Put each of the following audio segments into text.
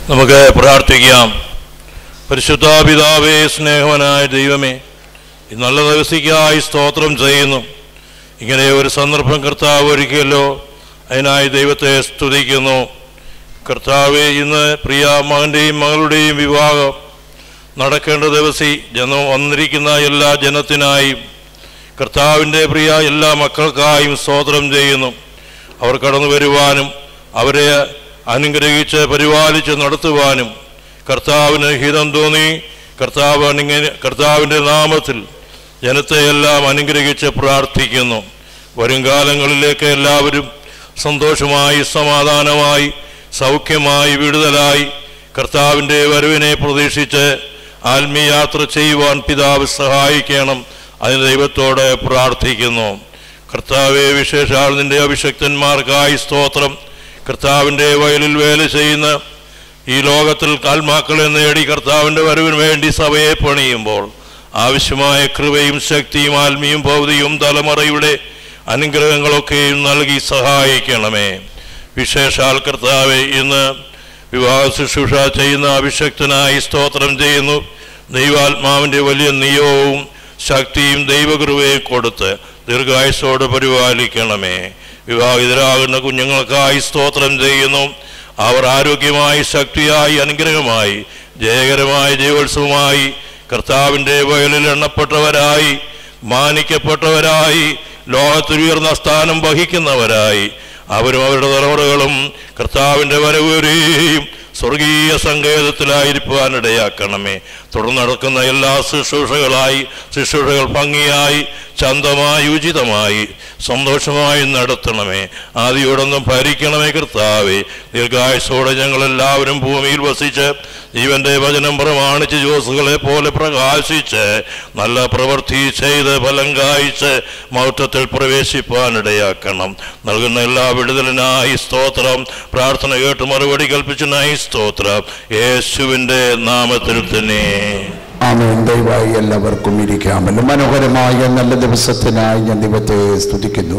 നമുക്ക് പ്രാർത്ഥിക്കാം പരിശുദ്ധ പിതാവേ സ്നേഹവനായ ദൈവമേ ഈ നല്ല ദിവസിക്കായി സ്തോത്രം ചെയ്യുന്നു ഇങ്ങനെ ഒരു സന്ദർഭം കർത്താവ് ഒരുക്കിയല്ലോ അതിനായി ദൈവത്തെ സ്തുതിക്കുന്നു കർത്താവെ ഇന്ന് പ്രിയ മകൻ്റെയും മകളുടെയും വിവാഹം നടക്കേണ്ട ദിവസി ജനം വന്നിരിക്കുന്ന എല്ലാ ജനത്തിനായും കർത്താവിൻ്റെ പ്രിയ എല്ലാ മക്കൾക്കായും സ്തോത്രം ചെയ്യുന്നു അവർ കടന്നു വരുവാനും അവരെ അനുഗ്രഹിച്ച് പരിപാലിച്ച് നടത്തുവാനും കർത്താവിന് ഹിതം തോന്നി കർത്താവ് അനുങ്ങനെ കർത്താവിൻ്റെ നാമത്തിൽ ജനത്തെ എല്ലാം അനുഗ്രഹിച്ച് പ്രാർത്ഥിക്കുന്നു വരും കാലങ്ങളിലേക്ക് എല്ലാവരും സന്തോഷമായി സമാധാനമായി സൗഖ്യമായി വിടുതലായി കർത്താവിൻ്റെ വരവിനെ പ്രതീക്ഷിച്ച് ആത്മീയാത്ര ചെയ്യുവാൻ പിതാവ് സഹായിക്കണം അതിന് ദൈവത്തോട് പ്രാർത്ഥിക്കുന്നു കർത്താവെ വിശേഷാൽ നിന്റെ അഭിഷക്തന്മാർക്കായി സ്തോത്രം കർത്താവിൻ്റെ വയലിൽ വേല ചെയ്യുന്ന ഈ ലോകത്തിൽ ആത്മാക്കളെ നേടി കർത്താവിൻ്റെ വരവിന് വേണ്ടി സഭയെ പണിയുമ്പോൾ ആവശ്യമായ കൃപയും ശക്തിയും ആത്മീയും ഭൗതികവും തലമുറയുടെ അനുഗ്രഹങ്ങളൊക്കെയും നൽകി സഹായിക്കണമേ വിശേഷാൽ കർത്താവെ ഇന്ന് വിവാഹ ശുശ്രൂഷ ചെയ്യുന്ന അഭിഷക്തനായി സ്തോത്രം ചെയ്യുന്നു ദൈവാത്മാവിൻ്റെ വലിയ നിയോഗവും ശക്തിയും ദൈവകൃപയും കൊടുത്ത് ദീർഘായുസോട് പരിപാലിക്കണമേ വിവാഹിതരാകുന്ന കുഞ്ഞുങ്ങൾക്കായി സ്തോത്രം ചെയ്യുന്നു അവർ ആരോഗ്യമായി ശക്തിയായി അനുഗ്രഹമായി ജയകരമായ ജയോത്സവമായി കർത്താവിൻ്റെ വയലിൽ എണ്ണപ്പെട്ടവരായി മാനിക്കപ്പെട്ടവരായി ലോകത്തിൽ ഉയർന്ന സ്ഥാനം വഹിക്കുന്നവരായി അവരും അവരുടെ തലമുറകളും കർത്താവിൻ്റെ വരവരെയും സ്വർഗീയ സങ്കേതത്തിലായിരിക്കാനിടയാക്കണമേ തുടർന്ന് നടക്കുന്ന എല്ലാ ശുശ്രൂഷകളായി ശുശ്രൂഷകൾ ഭംഗിയായി ചന്തമായി ഉചിതമായി സന്തോഷമായി നടത്തണമേ ആദ്യോടൊന്നും ഭരിക്കണമേ കർത്താവേ ദീർഘായുസോടെ ഞങ്ങളെല്ലാവരും ഭൂമിയിൽ വസിച്ച് ജീവന്റെ വചനം പ്രമാണിച്ച് ജോസുകളെ പോലെ പ്രകാശിച്ച് നല്ല പ്രവൃത്തി ചെയ്ത് ഫലം കായ്ച്ച് മൗത്വത്തിൽ പ്രവേശിപ്പാനിടയാക്കണം നൽകുന്ന എല്ലാ വിടുതലിനായി സ്തോത്രം പ്രാർത്ഥന കേട്ട് മറുപടി കൽപ്പിച്ചതിനായി സ്തോത്രം യേശുവിൻ്റെ നാമത്തിൽ തന്നെ ആമേൻ ദയവായി എല്ലാവർക്കും ഇരിക്കാമല്ലോ മനോഹരമായ നല്ല ദിവസത്തിനായി ഞാൻ ദൈവത്തെ സ്തുതിക്കുന്നു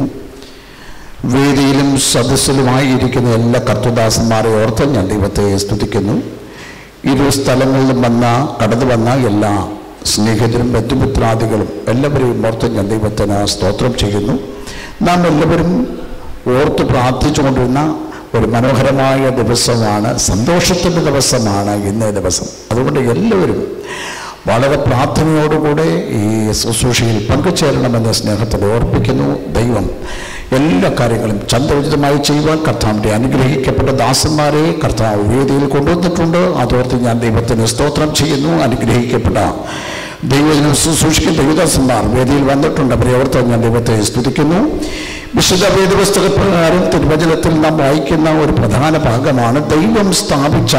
വേദിയിലും സദസ്സിലുമായി ഇരിക്കുന്ന എല്ലാ കർത്തദാസന്മാരെ ഓർത്ത് ഞാൻ ദൈവത്തെ സ്തുതിക്കുന്നു ഇരു സ്ഥലങ്ങളിലും വന്ന കടന്നു വന്ന എല്ലാ സ്നേഹിതരും ബന്ധുമിത്രാദികളും എല്ലാവരെയും ഓർത്ത് ഞാൻ ദൈവത്തിന് സ്തോത്രം ചെയ്യുന്നു നാം എല്ലാവരും ഓർത്ത് പ്രാർത്ഥിച്ചുകൊണ്ടിരുന്ന ഒരു മനോഹരമായ ദിവസമാണ് സന്തോഷത്തിൻ്റെ ദിവസമാണ് ഇന്നേ ദിവസം അതുകൊണ്ട് എല്ലാവരും വളരെ പ്രാർത്ഥനയോടുകൂടെ ഈ ശുശ്രൂഷയിൽ പങ്കുചേരണമെന്ന് സ്നേഹത്തിൽ ഓർപ്പിക്കുന്നു ദൈവം എല്ലാ കാര്യങ്ങളും ചന്ദ്രോചിതമായി ചെയ്യുവാൻ കർത്താവിൻ്റെ അനുഗ്രഹിക്കപ്പെട്ട ദാസന്മാരെ കർത്താവ് വേദിയിൽ കൊണ്ടുവന്നിട്ടുണ്ട് അതോർത്ത് ഞാൻ ദൈവത്തിന് സ്തോത്രം ചെയ്യുന്നു അനുഗ്രഹിക്കപ്പെട്ട ദൈവജനം ശുശ്രൂഷിക്കുന്ന ദൈവദാസന്മാർ വേദിയിൽ വന്നിട്ടുണ്ട് അവരെ ഓർത്ത് ഞാൻ ദൈവത്തെ സ്തുതിക്കുന്നു വിശുദ്ധ വേദപുസ്തക പ്രകാരം തിരുവചനത്തിൽ നാം വായിക്കുന്ന ഒരു പ്രധാന ഭാഗമാണ് ദൈവം സ്ഥാപിച്ച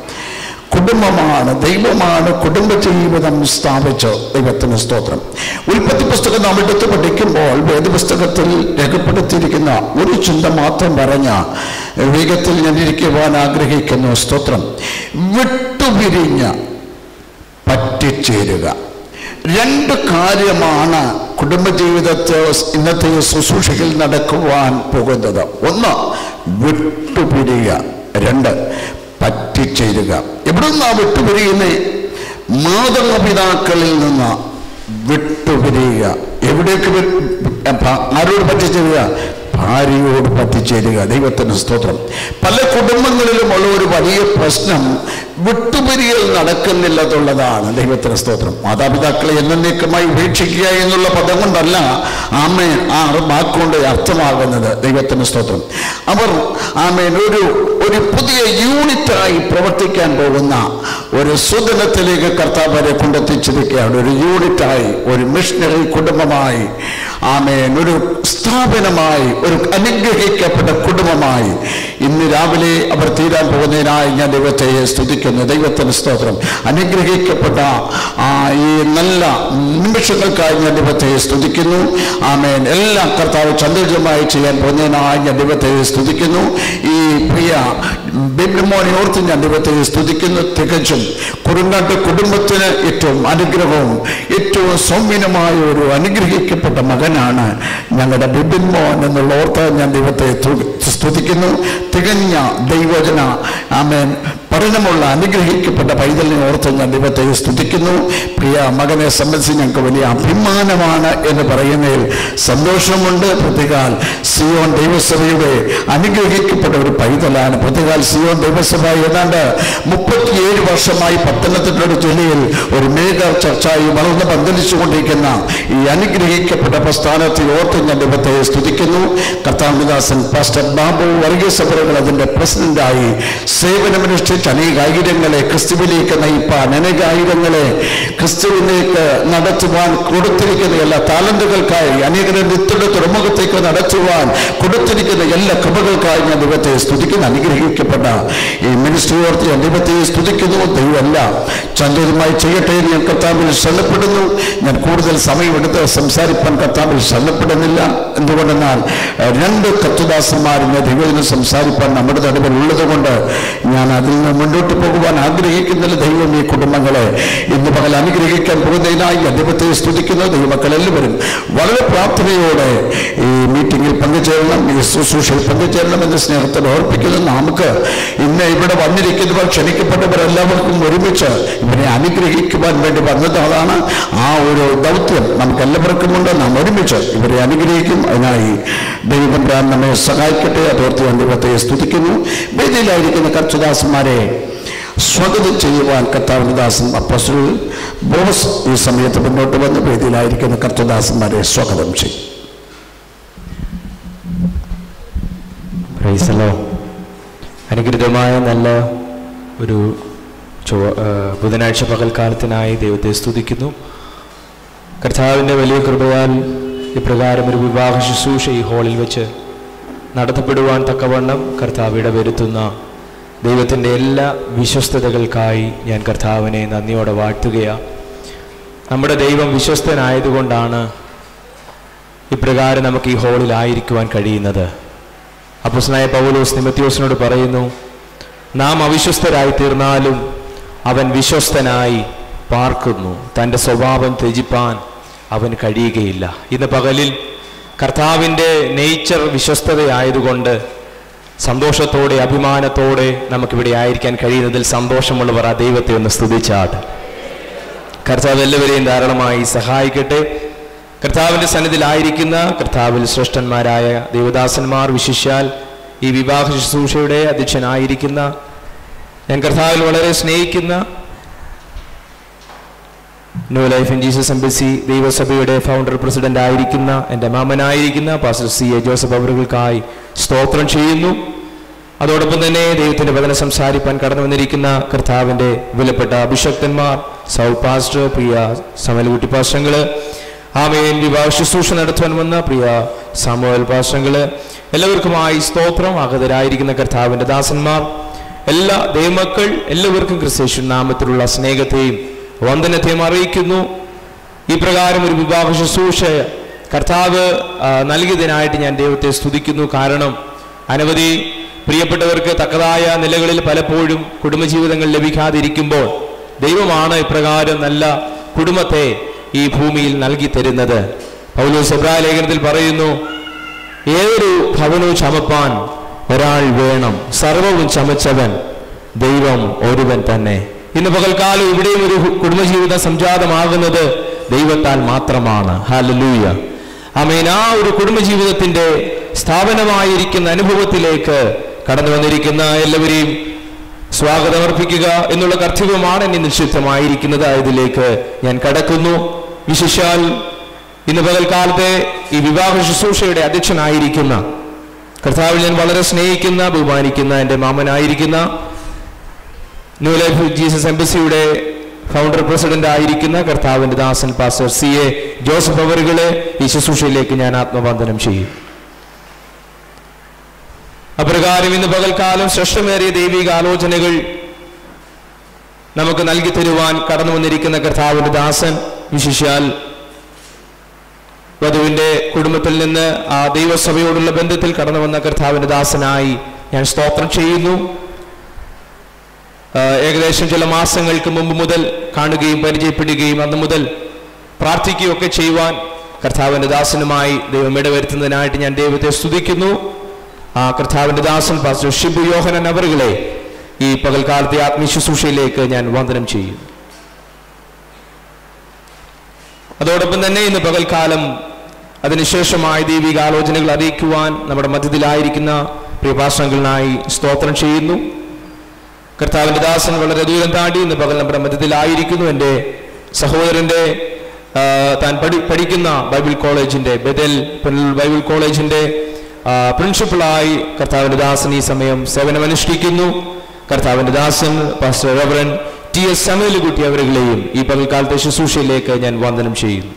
കുടുംബമാണ് ദൈവമാണ് കുടുംബ ജീവിതം സ്ഥാപിച്ച് ദൈവത്തിന് സ്തോത്രം ഉൽപ്പത്തി പുസ്തകം നാം എടുത്ത് പഠിക്കുമ്പോൾ വേദപുസ്തകത്തിൽ രേഖപ്പെടുത്തിയിരിക്കുന്ന ഒരു ചിന്ത മാത്രം പറഞ്ഞ വേഗത്തിൽ ഞാൻ ഇരിക്കുവാൻ ആഗ്രഹിക്കുന്നു സ്തോത്രം വിട്ടുപിരിഞ്ഞ പറ്റിച്ചേരുക രണ്ട് കാര്യമാണ് കുടുംബജീവിതത്തെ ഇന്നത്തെ ശുശ്രൂഷയിൽ നടക്കുവാൻ പോകുന്നത് ഒന്ന് വിട്ടുപിരിയുക രണ്ട് പറ്റിച്ചേരുക എവിടെ നിന്നാ വിട്ടുപിരിയുന്നേ മാതാപിതാക്കളിൽ നിന്ന് വിട്ടുപിരിയുക എവിടേക്ക് വി- ഭ- ആരോട് പറ്റിച്ചേരുക ഭാര്യയോട് പറ്റിച്ചേരുക ദൈവത്തിന് സ്തോത്രം പല കുടുംബങ്ങളിലും ഉള്ള ഒരു വലിയ പ്രശ്നം വിട്ടുപിരിയൽ നടക്കുന്നില്ല എന്നുള്ളതാണ് ദൈവത്തിന് സ്തോത്രം മാതാപിതാക്കളെ എന്നേക്കുമായി ഉപേക്ഷിക്കുക എന്നുള്ള പദം കൊണ്ടല്ല ആമേൻ ആ വാക്കുകൊണ്ട് അർത്ഥമാകുന്നത് ദൈവത്തിന് സ്തോത്രം അവർ ആമേൻ ഒരു ഒരു പുതിയ യൂണിറ്റായി പ്രവർത്തിക്കാൻ പോകുന്ന ഒരു സുദിനത്തിലേക്ക് കർത്താവ് വരെ കൊണ്ടെത്തിച്ചിരിക്കുകയാണ് ഒരു യൂണിറ്റായി ഒരു മിഷണറി കുടുംബമായി ആമേൻ ഒരു സ്ഥാപനമായി ഒരു അനുഗ്രഹിക്കപ്പെട്ട കുടുംബമായി ഇന്ന് രാവിലെ അവർ തീരാൻ പോകുന്നതിനായി ഞാൻ ദൈവത്തെ സ്തുതിക്കുന്നു ദൈവത്തിന് സ്തോത്രം അനുഗ്രഹിക്കപ്പെട്ട ആ ഈ നല്ല നിമിഷങ്ങൾക്കായി ഞാൻ ദൈവത്തെ സ്തുതിക്കുന്നു ആമേൻ എല്ലാം കർത്താവ് ചന്ദ്രജമായി ചെയ്യാൻ പോകുന്നതിനായി ഞാൻ ദൈവത്തെ സ്തുതിക്കുന്നു ഈ പ്രിയ ബിബ്രമോനെ ഓർത്ത് ഞാൻ ദൈവത്തെ സ്തുതിക്കുന്നു തികച്ചും കുറുങ്ങാട്ട് കുടുംബത്തിന് ഏറ്റവും അനുഗ്രഹവും ഏറ്റവും സൗമ്യനമായ ഒരു അനുഗ്രഹിക്കപ്പെട്ട മകനാണ് ഞങ്ങളുടെ ബിബിൻ മോൻ എന്നുള്ള ഓർത്ത് ഞാൻ ദൈവത്തെ തു- സ്തുതിക്കുന്നു തികഞ്ഞ ദൈവജന ആമേൻ പഠനമുള്ള അനുഗ്രഹിക്കപ്പെട്ട പൈതലിനെ ഓർത്ത് ഞാൻ ദൈവത്തെ സ്തുതിക്കുന്നു പ്രിയ മകനെ സംബന്ധിച്ച് ഞങ്ങൾക്ക് വലിയ അഭിമാനമാണ് എന്ന് പറയുന്നതിൽ സന്തോഷമുണ്ട് പ്രതികാൽ സിയോൺ ദൈവസഭയുടെ അനുഗ്രഹിക്കപ്പെട്ട ഒരു പൈതലാണ് പ്രതികാൽ സിയോൺ ദൈവസഭ ഏതാണ്ട് മുപ്പത്തിയേഴ് വർഷമായി പത്തനംതിട്ട ജില്ലയിൽ ഒരു മേഘ ചർച്ചയായി വളർന്ന് പന്തലിച്ചുകൊണ്ടിരിക്കുന്ന ഈ അനുഗ്രഹിക്കപ്പെട്ട പ്രസ്ഥാനത്തെ ഓർത്ത് ഞാൻ ദൈവത്തെ സ്തുതിക്കുന്നു കർത്താവിദാസൻ പാസ്റ്റർ ബാബു വർഗീസ് അവറുകൾ അതിന്റെ പ്രസിഡന്റായി സേവനമനുഷ്ഠിച്ച് അനേകായിരങ്ങളെ ക്രിസ്തുവിലേക്ക് നയിപ്പാൻ അനേകായിരങ്ങളെ ക്രിസ്തുവിലേക്ക് നടത്തുവാൻ കൊടുത്തിരിക്കുന്ന എല്ലാ താലന്തുകൾക്കായി അനേകരെ നിത്യയുടെ തുറമുഖത്തേക്ക് നടത്തുവാൻ കൊടുത്തിരിക്കുന്ന എല്ലാ കൃപകൾക്കായി ഞാൻ ദൈവത്തെ സ്തുതിക്കുന്നു അനുഗ്രഹിക്കപ്പെട്ട ഈ മിനിസ്ട്രി ഓർത്ത് ഞാൻ ദൈവത്തെ സ്തുതിക്കുന്നു ദൈവമല്ല ചന്ദ്രമായി ചെയ്യട്ടെ എന്ന് ഞാൻ കർത്താവിൽ ശരണപ്പെടുന്നു ഞാൻ കൂടുതൽ സമയമെടുത്ത് സംസാരിപ്പാൻ കർത്താവിൽ ശരണപ്പെടുന്നില്ല എന്തുകൊണ്ടെന്നാൽ ഏഹ്, രണ്ട് കത്തുദാസന്മാർ ഇന്ന് ദൈവത്തിന് സംസാരിപ്പാൻ നമ്മുടെ നടുവിൽ ഉള്ളത് കൊണ്ട് ഞാൻ അതിൽ നിന്ന് മുന്നോട്ട് പോകുവാൻ ആഗ്രഹിക്കുന്നില്ല ദൈവം ഈ കുടുംബങ്ങളെ ഇന്ന് പകൽ അനുഗ്രഹിക്കാൻ പോകുന്നതിനായി ഞാൻ ദൈവത്തെ സ്തുതിക്കുന്നു ദൈവമക്കൾ എല്ലാവരും വളരെ പ്രാർത്ഥനയോടെ ഈ മീറ്റിംഗിൽ പങ്കുചേരണം ഈ ശുശ്രൂഷയിൽ പങ്കുചേരണം എന്ന് സ്നേഹത്തിൽ ഓർപ്പിക്കുന്നു നമുക്ക് ഇന്ന് ഇവിടെ വന്നിരിക്കുന്നവർ ക്ഷണിക്കപ്പെട്ടവരെല്ലാവർക്കും ഒരുമിച്ച് ഇവരെ അനുഗ്രഹിക്കുവാൻ വേണ്ടി വന്നതാണ് ആ ഒരു ദൗത്യം നമുക്ക് എല്ലാവർക്കുമുണ്ട് നാം ഒരുമിച്ച് ഇവരെ അനുഗ്രഹിക്കും അതിനായി ദൈവം നമ്മെ സഹായിക്കട്ടെ അതോർത്ത് ഞാൻ ദൈവത്തെ സ്തുതിക്കുന്നു വേദിയിലായിരിക്കുന്ന കർച്ചദാസന്മാരെ സ്വാഗതം ചെയ്യുവാൻ കർത്താവിന്റെ ദാസൻ അപ്പസുൽ ബോസ് ഈ സമയത്ത് മുന്നോട്ട് വന്ന് വേദിയിലായിരിക്കുന്ന കർത്തദാസന്മാരെ സ്വാഗതം ചെയ്യും പ്രൈസലോ അനുഗ്രഹമായ നല്ല ഒരു ചൊവ്വ ആ, ബുധനാഴ്ച പകൽക്കാലത്തിനായി ദൈവത്തെ സ്തുതിക്കുന്നു കർത്താവിൻ്റെ വലിയ കൃപയാൽ ഇപ്രകാരം ഒരു വിവാഹ ശുശ്രൂഷ ഈ ഹാളിൽ വെച്ച് നടത്തപ്പെടുവാൻ തക്കവണ്ണം കർത്താവ് ഇടവരുത്തുന്ന ദൈവത്തിൻ്റെ എല്ലാ വിശ്വസ്തതകൾക്കായി ഞാൻ കർത്താവിനെ നന്ദിയോടെ വാഴ്ത്തുകയാണ് നമ്മുടെ ദൈവം വിശ്വസ്തനായതുകൊണ്ടാണ് ഇപ്രകാരം നമുക്ക് ഈ ഹാളിലായിരിക്കുവാൻ കഴിയുന്നത് അപ്പുസ്നായ പൗലോസ് നിമത്യോസിനോട് പറയുന്നു നാം അവിശ്വസ്തരായി തീർന്നാലും അവൻ വിശ്വസ്തനായി പാർക്കുന്നു തൻ്റെ സ്വഭാവം ത്യജിപ്പാൻ അവൻ കഴിയുകയില്ല ഇന്ന് പകലിൽ കർത്താവിൻ്റെ നേച്ചർ വിശ്വസ്തതയായതുകൊണ്ട് സന്തോഷത്തോടെ അഭിമാനത്തോടെ നമുക്കിവിടെ ആയിരിക്കാൻ കഴിയുന്നതിൽ സന്തോഷമുള്ളവർ ആ ദൈവത്തെ ഒന്ന് സ്തുതിച്ചാട്ട് കർത്താവ് എല്ലാവരെയും ധാരാളമായി സഹായിക്കട്ടെ കർത്താവിൻ്റെ സന്നിധിയിലായിരിക്കുന്ന കർത്താവിൽ ശ്രേഷ്ഠന്മാരായ ദേവദാസന്മാർ വിശിഷ്യാൽ ഈ വിവാഹ ശുശ്രൂഷയുടെ അധ്യക്ഷനായിരിക്കുന്ന ഞാൻ കർത്താവിൽ വളരെ സ്നേഹിക്കുന്ന new life in Jesus embassy ദൈവസഭയുടെ ഫൗണ്ടർ പ്രസിഡന്റ് ആയിരിക്കുന്ന എൻ്റെ മാമനായിരിക്കുന്ന പാസ്റ്റർ സി എ ജോസഫ് അവറുകൾക്കായി സ്തോത്രം ചെയ്യുന്നു അതോടൊപ്പം തന്നെ ദൈവത്തിന്റെ വചനം സംസാരിപ്പാൻ കടന്നു വന്നിരിക്കുന്ന കർത്താവിന്റെ വിലപ്പെട്ട അഭിഷക്തന്മാർ സൗ പാസ്റ്റർ പ്രിയ സമൽകുട്ടി പാസ്റ്റങ്ങള് ആമേൻ വിവാഹ ശുശ്രൂഷ നടത്തുവാൻ വന്ന പ്രിയ സാമുവൽ പാസ്റ്റങ്ങള് എല്ലാവർക്കുമായി സ്തോത്രം ആഗതരായിരിക്കുന്ന കർത്താവിന്റെ ദാസന്മാർ എല്ലാ ദൈവമക്കൾ എല്ലാവർക്കും ക്രിസ്തേശു നാമത്തിലുള്ള സ്നേഹത്തെയും വന്ദനത്തെയും അറിയിക്കുന്നു ഈ പ്രകാരം ഒരു വിവാഹ ശുശ്രൂഷ കർത്താവ് ആ, നൽകിയതിനായിട്ട് ഞാൻ ദൈവത്തെ സ്തുതിക്കുന്നു കാരണം അനവധി പ്രിയപ്പെട്ടവർക്ക് തക്കതായ നിലകളിൽ പലപ്പോഴും കുടുംബജീവിതങ്ങൾ ലഭിക്കാതിരിക്കുമ്പോൾ ദൈവമാണ് ഇപ്രകാരം നല്ല കുടുംബത്തെ ഈ ഭൂമിയിൽ നൽകി തരുന്നത് പൗലോസ് എബ്രായ ലേഖനത്തിൽ പറയുന്നു ഏതൊരു ഭവനവും ചമപ്പാൻ ഒരാൾ വേണം സർവവും ചമച്ചവൻ ദൈവം ഒരുവൻ തന്നെ ഇന്ന് പകൽക്കാലം ഇവിടെയും ഒരു കുടുംബജീവിതം സംജാതമാകുന്നത് ദൈവത്താൽ മാത്രമാണ് ഹാലലൂയ ആമേൻ ആ ഒരു കുടുംബജീവിതത്തിന്റെ സ്ഥാപനമായിരിക്കുന്ന അനുഭവത്തിലേക്ക് കടന്നു വന്നിരിക്കുന്ന എല്ലാവരെയും സ്വാഗതം അർപ്പിക്കുക എന്നുള്ള കർത്തവ്യമാണ് എന്നെ നിക്ഷിപ്തമായിരിക്കുന്നത് ഇതിലേക്ക് ഞാൻ കടക്കുന്നു വിശേഷാൽ ഇന്ന് പകൽക്കാലത്തെ ഈ വിവാഹ ശുശ്രൂഷയുടെ അധ്യക്ഷനായിരിക്കുന്ന കർത്താവിൽ ഞാൻ വളരെ സ്നേഹിക്കുന്ന ബഹുമാനിക്കുന്ന എൻ്റെ മാമനായിരിക്കുന്ന ന്യൂ ലൈഫ് ജീസസ് എംബസിയുടെ ഫൗണ്ടർ പ്രസിഡന്റ് ആയിരിക്കുന്ന കർത്താവിന്റെ ദാസൻ പാസ്റ്റർ സി എ ജോസഫ് അവറുകളെ ഈ ശുശ്രൂഷയിലേക്ക് ഞാൻ ആത്മബന്ധനം ചെയ്യും അപ്രകാരം ഇന്ന് പകൽക്കാലം ശ്രേഷ്ഠമേറിയ ദൈവിക ആലോചനകൾ നമുക്ക് നൽകി തരുവാൻ കടന്നു വന്നിരിക്കുന്ന കർത്താവിന്റെ ദാസൻ വിശിഷ്യാൽ വധുവിന്റെ കുടുംബത്തിൽ നിന്ന് ആ ദൈവസഭയോടുള്ള ബന്ധത്തിൽ കടന്നു വന്ന കർത്താവിന്റെ ദാസനായി ഞാൻ സ്തോത്രം ചെയ്യുന്നു ആ, ഏകദേശം ചില മാസങ്ങൾക്ക് മുമ്പ് മുതൽ കാണുകയും പരിചയപ്പെടുകയും അന്ന് മുതൽ പ്രാർത്ഥിക്കുകയും ഒക്കെ ചെയ്യുവാൻ കർത്താവിന്റെ ദാസനുമായി ദൈവം ഇടവരുത്തുന്നതിനായിട്ട് ഞാൻ ദൈവത്തെ സ്തുതിക്കുന്നു ആ കർത്താവിന്റെ ദാസൻ പാസ്റ്റർ ഷിബു യോഹനൻ അവറുകളെ ഈ പകൽക്കാലത്തെ ആത്മീയ ശുശ്രൂഷയിലേക്ക് ഞാൻ വന്ദനം ചെയ്യും അതോടൊപ്പം തന്നെ ഇന്ന് പകൽക്കാലം അതിനുശേഷമായ ദൈവിക ആലോചനകൾ അറിയിക്കുവാൻ നമ്മുടെ മധ്യത്തിലായിരിക്കുന്ന പ്രിയഭാഷണങ്ങളിനായി സ്തോത്രം ചെയ്യുന്നു കർത്താവിന്റെ ദാസൻ വളരെ ദൂരം താണ്ടി ഇന്ന് പകൽ നമ്മുടെ മധ്യത്തിലായിരിക്കുന്നു എൻ്റെ സഹോദരൻ്റെ ആ, താൻ പഠി പഠിക്കുന്ന ബൈബിൾ കോളേജിൻ്റെ ബദൽ പുനലൂർ ബൈബിൾ കോളേജിൻ്റെ ആ, പ്രിൻസിപ്പളായി കർത്താവിന്റെ ദാസൻ ഈ സമയം സേവനമനുഷ്ഠിക്കുന്നു കർത്താവിന്റെ ദാസൻ pastor reverend T S Samuelkutty അവരുകളെയും ഈ പകൽക്കാലത്തെ ശുശ്രൂഷയിലേക്ക് ഞാൻ വന്ദനം ചെയ്യുന്നു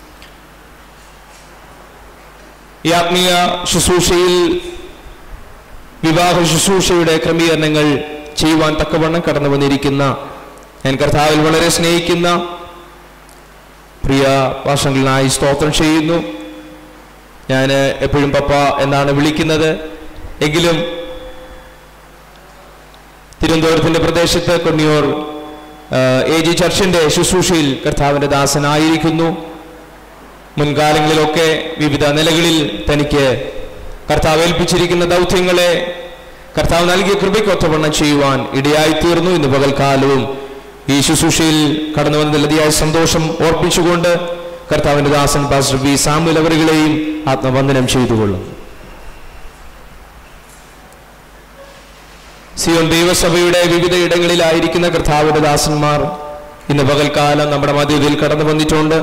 ഈ ആത്മീയ ശുശ്രൂഷയിൽ വിവാഹ ശുശ്രൂഷയുടെ ക്രമീകരണങ്ങൾ ചെയ്യുവാൻ തക്കവണ്ണം കടന്നു വന്നിരിക്കുന്ന ഞാൻ കർത്താവിൽ വളരെ സ്നേഹിക്കുന്ന പ്രിയ ഭാഷകളിനായി സ്തോത്രം ചെയ്യുന്നു ഞാൻ എപ്പോഴും പപ്പ എന്നാണ് വിളിക്കുന്നത് എങ്കിലും തിരുവനന്തപുരത്തിന്റെ പ്രദേശത്ത് കൊണ്ണിയൂർ ആ, എ ജി ചർച്ചിന്റെ ശുശ്രൂഷയിൽ കർത്താവിന്റെ ദാസനായിരിക്കുന്നു മുൻകാലങ്ങളിലൊക്കെ വിവിധ നിലകളിൽ തനിക്ക് കർത്താവ് ഏൽപ്പിച്ചിരിക്കുന്ന ദൗത്യങ്ങളെ കർത്താവ് നൽകിയ കൃപയ്ക്കൊത്തവണ്ണം ചെയ്യുവാൻ ഇടയായിത്തീർന്നു ഇന്ന് പകൽക്കാലവും ഈ ശുശ്രൂഷയിൽ കടന്നു വന്നതിൽ അതിയായ സന്തോഷം ഓർപ്പിച്ചുകൊണ്ട് കർത്താവിന്റെ ദാസൻ പാസ്റ്റർ ബി സാമുൽ അവരുകളെയും ആത്മവന്ദനം ചെയ്തുകൊള്ളും സിയോൻ ദൈവസഭയുടെ വിവിധ ഇടങ്ങളിലായിരിക്കുന്ന കർത്താവിന്റെ ദാസന്മാർ ഇന്ന് പകൽക്കാലം നമ്മുടെ മധ്യത്തിൽ കടന്നു വന്നിട്ടുണ്ട്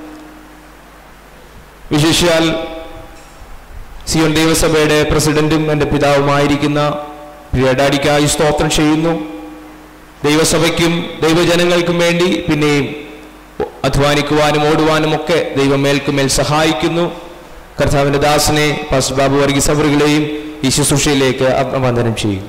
വിശേഷിയാൽ സിയോൻ ദൈവസഭയുടെ പ്രസിഡന്റും എൻ്റെ പിതാവുമായിരിക്കുന്ന പ്രിയ ഡാഡിക്കായി സ്തോത്രം ചെയ്യുന്നു ദൈവസഭയ്ക്കും ദൈവജനങ്ങൾക്കും വേണ്ടി പിന്നെയും അധ്വാനിക്കുവാനും ഓടുവാനും ഒക്കെ ദൈവം മേൽക്കുമേൽ സഹായിക്കുന്നു കർത്താവിന്റെ ദാസനെ പാസ്റ്റർ ബാബു വർഗീസ് അവറുകളെയും ഈ ശുശ്രൂഷയിലേക്ക് ആത്മവന്ദനം ചെയ്യുന്നു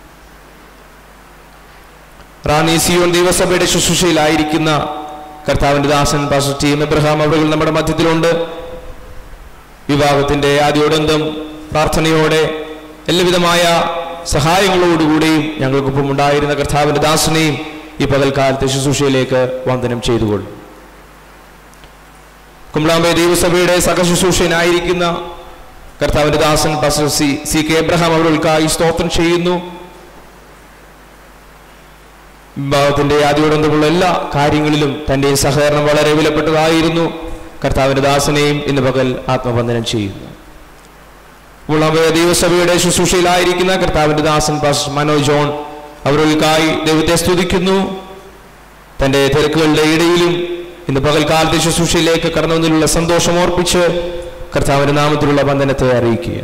റാണി സിയോൻ ദൈവസഭയുടെ ശുശ്രൂഷയിലായിരിക്കുന്ന കർത്താവിന്റെ ദാസൻ പാസ്റ്റർ ടി എം എബ്രഹാം അവറുകൾ നമ്മുടെ മധ്യത്തിലുണ്ട് വിവാഹത്തിന്റെ ആദ്യോടന്തം പ്രാർത്ഥനയോടെ എല്ലാവിധമായ സഹായങ്ങളോടുകൂടിയും ഞങ്ങൾക്കൊപ്പം ഉണ്ടായിരുന്ന കർത്താവിന്റെ ദാസനെയും ഈ പകൽക്കാലത്തെ ശുശ്രൂഷയിലേക്ക് വന്ദനം ചെയ്തുകൊള്ളും കുമ്പളാമ്പെ ദൈവസഭയുടെ സഹശുശ്രൂഷനായിരിക്കുന്ന കർത്താവിന്റെ ദാസൻ pastor C C K Abraham അവர்களுക്കായി സ്തോത്രം ചെയ്യുന്നു വിഭാഗത്തിന്റെ ആദ്യോടന്തമുള്ള എല്ലാ കാര്യങ്ങളിലും തന്റെ സഹകരണം വളരെ വിലപ്പെട്ടതായിരുന്നു കർത്താവിന്റെ ദാസനെയും ഇന്ന് പകൽ ആത്മവന്ദനം ചെയ്യുന്നു മുളമ്പയ ദൈവസഭയുടെ ശുശ്രൂഷയിലായിരിക്കുന്ന കർത്താവിന്റെ ദാസൻ പാസ്റ്റർ മനോജ് ജോൺ അവர்களுക്കായി ദൈവത്തെ സ്തുതിക്കുന്നു തന്റെ തിരക്കുകളുടെ ഇടയിലും ഇന്ന് പകൽക്കാലത്തെ ശുശ്രൂഷയിലേക്ക് കടന്നു വന്നതിലുള്ള സന്തോഷം ഓർപ്പിച്ച് കർത്താവിന്റെ നാമത്തിലുള്ള വന്ദനത്തെ അറിയിക്കുക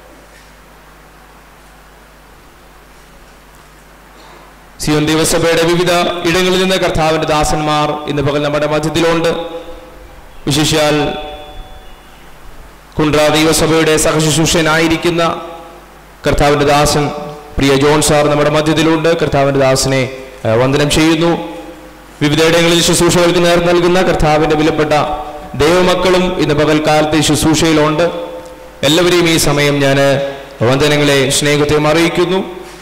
സിയോൻ ദൈവസഭയുടെ വിവിധ ഇടങ്ങളിൽ നിന്ന് കർത്താവിന്റെ ദാസന്മാർ ഇന്ന് പകൽ നമ്മുടെ മധ്യത്തിലുണ്ട് വിശേഷിയാൽ കുണ്ട്ര ദൈവസഭയുടെ സഹശുശ്രൂഷനായിരിക്കുന്ന കർത്താവിന്റെ ദാസൻ പ്രിയ ജോൺ സാർ നമ്മുടെ മധ്യത്തിലുണ്ട് കർത്താവിന്റെ ദാസനെ ആ, വന്ദനം ചെയ്യുന്നു വിവിധയിടങ്ങളിൽ ശുശ്രൂഷകൾക്ക് നേർ നൽകുന്ന കർത്താവിന്റെ വിലപ്പെട്ട ദൈവമക്കളും ഇന്ന് പകൽക്കാലത്തെ ശുശ്രൂഷയിലുണ്ട് എല്ലാവരെയും ഈ സമയം ഞാൻ വന്ദനങ്ങളെ സ്നേഹത്തെയും അറിയിക്കുന്നു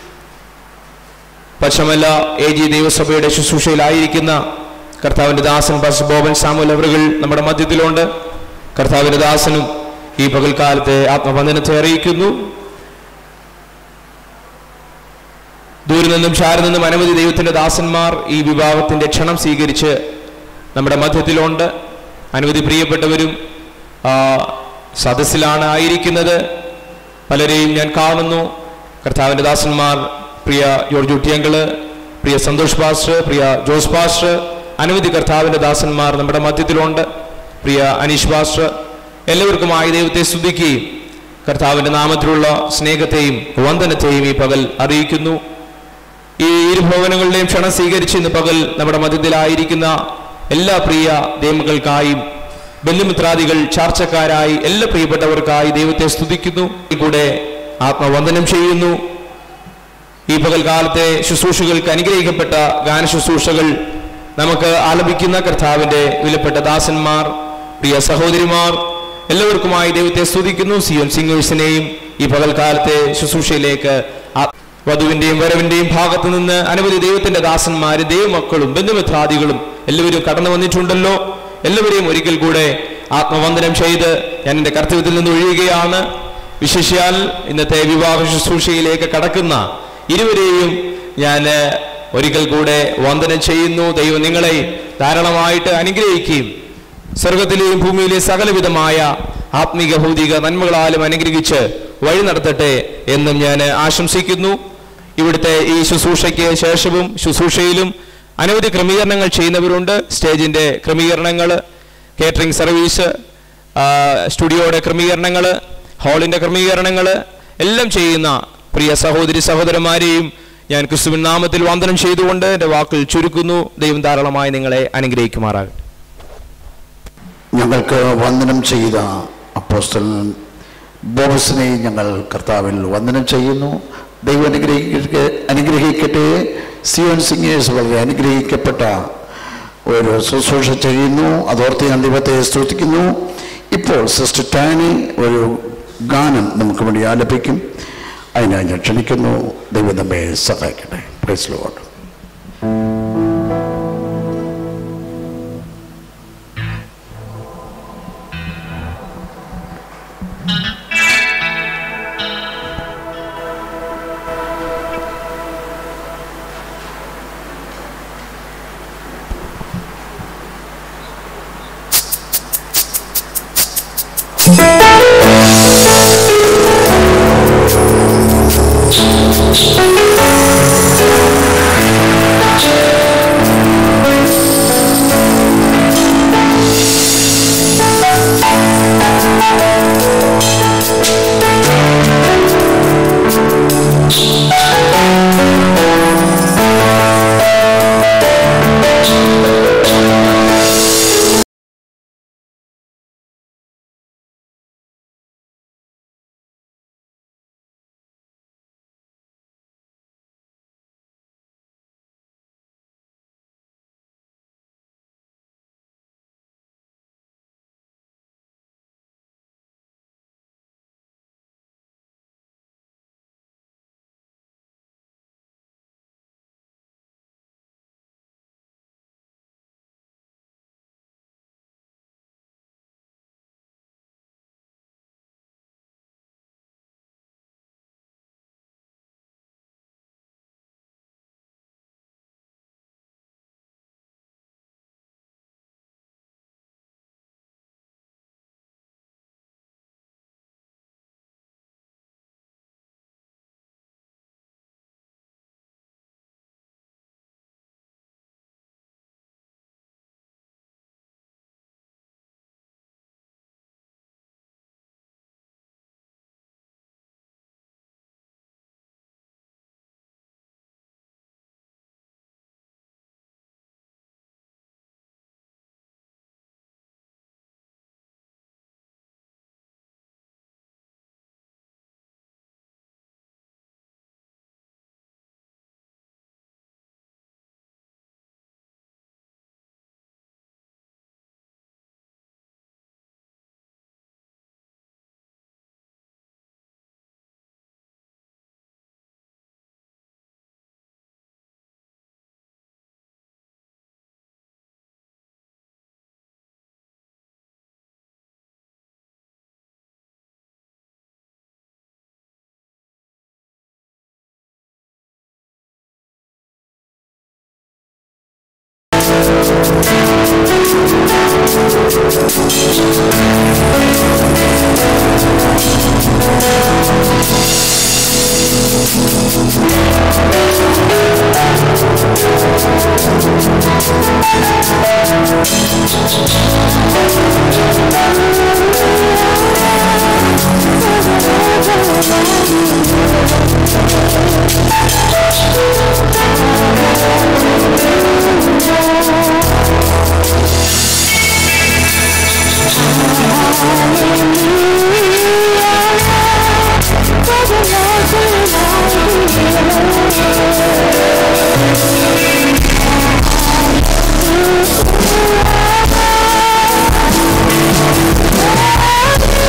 പശ്ചമല്ല എ ജി ദൈവസഭയുടെ ശുശ്രൂഷയിലായിരിക്കുന്ന കർത്താവിന്റെ ദാസൻ പാസ്റ്റർ ബോബൻ സാമുൽ അവറുകൾ നമ്മുടെ മധ്യത്തിലുണ്ട് കർത്താവിന്റെ ദാസനും ഈ പകൽക്കാലത്തെ ആത്മവന്ദനത്തെ അറിയിക്കുന്നു ദൂരെ നിന്നും ചാരി നിന്നും അനവധി ദൈവത്തിന്റെ ദാസന്മാർ ഈ വിവാഹത്തിന്റെ ക്ഷണം സ്വീകരിച്ച് നമ്മുടെ മധ്യത്തിലുണ്ട് അനവധി പ്രിയപ്പെട്ടവരും ആ, സദസ്സിലാണ് ആയിരിക്കുന്നത് പലരെയും ഞാൻ കാണുന്നു കർത്താവിന്റെ ദാസന്മാർ പ്രിയ ജോർജ് ഉട്ടിയങ്കള് പ്രിയ സന്തോഷ് പാസ്റ്റർ പ്രിയ ജോസ് പാസ്റ്റർ അനവധി കർത്താവിന്റെ ദാസന്മാർ നമ്മുടെ മധ്യത്തിലുണ്ട് പ്രിയ അനീഷ് പാസ്റ്റർ എല്ലാവർക്കുമായി ദൈവത്തെ സ്തുതിക്കുകയും കർത്താവിന്റെ നാമത്തിലുള്ള സ്നേഹത്തെയും വന്ദനത്തെയും ഈ പകൽ അറിയിക്കുന്നു ഈ ഇരുഭവനങ്ങളുടെയും ക്ഷണം സ്വീകരിച്ച് ഇന്ന് പകൽ നമ്മുടെ മധ്യത്തിലായിരിക്കുന്ന എല്ലാ പ്രിയ ദൈവങ്ങൾക്കായും ബന്ധുമിത്രാദികൾ ചാർച്ചക്കാരായി എല്ലാ പ്രിയപ്പെട്ടവർക്കായി ദൈവത്തെ സ്തുതിക്കുന്നു ഈ കൂടെ ആത്മവന്ദനം ചെയ്യുന്നു ഈ പകൽക്കാലത്തെ ശുശ്രൂഷകൾക്ക് അനുഗ്രഹിക്കപ്പെട്ട ഗാന ശുശ്രൂഷകൾ നമുക്ക് ആലപിക്കുന്ന കർത്താവിന്റെ വിലപ്പെട്ട ദാസന്മാർ പ്രിയ സഹോദരിമാർ എല്ലാവർക്കുമായി ദൈവത്തെ സ്തുതിക്കുന്നു സിയോൻ സിംഗേഴ്സിനെയും ഈ പകൽക്കാലത്തെ ശുശ്രൂഷയിലേക്ക് ആ- വധുവിന്റെയും വരവിന്റെയും ഭാഗത്തു നിന്ന് അനവധി ദൈവത്തിന്റെ ദാസന്മാര് ദൈവമക്കളും ബന്ധുമിത്രാദികളും എല്ലാവരും കടന്നു വന്നിട്ടുണ്ടല്ലോ എല്ലാവരെയും ഒരിക്കൽ കൂടെ ആത്മവന്ദനം ചെയ്ത് ഞാൻ എൻ്റെ കർത്തവ്യത്തിൽ നിന്ന് ഒഴിയുകയാണ് വിശേഷിയാൽ ഇന്നത്തെ വിവാഹ ശുശ്രൂഷയിലേക്ക് കടക്കുന്ന ഇരുവരെയും ഞാൻ ഒരിക്കൽ കൂടെ വന്ദനം ചെയ്യുന്നു ദൈവം നിങ്ങളെ ധാരാളമായിട്ട് അനുഗ്രഹിക്കുകയും സ്വർഗത്തിലെയും ഭൂമിയിലെയും സകലവിധമായ ആത്മീക ഭൗതിക നന്മകളാലും അനുഗ്രഹിച്ച് വഴി നടത്തട്ടെ എന്നും ഞാൻ ആശംസിക്കുന്നു ഇവിടുത്തെ ഈ ശുശ്രൂഷയ്ക്ക് ശേഷവും ശുശ്രൂഷയിലും അനവധി ക്രമീകരണങ്ങൾ ചെയ്യുന്നവരുണ്ട് സ്റ്റേജിന്റെ ക്രമീകരണങ്ങൾ കേറ്ററിംഗ് സർവീസ് ആ, സ്റ്റുഡിയോയുടെ ക്രമീകരണങ്ങൾ ഹാളിന്റെ ക്രമീകരണങ്ങൾ എല്ലാം ചെയ്യുന്ന പ്രിയ സഹോദരി സഹോദരന്മാരെയും ഞാൻ ക്രിസ്തുവിൻ നാമത്തിൽ വന്ദനം ചെയ്തുകൊണ്ട് എൻ്റെ വാക്കുകൾ ചുരുക്കുന്നു ദൈവം ധാരാളമായി നിങ്ങളെ അനുഗ്രഹിക്കുമാറാകട്ടെ ഞങ്ങൾക്ക് വന്ദനം ചെയ്ത അപ്പോസ്റ്റൽ ബോബസിനെ ഞങ്ങൾ കർത്താവിൽ വന്ദനം ചെയ്യുന്നു ദൈവം അനുഗ്രഹിക്ക അനുഗ്രഹിക്കട്ടെ സിയോൻ സിംഗേഴ്സ് വളരെ അനുഗ്രഹിക്കപ്പെട്ട ഒരു ശുശ്രൂഷ ചെയ്യുന്നു അതോർത്ത് ഞാൻ ദൈവത്തെ സ്തുതിക്കുന്നു ഇപ്പോൾ സിസ്റ്റർ ടാനി ഒരു ഗാനം നമുക്ക് വേണ്ടി ആലപിക്കും അതിനായി ഞാൻ ക്ഷണിക്കുന്നു ദൈവം നമ്മെ സഹായിക്കട്ടെ പ്രൈസ് ലോഡ്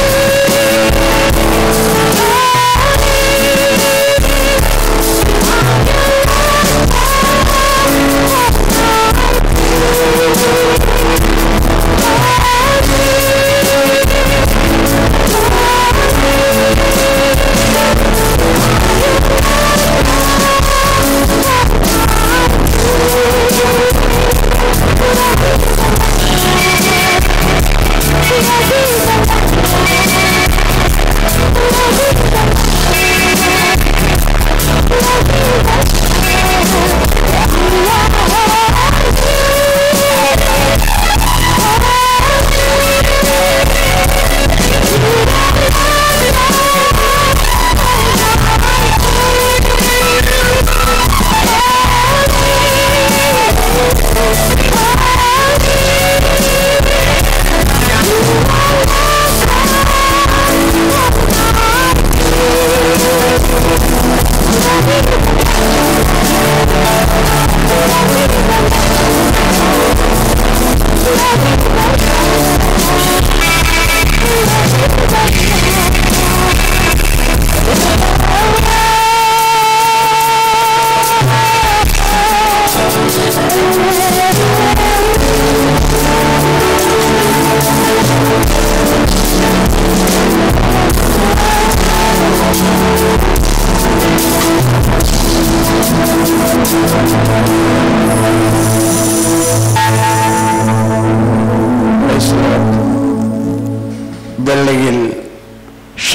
Thank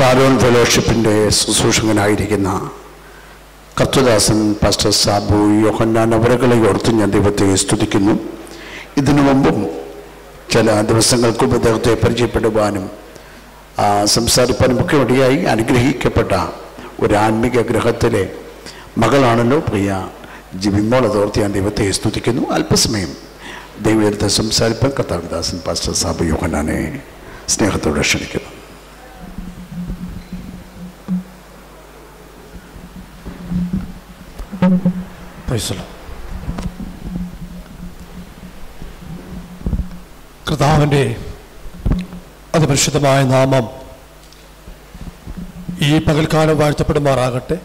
ഷാരോൺ ഫെലോഷിപ്പിൻ്റെ ശുശ്രൂഷകനായിരിക്കുന്ന കർത്തുദാസൻ പാസ്റ്റർ സാബു യോഹന്നാൻ അവരകളെ ഓർത്ത് ഞാൻ ദൈവത്തെ സ്തുതിക്കുന്നു ഇതിനു മുമ്പും ചില ദിവസങ്ങൾക്ക് മുമ്പ് അദ്ദേഹത്തെ പരിചയപ്പെടുവാനും ആ, സംസാരിപ്പാനും ഒക്കെ ഇടയായി അനുഗ്രഹിക്കപ്പെട്ട ഒരു ആത്മീക ഗ്രഹത്തിലെ മകളാണല്ലോ പ്രിയ ജിബിമോൾ അതോർത്ത് ഞാൻ ദൈവത്തെ സ്തുതിക്കുന്നു അല്പസമയം ദൈവത്തെ സംസാരിപ്പാൻ കർത്താവിദാസൻ പാസ്റ്റർ സാബു യോഹന്നാനെ സ്നേഹത്തോടെ ക്ഷണിക്കുന്നു കർത്താവിൻ്റെ അതിപരിശുദ്ധമായ നാമം ഈ പകൽക്കാലം വാഴ്ത്തപ്പെടുമാറാകട്ടെ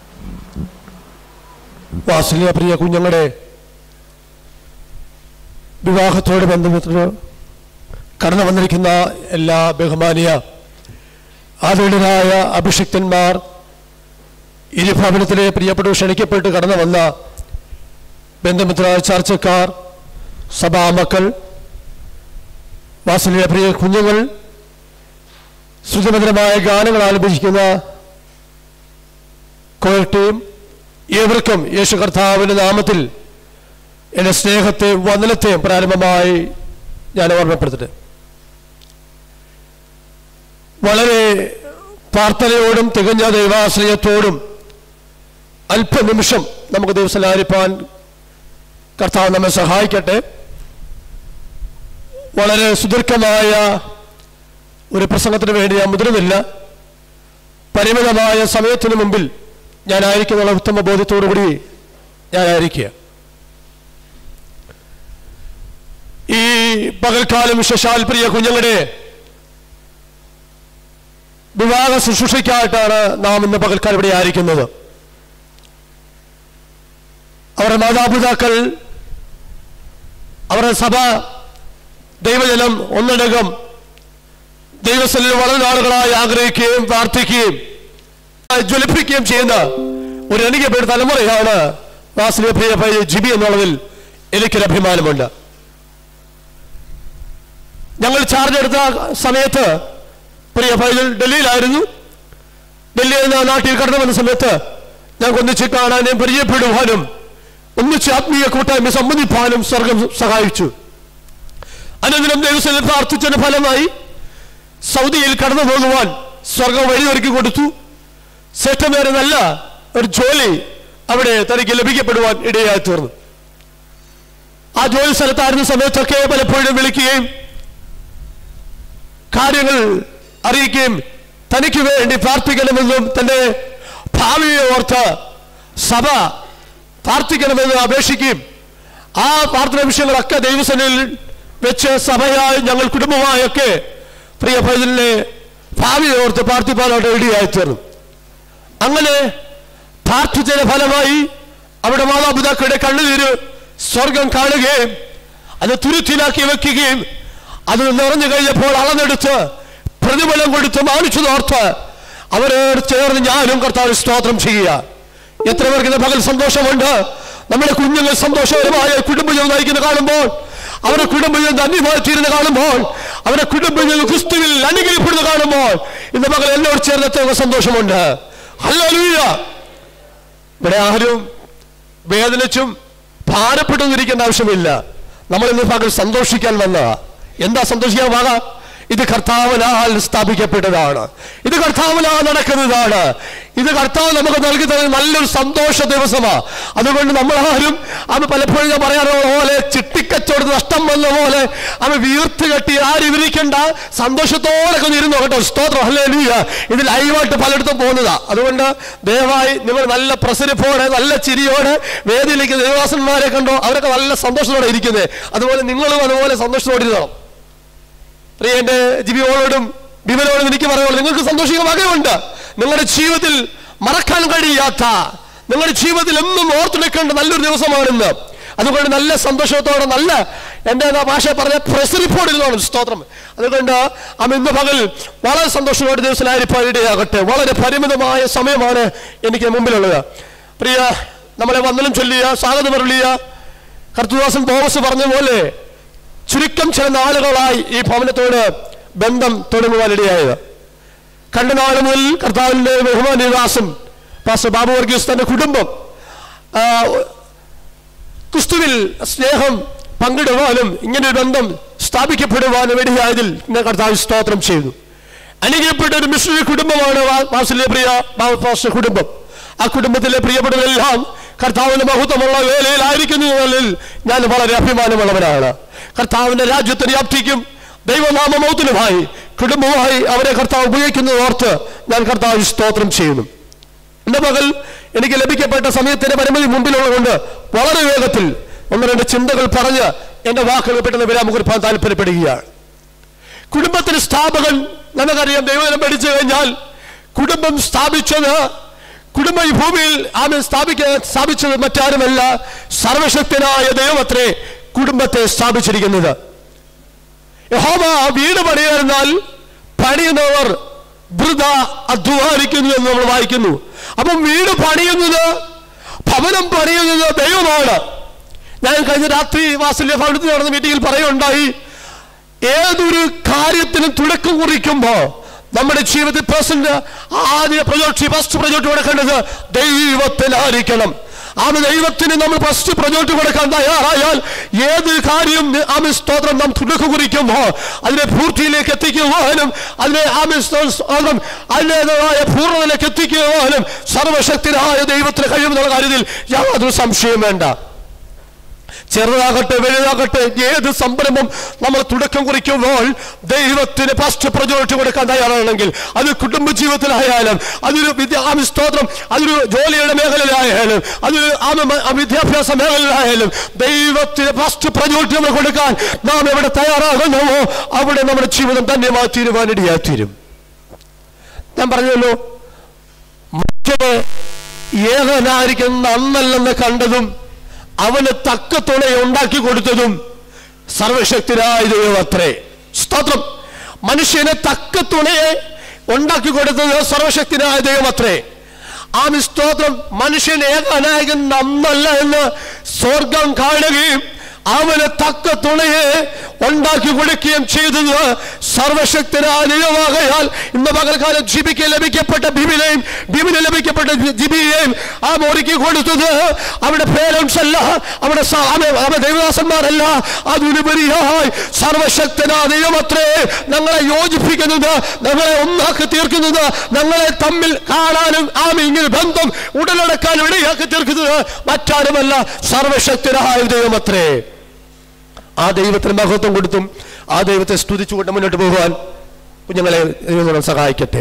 വാത്സല്യ പ്രിയ കുഞ്ഞുങ്ങളുടെ വിവാഹത്തോട് ബന്ധപ്പെട്ട് കടന്നു വന്നിരിക്കുന്ന എല്ലാ ബഹുമാനിയ ആദരണീയരായ അഭിഷിക്തന്മാർ ഈ ഭവനത്തിലെ പ്രിയപ്പെട്ടു ക്ഷണിക്കപ്പെട്ട് കടന്നു വന്ന ബന്ധുമിത്ര ചർച്ചക്കാർ സഭാമക്കൾ വാസലിലെ പ്രിയ കുഞ്ഞുങ്ങൾ ശ്രുതിമധുരമായ ഗാനങ്ങൾ ആലപിച്ചിരിക്കുന്ന കോയർ ടീം ഏവർക്കും യേശു കർത്താവിൻ്റെ നാമത്തിൽ എൻ്റെ സ്നേഹത്തെയും വന്ദനത്തെയും പ്രാരംഭമായി ഞാൻ ഓർമ്മപ്പെടുത്തട്ടെ വളരെ പ്രാർത്ഥനയോടും തികഞ്ഞ ദൈവാശ്രയത്തോടും അല്പനിമിഷം നമുക്ക് ദിവസം ആരിപ്പാൻ കർത്താവ് നമ്മെ സഹായിക്കട്ടെ വളരെ സുദീർഘമായ ഒരു പ്രസംഗത്തിന് വേണ്ടി ഞാൻ മുതിരുന്നില്ല പരിമിതമായ സമയത്തിന് മുമ്പിൽ ഞാനായിരിക്കുന്നുള്ള ഉത്തമ ബോധ്യത്തോടുകൂടി ഞാനായിരിക്കുക ഈ പകൽക്കാലം വിശേഷാൽ പ്രിയ കുഞ്ഞുങ്ങളുടെ വിവാഹ ശുശ്രൂഷയ്ക്കായിട്ടാണ് നാം ഇന്ന് പകൽക്കാലം ഇവിടെ ആയിരിക്കുന്നത് അവരുടെ മാതാപിതാക്കൾ അവരുടെ സഭ ദൈവജനം ഒന്നടങ്കം ദൈവസ്ഥലിൽ വളരെ നാളുകളായി ആഗ്രഹിക്കുകയും പ്രാർത്ഥിക്കുകയും ജ്വലിപ്പിക്കുകയും ചെയ്യുന്ന ഒരു എനിക്കപ്പെട്ട തലമുറയാണ് വാസ്ലിയ പ്രിയ പയ്യ ജിബി എന്നുള്ളതിൽ എനിക്കൊരു അഭിമാനമുണ്ട് ഞങ്ങൾ ചാർജ് എടുത്ത സമയത്ത് പ്രിയ പയ്യൽ ഡൽഹിയിലായിരുന്നു ഡൽഹിയിൽ നിന്ന് നാട്ടിൽ കടന്നു വന്ന സമയത്ത് ഞങ്ങൾക്ക് ഒന്നിച്ച് കാണാനും പരിചയപ്പെടുവാനും ഒന്നിച്ച് ആത്മീയ കൂട്ടായ്മ സംബന്ധിപ്പാനും സ്വർഗം സഹായിച്ചു അനന്തരം ദൈവസ്ഥലിൽ പ്രാർത്ഥിച്ചതിന്റെ ഫലമായി സൗദിയിൽ കടന്നു പോകുവാൻ സ്വർഗം വഴിയൊരുക്കി കൊടുത്തു ശ്രേഷ്ഠമേറെ നല്ല ഒരു ജോലി അവിടെ തനിക്ക് ലഭിക്കപ്പെടുവാൻ ഇടയായി തീർന്നു ആ ജോലി സ്ഥലത്തായിരുന്ന സമയത്തൊക്കെ പലപ്പോഴും വിളിക്കുകയും കാര്യങ്ങൾ അറിയിക്കുകയും തനിക്ക് വേണ്ടി പ്രാർത്ഥിക്കണമെന്നും തന്റെ ഭാവിയെ ഓർത്ത് സഭ പ്രാർത്ഥിക്കണമെന്ന് അപേക്ഷിക്കുകയും ആ പ്രാർത്ഥന വിഷയങ്ങളൊക്കെ ദൈവസേനയിൽ വെച്ച് സഭയായി ഞങ്ങൾ കുടുംബമായൊക്കെ പ്രിയ പൈതലിനെ ഭാവിയെ ഓർത്ത് പ്രാർത്ഥിപ്പാനായിട്ട് ഇടയായി തീർന്നു അങ്ങനെ പ്രാർത്ഥിച്ചതിന്റെ ഫലമായി അവിടെ മാതാപിതാക്കളുടെ കണ്ണുനീര് സ്വർഗം കാണുകയും അത് തുരുത്തിലാക്കി വെക്കുകയും അത് നിറഞ്ഞു കഴിഞ്ഞപ്പോൾ അളന്നെടുത്ത് പ്രതിഫലം കൊടുത്ത് മാനിച്ചു നോർത്ത് അവരോട് ചേർന്ന് ഞാനും കർത്താവ് സ്തോത്രം ചെയ്യുക എത്ര പേർക്ക് ഇന്ന് പകൽ സന്തോഷമുണ്ട് നമ്മുടെ കുഞ്ഞുങ്ങൾ സന്തോഷകരമായ കുടുംബജീവിതം നയിക്കുന്ന കാണുമ്പോൾ അവരുടെ കുടുംബജീവിതം ധന്യമായി തീരുന്ന കാണുമ്പോൾ അവരുടെ കുടുംബജീവിതം ക്രിസ്തുവിൽ അനുഗ്രഹപ്പെടുന്ന കാണുമ്പോൾ ഇന്ന് പകൽ എന്നോട് ചേർന്ന് എത്ര സന്തോഷമുണ്ട് ഹല്ലേലൂയ ഇവിടെ ആരും വേദനിച്ചും ഭാരപ്പെട്ടൊന്നും ഇരിക്കേണ്ട ആവശ്യമില്ല നമ്മൾ ഇന്ന് പകൽ സന്തോഷിക്കാൻ വന്നതാ എന്താ സന്തോഷിക്കാൻ വാങ്ങ ഇത് കർത്താവിനാൽ സ്ഥാപിക്കപ്പെട്ടതാണ് ഇത് കർത്താവിനാൽ നടക്കുന്നതാണ് ഇത് കർത്താവ് നമുക്ക് നൽകി തരുന്ന നല്ലൊരു സന്തോഷ ദിവസമാ അതുകൊണ്ട് നമ്മൾ ആരും അത് പലപ്പോഴും ഞാൻ പറയാറുള്ള പോലെ ചിട്ടിക്കച്ചവടത്ത് നഷ്ടം വന്ന പോലെ അവ വീർത്ത് കെട്ടി ആരും ഇരിക്കണ്ട സന്തോഷത്തോടെ ഒന്ന് ഇരുന്നു കേട്ടോ സ്തോത്രം അല്ലേ ഇത് ലൈവായിട്ട് പലയിടത്തും പോകുന്നതാ അതുകൊണ്ട് ദയവായി നിങ്ങൾ നല്ല പ്രസരിപ്പോടെ നല്ല ചിരിയോടെ വേദിയിലേക്ക് ദേവാസന്മാരെ കണ്ടോ അവരൊക്കെ നല്ല സന്തോഷത്തോടെ ഇരിക്കുന്നത് അതുപോലെ നിങ്ങളും അതുപോലെ സന്തോഷത്തോടെ ഇരുന്നണം പ്രിയ എന്റെ ജിബിയോളോടും ബിബിനോടും എനിക്ക് പറയുള്ളൂ നിങ്ങൾക്ക് സന്തോഷിക്കാൻ വകയുണ്ട് നിങ്ങളുടെ ജീവിതത്തിൽ മറക്കാൻ കഴിയാത്ത നിങ്ങളുടെ ജീവിതത്തിൽ എന്നും ഓർത്തെടുക്കേണ്ട നല്ലൊരു ദിവസമാണിന്ന് അതുകൊണ്ട് നല്ല സന്തോഷത്തോടെ നല്ല എൻ്റെ എന്താ ഭാഷ പറഞ്ഞ പ്രസരിപ്പോടിരുന്നോണം സ്തോത്രം അതുകൊണ്ട് അമ്മ ഇന്ന് പകൽ വളരെ സന്തോഷത്തോടെ ദിവസമായിരിക്കാൻ ഇടയാകട്ടെ വളരെ പരിമിതമായ സമയമാണ് എനിക്ക് മുമ്പിലുള്ളത് പ്രിയ നമ്മളെ വന്ദനം ചൊല്ലിയ സ്വാഗതം അരുളിയ കർത്തുദാസൻ തോമസ് പറഞ്ഞ പോലെ ചുരുക്കം ചില നാളുകളായി ഈ ഭവനത്തോട് ബന്ധം തുടങ്ങുവാനിടയായത് കണ്ട നാൾ മുതൽ കർത്താവിൻ്റെ ബഹുമാനദാസൻ പാസ്റ്റർ ബാബു വർഗീസ് തന്റെ കുടുംബം ആ, ക്രിസ്തുവിൽ സ്നേഹം പങ്കിടുവാനും ഇങ്ങനെ ഒരു ബന്ധം സ്ഥാപിക്കപ്പെടുവാനും ഇടയായതിൽ ഞാൻ കർത്താവ് സ്തോത്രം ചെയ്യുന്നു അനുഗ്രഹപ്പെട്ട ഒരു മിഷണറി കുടുംബമാണ് വാ- വാത്സല്യ പ്രിയ ബാബു പാസ്റ്റർ കുടുംബം ആ കുടുംബത്തിലെ പ്രിയപ്പെട്ടവരെല്ലാം കർത്താവിന്റെ മഹത്വമുള്ള വേലയിലായിരിക്കുന്നു എന്നതിൽ ഞാൻ വളരെ അഭിമാനമുള്ളവരാണ് കർത്താവിന്റെ രാജ്യത്തിന് വ്യാപ്തിക്കും ദൈവനാമമൗത്തിനുമായി കുടുംബമായി അവരെ കർത്താവ് ഉപയോഗിക്കുന്നത് ഓർത്ത് ഞാൻ കർത്താവ് സ്തോത്രം ചെയ്യുന്നു എന്റെ മകൾ എനിക്ക് ലഭിക്കപ്പെട്ട സമയത്തിന്റെ പരിമിതി മുമ്പിലുള്ളതുകൊണ്ട് വളരെ വേഗത്തിൽ ഒന്ന് രണ്ട് ചിന്തകൾ പറഞ്ഞ് എന്റെ വാക്കുകൾ പെട്ടെന്ന് വിരാമം കുറിപ്പാൻ താല്പര്യപ്പെടുകയാണ് കുടുംബത്തിന് സ്ഥാപകൻ നമുക്കറിയാം ദൈവജനം പഠിച്ചു കഴിഞ്ഞാൽ കുടുംബം സ്ഥാപിച്ചത് കുടുംബം ഈ ഭൂമിയിൽ ആമെ സ്ഥാപിക്കാൻ സ്ഥാപിച്ചത് മറ്റാരുമല്ല സർവശക്തനായ ദൈവമത്രേ കുടുംബത്തെ സ്ഥാപിച്ചിരിക്കുന്നത് യഹോവ വീട് പണിയായിരുന്നാൽ പണിയുന്നവർ വൃത അധ്വാനിക്കുന്നു എന്ന് നമ്മൾ വായിക്കുന്നു അപ്പം വീട് പണിയുന്നത് ഭവനം പണിയുന്നത് ദൈവമാണ് ഞാൻ കഴിഞ്ഞ രാത്രി വാസല്യ ഭവനത്തിൽ നടന്ന മീറ്റിംഗിൽ പറയുണ്ടായി ഏതൊരു കാര്യത്തിനും തുടക്കം കുറിക്കുമ്പോ നമ്മുടെ ജീവിതത്തിൽ പേഴ്സന്റെ ആദ്യ പ്രൊജക്ട് ഫസ്റ്റ് പ്രൊജക്ട് കൊടുക്കേണ്ടത് ദൈവത്തിലായിരിക്കണം ആമ ദൈവത്തിന് നമ്മൾ ഫസ്റ്റ് പ്രൊജക്ട് കൊടുക്കാൻ തയ്യാറായാൽ ഏത് കാര്യം ആമ സ്തോത്രം നാം തുടക്കം കുറിക്കുമ്പോൾ അതിനെ പൂർത്തിയിലേക്ക് എത്തിക്കുവാനും അതിനെ ആമ സ്തോത്രം അതിൻ്റെതായ പൂർണ്ണതയിലേക്ക് എത്തിക്കുവാനും സർവശക്തനായ ദൈവത്തിന് കഴിയുമെന്നുള്ള കാര്യത്തിൽ യാതൊരു സംശയം വേണ്ട ചെറുതാകട്ടെ വലുതാകട്ടെ ഏത് സംരംഭം നമ്മൾ തുടക്കം കുറിക്കുമ്പോൾ ദൈവത്തിന് ഫസ്റ്റ് പ്രചോദിച്ചു കൊടുക്കാൻ തയ്യാറാണെങ്കിൽ അത് കുടുംബജീവിതത്തിലായാലും അതൊരു വിദ്യ ആമി സ്തോത്രം അതൊരു ജോലിയുടെ മേഖലയിലായാലും അതൊരു ആമ ആ വിദ്യാഭ്യാസ മേഖലയിലായാലും ദൈവത്തിന് ഫസ്റ്റ് പ്രചോദിച്ചു നമ്മൾ കൊടുക്കാൻ നാം എവിടെ തയ്യാറാകുന്നുവോ അവിടെ നമ്മുടെ ജീവിതം ധന്യമായി തീരുവാനിടയായി തീരും ഞാൻ പറഞ്ഞല്ലോ മറ്റേ ഏകനായിരിക്കുന്ന അന്നല്ലെന്ന് കണ്ടതും അവന് തക്ക തുണയെ ഉണ്ടാക്കി കൊടുത്തതും സർവശക്തനായ ദൈവം അത്രേ സ്തോത്രം മനുഷ്യന് തക്ക തുണയെ ഉണ്ടാക്കി കൊടുത്തത് സർവശക്തനായ ദൈവം അത്രേ ആ സ്തോത്രം മനുഷ്യൻ ഏകനായകൻ നന്നല്ല എന്ന് സ്വർഗം കാണുകയും അവന് തക്ക തുണയെ ഉണ്ടാക്കി കൊടുക്കുകയും ചെയ്തത് സർവശക്തനായ ദൈവമാകയാൽ ഇന്ന് പകൽക്കാലം ജിബിക്ക് ലഭിക്കപ്പെട്ട ബിബിനെയും ബിബിന് ലഭിക്കപ്പെട്ട ജി- ജിബിയെയും ആ ഒരുക്കി കൊടുത്തത് അവിടെ പേരൻസ് അല്ല അവിടെ സ- അവ- അവ ദൈവദാസന്മാരല്ല അതിനുപരിയായി സർവശക്തനായ ദൈവമത്രേ ഞങ്ങളെ യോജിപ്പിക്കുന്നത് ഞങ്ങളെ ഒന്നാക്കി തീർക്കുന്നത് ഞങ്ങളെ തമ്മിൽ കാണാനും ആമി ഇങ്ങനെ ബന്ധം ഉടലടക്കാനും ഇടയാക്കി തീർക്കുന്നത് മറ്റാരുമല്ല സർവശക്തനായ ദൈവമത്രേ ആ ദൈവത്തിന് മഹത്വം കൊടുത്തും ആ ദൈവത്തെ സ്തുതിച്ചുകൊണ്ട് മുന്നോട്ട് പോകുവാൻ കുഞ്ഞുങ്ങളെ ദൈവം സഹായിക്കട്ടെ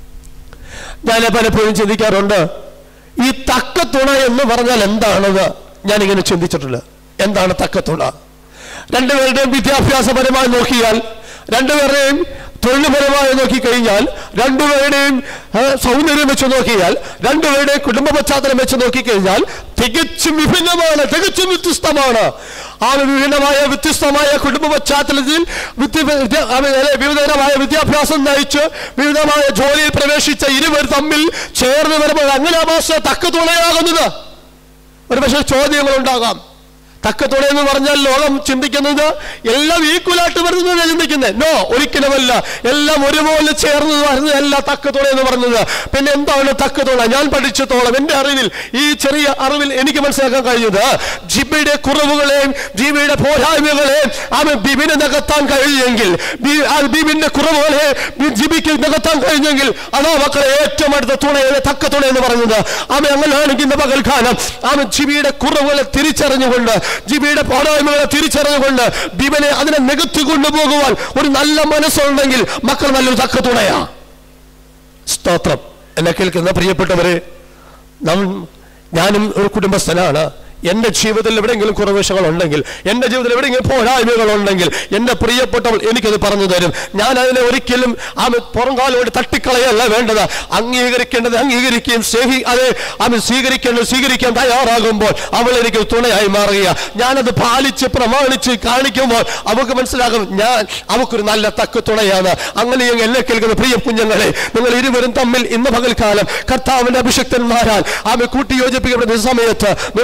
ഞാൻ പലപ്പോഴും ചിന്തിക്കാറുണ്ട് ഈ തക്കത്തുണ എന്ന് പറഞ്ഞാൽ എന്താണെന്ന് ഞാനിങ്ങനെ ചിന്തിച്ചിട്ടുണ്ട് എന്താണ് തക്കത്തുണ രണ്ടുപേരുടെയും വിദ്യാഭ്യാസപരമായി നോക്കിയാൽ രണ്ടുപേരുടെയും തൊഴിൽപരമായി നോക്കിക്കഴിഞ്ഞാൽ രണ്ടുപേരുടെയും ആ, സൗന്ദര്യം വെച്ച് നോക്കിയാൽ രണ്ടുപേരുടെയും കുടുംബ പശ്ചാത്തലം വെച്ച് നോക്കിക്കഴിഞ്ഞാൽ തികച്ചും വിഭിന്നമാണ് തികച്ചും വ്യത്യസ്തമാണ് ആ വിഭിന്നമായ വ്യത്യസ്തമായ കുടുംബ പശ്ചാത്തലത്തിൽ വിദ്യ- വിദ്യ- ആ, അല്ലെ, വിവിധതരമായ വിദ്യാഭ്യാസം നയിച്ച് വിവിധമായ ജോലിയിൽ പ്രവേശിച്ച ഇരുവർ തമ്മിൽ ചേർന്ന് വരുമ്പോൾ അങ്ങനെ ആ ഭാഷ തക്ക തുണയാകുന്നത് ഒരു പക്ഷേ ചോദ്യങ്ങൾ ഉണ്ടാകാം തക്കത്തോടെ എന്ന് പറഞ്ഞാൽ ലോകം ചിന്തിക്കുന്നത് എല്ലാം ഈക്വലായിട്ട് വരുന്നത് ചിന്തിക്കുന്നത് നോ ഒരിക്കലുമല്ല എല്ലാം ഒരുപോലെ ചേർന്ന് വരുന്നതല്ല തക്കത്തോടെ എന്ന് പറഞ്ഞത് പിന്നെ എന്താണ് തക്കത്തോള ഞാൻ പഠിച്ചത്തോളം എൻ്റെ അറിവിൽ ഈ ചെറിയ അറിവിൽ എനിക്ക് മനസ്സിലാക്കാൻ കഴിഞ്ഞത് ജിബിയുടെ കുറവുകളെയും ജിബിയുടെ പോരായ്മകളെയും അവൻ ബിബിനെ നികത്താൻ കഴിഞ്ഞെങ്കിൽ ബി- ആ ബിബിന്റെ കുറവുകളെ ബി- ജിബിക്ക് നികത്താൻ കഴിഞ്ഞെങ്കിൽ അതാ മക്കളെ ഏറ്റവും അടുത്ത തുണയെ തക്ക തുണ എന്ന് പറയുന്നത് അവൻ അങ്ങനെയാണെങ്കിൽ ഇന്ന് പകൽക്കാലം അവൻ ജിബിയുടെ കുറവുകളെ തിരിച്ചറിഞ്ഞുകൊണ്ട് ജിബിയുടെ പോരായ്മകളെ തിരിച്ചറിഞ്ഞുകൊണ്ട് ബിബിനെ അതിനെ നികത്തി കൊണ്ടുപോകുവാൻ ഒരു നല്ല മനസ്സുണ്ടെങ്കിൽ മക്കൾ നല്ലൊരു തക്ക തുണയാ സ്തോത്രം എന്നെ കേൾക്കുന്ന പ്രിയപ്പെട്ടവരെ നാം ഞാനും ഒരു കുടുംബസ്ഥനാണ് എൻ്റെ ജീവിതത്തിൽ എവിടെയെങ്കിലും കുറവേശങ്ങൾ ഉണ്ടെങ്കിൽ എൻ്റെ ജീവിതത്തിൽ എവിടെയെങ്കിലും പോരായ്മകൾ ഉണ്ടെങ്കിൽ എൻ്റെ പ്രിയപ്പെട്ടവൾ എനിക്കത് പറഞ്ഞു തരും ഞാൻ അതിനെ ഒരിക്കലും ആമ പുറംകാലോട് തട്ടിക്കളയല്ല വേണ്ടത് അംഗീകരിക്കേണ്ടത് അംഗീകരിക്കുകയും സ്നേഹി അത് ആമ സ്വീകരിക്കേണ്ടത് സ്വീകരിക്കാൻ തയ്യാറാകുമ്പോൾ അവൾ എനിക്ക് തുണയായി മാറുക ഞാനത് പാലിച്ച് പ്രമാണിച്ച് കാണിക്കുമ്പോൾ അവൾക്ക് മനസ്സിലാകും ഞാൻ അവൾക്കൊരു നല്ല തക്ക തുണയാണ് അങ്ങനെയെങ്കിൽ എന്നെ കേൾക്കുന്ന പ്രിയ കുഞ്ഞുങ്ങളെ നിങ്ങൾ ഇരുവരും തമ്മിൽ ഇന്ന് പകൽക്കാലം കർത്താവിന്റെ അഭിഷക്തന്മാരാൽ ആമെ കൂട്ടി യോജിപ്പിക്കപ്പെടുന്ന ഈ സമയത്ത് നിങ്ങൾ രണ്ടുപേരും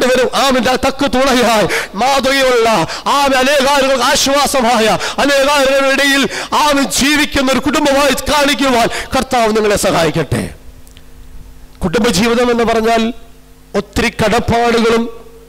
രണ്ടുപേരും ആമിന്റെ തക്ക് തുണയായി മാതൃകയുള്ള ആമി അനേകാലുകൾക്ക് ആശ്വാസമായ അനേകാലുകളുടെ ഇടയിൽ ആമി ജീവിക്കുന്ന ഒരു കുടുംബമായി കാണിക്കുവാൻ കർത്താവ് നിങ്ങളെ സഹായിക്കട്ടെ കുടുംബജീവിതം എന്ന് പറഞ്ഞാൽ ഒത്തിരി കടപ്പാടുകളും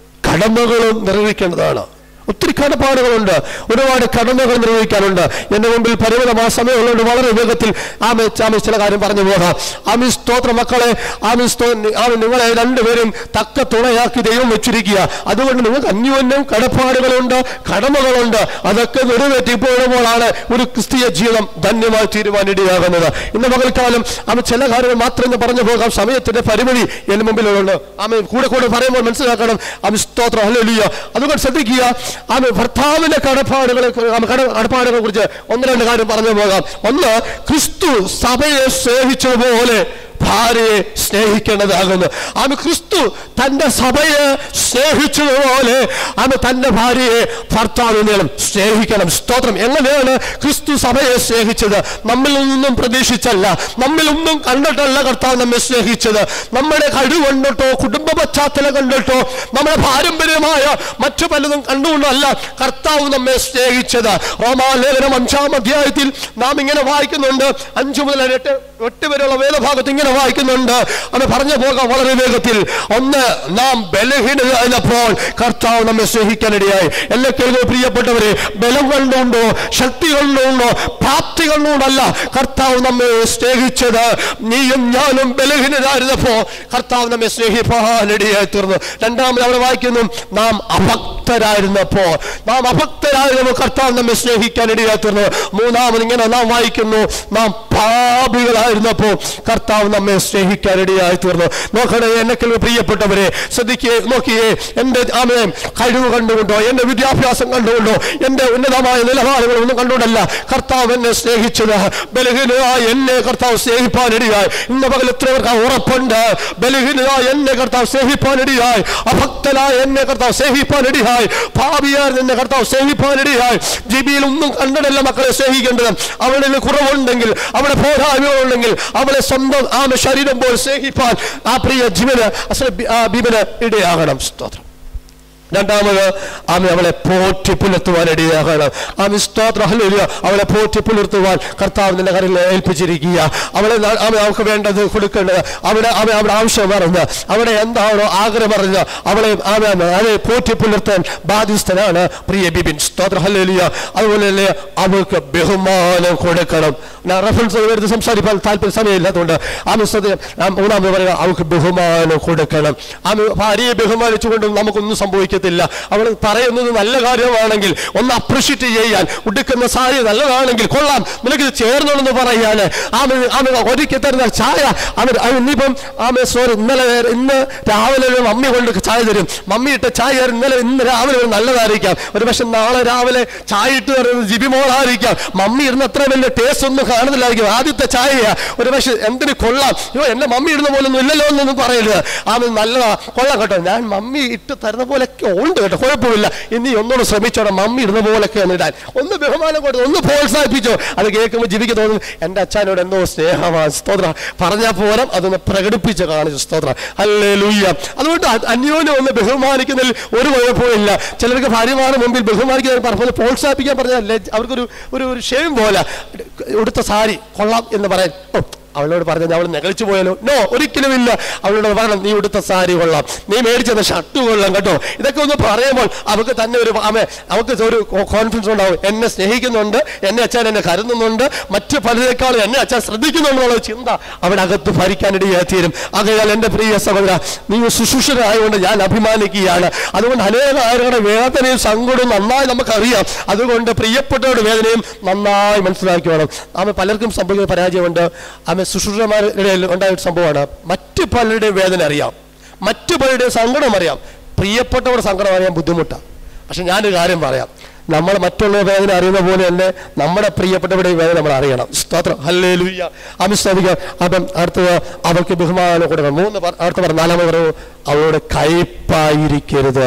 കടമകളും നിർവഹിക്കേണ്ടതാണ് ഒത്തിരി കടപ്പാടുകളുണ്ട് ഒരുപാട് കടമകൾ നിർവഹിക്കാനുണ്ട് എന്റെ മുമ്പിൽ പരിമിതമായ സമയമുള്ളതുകൊണ്ട് വളരെ വേഗത്തിൽ ആമി ആമി ചില കാര്യം പറഞ്ഞു പോകാം ആമി സ്തോത്ര മക്കളെ ആമി സ്തോ ആമി നിങ്ങളെ രണ്ടുപേരും തക്ക തുണയാക്കി ദൈവം വെച്ചിരിക്കുക അതുകൊണ്ട് നിങ്ങൾക്ക് അന്യോന്യം കടപ്പാടുകളുണ്ട് കടമകളുണ്ട് അതൊക്കെ നിറവേറ്റി പോഴുമ്പോഴാണ് ഒരു ക്രിസ്തീയ ജീവിതം ധന്യമായി തീരുമാനിടയാകുന്നത് ഇന്ന് പകൽക്കാലം ആമ ചില കാര്യങ്ങൾ മാത്രം ഇന്ന് പറഞ്ഞു പോകാം സമയത്തിന്റെ പരിമിതി എന്റെ മുമ്പിലുണ്ട് ആമ കൂടെ കൂടെ പറയുമ്പോൾ മനസ്സിലാക്കണം ആമ സ്തോത്രം ഹല്ലേലൂയ അതുകൊണ്ട് ശ്രദ്ധിക്കുക ആമ ഭർത്താവിന്റെ കടപ്പാടുകളെ ആമ കട കടപ്പാടുകളെ കുറിച്ച് ഒന്ന് രണ്ട് കാര്യം പറഞ്ഞു പോകാം ഒന്ന് ക്രിസ്തു സഭയെ സ്നേഹിച്ചതുപോലെ ഭാര്യയെ സ്നേഹിക്കേണ്ടതാകുന്നു ആമ ക്രിസ്തു തന്റെ സഭയെ സ്നേഹിച്ചതുപോലെ ആമ തന്റെ ഭാര്യയെ ഭർത്താവിനെയും സ്നേഹിക്കണം സ്തോത്രം എങ്ങനെയാണ് ക്രിസ്തു സഭയെ സ്നേഹിച്ചത് നമ്മിൽ നിന്നും പ്രതീക്ഷിച്ചല്ല നമ്മിൽ ഒന്നും കണ്ടിട്ടല്ല കർത്താവ് നമ്മെ സ്നേഹിച്ചത് നമ്മുടെ കഴിവ് കണ്ടിട്ടോ കുടുംബ പശ്ചാത്തലം കണ്ടിട്ടോ നമ്മുടെ പാരമ്പര്യമായ മറ്റു പലതും കണ്ടുകൊണ്ടല്ല കർത്താവ് നമ്മെ സ്നേഹിച്ചത് റോമാലേഖനം അഞ്ചാം അധ്യായത്തിൽ നാം ഇങ്ങനെ വായിക്കുന്നുണ്ട് അഞ്ചു മുതൽ എട്ട് എട്ട് വരെയുള്ള വേദഭാഗത്ത് ഇങ്ങനെ വായിക്കുന്നുണ്ട് അത് പറഞ്ഞു പോകാം വളരെ വേഗത്തിൽ ഒന്ന് നാം ബലഹീനതപ്പോൾ കർത്താവ് നമ്മെ സ്നേഹിക്കാനിടയായി എല്ലാ കേൾക്കുക പ്രിയപ്പെട്ടവരെ ബലം കൊണ്ടുണ്ടോ ശക്തി കൊണ്ടുണ്ടോ പ്രാപ്തി കൊണ്ടുകൊണ്ടല്ല കർത്താവ് നമ്മെ സ്നേഹിച്ചത് നീയും ഞാനും ബലഹീനരായിരുന്നപ്പോ കർത്താവ് നമ്മെ സ്നേഹിപ്പാനിടയായി തീർന്നു രണ്ടാമത് അവിടെ വായിക്കുന്നു നാം അഭക്തരായിരുന്നപ്പോ നാം അഭക്തരായിരുന്നപ്പോൾ കർത്താവ് നമ്മെ സ്നേഹിക്കാനിടയായി തീർന്നു മൂന്നാമത് ഇങ്ങനെ നാം വായിക്കുന്നു നാം പാപികളായിരുന്നപ്പോ കർത്താവ് നമ്മെ സ്നേഹിക്കാനിടയായി തീർന്നു നോക്കണേ എന്നെ പ്രിയപ്പെട്ടവരെ ശ്രദ്ധിക്കേ നോക്കിയേ എന്റെ ആമേ കഴിവ് കണ്ടുകൊണ്ടോ എന്റെ വിദ്യാഭ്യാസം കണ്ടുകൊണ്ടോ എന്റെ ഉന്നതമായ നിലവാരങ്ങൾ ഒന്നും കണ്ടുകൊണ്ടല്ല കർത്താവ് എന്നെ സ്നേഹിച്ചത് ബലഹീനയായി എന്നെ കർത്താവ് സ്നേഹിപ്പാനിടയായി ഇന്ന് പകൽ എത്ര പേർക്ക് ആ ഉറപ്പുണ്ട് ബലഹീനയായി എന്നെ കർത്താവ് സ്നേഹിപ്പാനിടയായി അഭക്തനായ എന്നെ കർത്താവ് സ്നേഹിപ്പാനിടയായി ഭാവിയാർ എന്നെ കർത്താവ് സ്നേഹിപ്പാനിടയായി ജിബിയിൽ ഒന്നും കണ്ടിട്ടല്ല മക്കളെ സ്നേഹിക്കേണ്ടത് അവളിൽ കുറവുണ്ടെങ്കിൽ അവിടെ പോരായ്മകളുണ്ടെങ്കിൽ അവളെ സ്വന്തം ആമ ശരീരം പോലെ സ്നേഹിപ്പാൻ ആ പ്രിയ ജീവന് അസല ബി- ആ ബിബിന് ഇടയാകണം സ്തോത്രം രണ്ടാമത് ആമി അവളെ പോറ്റി പുലർത്തുവാൻ ഇടയാകണം ആമി സ്തോത്ര ഹല്ലേലൂയ അവളെ പോറ്റി പുലർത്തുവാൻ കർത്താവ് നിന്റെ കരയിൽ ഏൽപ്പിച്ചിരിക്കുക അവളെ ന- ആമി അവൾക്ക് വേണ്ടത് കൊടുക്കേണ്ടത് അവിടെ ആമി അവിടെ ആവശ്യം പറഞ്ഞ് അവിടെ എന്താണോ ആഗ്രഹം പറഞ്ഞ് അവളെ ആമി ആമി അവളെ പോറ്റി പുലർത്താൻ ബാധ്യസ്ഥനാണ് പ്രിയ ബിബിൻ സ്തോത്ര ഹല്ലേലൂയ അതുപോലെ തന്നെ അവൾക്ക് ബഹുമാനം കൊടുക്കണം ഞാൻ റഫറൻസ് എടുത്ത് സംസാരിക്കാൻ താല്പര്യം സമയമില്ലാത്തതുകൊണ്ട് ആമി ശ്രദ്ധ മൂന്നാമത് പറയുക അവൾക്ക് ബഹുമാനം കൊടുക്കണം ആമി ഭാര്യയെ ബഹുമാനിച്ചുകൊണ്ടും നമുക്കൊന്നും സംഭവിക്കത്തില്ല അവൾ പറയുന്നത് നല്ല കാര്യമാണെങ്കിൽ ഒന്ന് അപ്രിഷ്യേറ്റ് ചെയ്യാൻ ഉടുക്കുന്ന സാരി നല്ലതാണെങ്കിൽ കൊള്ളാം നിനക്ക് ഇത് ചേർന്നോളെന്ന് പറയാന് ആമ ആമ ഒരിക്കൽ തരുന്ന ചായ അവൻ ഇന്നിപ്പം ആമ സോറി ഇന്നലെ വരെ- ഇന്ന് രാവിലെ ഒരു മമ്മി കൊണ്ട് ചായ തരും മമ്മി ഇട്ട ചായ ഇന്നലെ ഇന്ന് രാവിലെ ഒരു നല്ലതായിരിക്കാം ഒരു പക്ഷെ നാളെ രാവിലെ ചായ ഇട്ട് തരുന്നത് ജിബിമോളായിരിക്കാം മമ്മി ഇരുന്ന് അത്ര വലിയ ടേസ്റ്റ് ഒന്നും കാണുന്നില്ലായിരിക്കും ആദ്യത്തെ ചായയാ ഒരു പക്ഷെ എന്തിന് കൊള്ളാം അയ്യോ എന്റെ മമ്മി ഇടുന്ന പോലെ ഒന്നും ഇല്ലല്ലോ എന്നൊന്നും പറയരുത് ആമ നല്ലതാ കൊള്ളാം കേട്ടോ ഞാൻ മമ്മി ഇട്ട് തരുന്ന പോലെയൊക്കെ ഉണ്ട് കേട്ടോ കുഴപ്പമില്ല ഇനി ഒന്നുകൂടെ ശ്രമിച്ചോടെ മമ്മി ഇടുന്ന പോലെയൊക്കെ ഒന്ന് ഇടാൻ ഒന്ന് ബഹുമാനം കൊടുത്ത് ഒന്ന് പ്രോത്സാഹിപ്പിച്ചോ അത് കേൾക്കുമ്പോൾ ജീവിക്ക് തോന്നും എൻ്റെ അച്ഛനോട് എന്തോ സ്നേഹമാണ് സ്തോത്രം പറഞ്ഞാൽ പോരം അതൊന്ന് പ്രകടിപ്പിച്ച് കാണിച്ചു സ്തോത്രം അല്ലേ ലൂയ്യ അതുകൊണ്ട് അ- അന്യോന്യം ഒന്ന് ബഹുമാനിക്കുന്നതിൽ ഒരു കുഴപ്പമില്ല ചിലർക്ക് ഭാര്യമാരുടെ മുമ്പിൽ ബഹുമാനിക്കാൻ പറഞ്ഞ പ്രോത്സാഹിപ്പിക്കാൻ പറഞ്ഞാൽ ലജ്ജ- അവർക്കൊരു ഒരു ഒരു ഷെയിം പോലെ ഉടുത്ത സാരി കൊള്ളാം എന്ന് പറയാൻ ഓ അവളോട് പറഞ്ഞത് അവൾ നെകളിച്ചു പോയാലോ നോ ഒരിക്കലുമില്ല അവളോട് പറയണം നീ ഉടുത്ത സാരി കൊള്ളാം നീ മേടിച്ചത് ഷർട്ട് കൊള്ളാം കേട്ടോ ഇതൊക്കെ ഒന്ന് പറയുമ്പോൾ അവൾക്ക് തന്നെ ഒരു ആമേ അവൾക്ക് ഒരു കോൺഫിഡൻസ് ഉണ്ടാവും എന്നെ സ്നേഹിക്കുന്നുണ്ട് എന്നെ അച്ഛൻ എന്നെ കരുതുന്നുണ്ട് മറ്റു പലരെക്കാളും എന്നെ അച്ഛൻ ശ്രദ്ധിക്കുന്നുണ്ടെന്നുള്ള ചിന്ത അവിടെ അകത്ത് ഭരിക്കാനിടയായി തീരും ആകയാൽ എൻ്റെ പ്രിയ സഹോദര നീ ശുശ്രൂഷകരായതുകൊണ്ട് ഞാൻ അഭിമാനിക്കുകയാണ് അതുകൊണ്ട് അനേക ആളുകളുടെ വേദനയും സങ്കടവും നന്നായി നമുക്കറിയാം അതുകൊണ്ട് പ്രിയപ്പെട്ടവരുടെ വേദനയും നന്നായി മനസ്സിലാക്കി വേണം ആമ പലർക്കും സംഭവിക്കുന്ന പരാജയമുണ്ട് ആമ ശുശ്രൂഷമാരുടെ ഇടയിൽ ഉണ്ടായ ഒരു സംഭവമാണ് മറ്റു പലരുടെയും വേദന അറിയാം മറ്റു പലരുടെയും സങ്കടം അറിയാം പ്രിയപ്പെട്ടവരുടെ സങ്കടം അറിയാൻ ബുദ്ധിമുട്ടാണ് പക്ഷെ ഞാനൊരു കാര്യം പറയാം നമ്മൾ മറ്റുള്ള വേദന അറിയുന്ന പോലെ തന്നെ നമ്മുടെ പ്രിയപ്പെട്ടവരുടെ വേദന നമ്മൾ അറിയണം സ്തോത്രം ഹല്ലേ ലുയ്യ അമിസ്താദിക അപ്പം അടുത്തത് അവർക്ക് ബഹുമാനം കൊടുക്കണം മൂന്ന് പറ- അടുത്ത പറഞ്ഞ നാലാമത് പറയുന്നു അവളോട് കയ്പായിരിക്കരുത്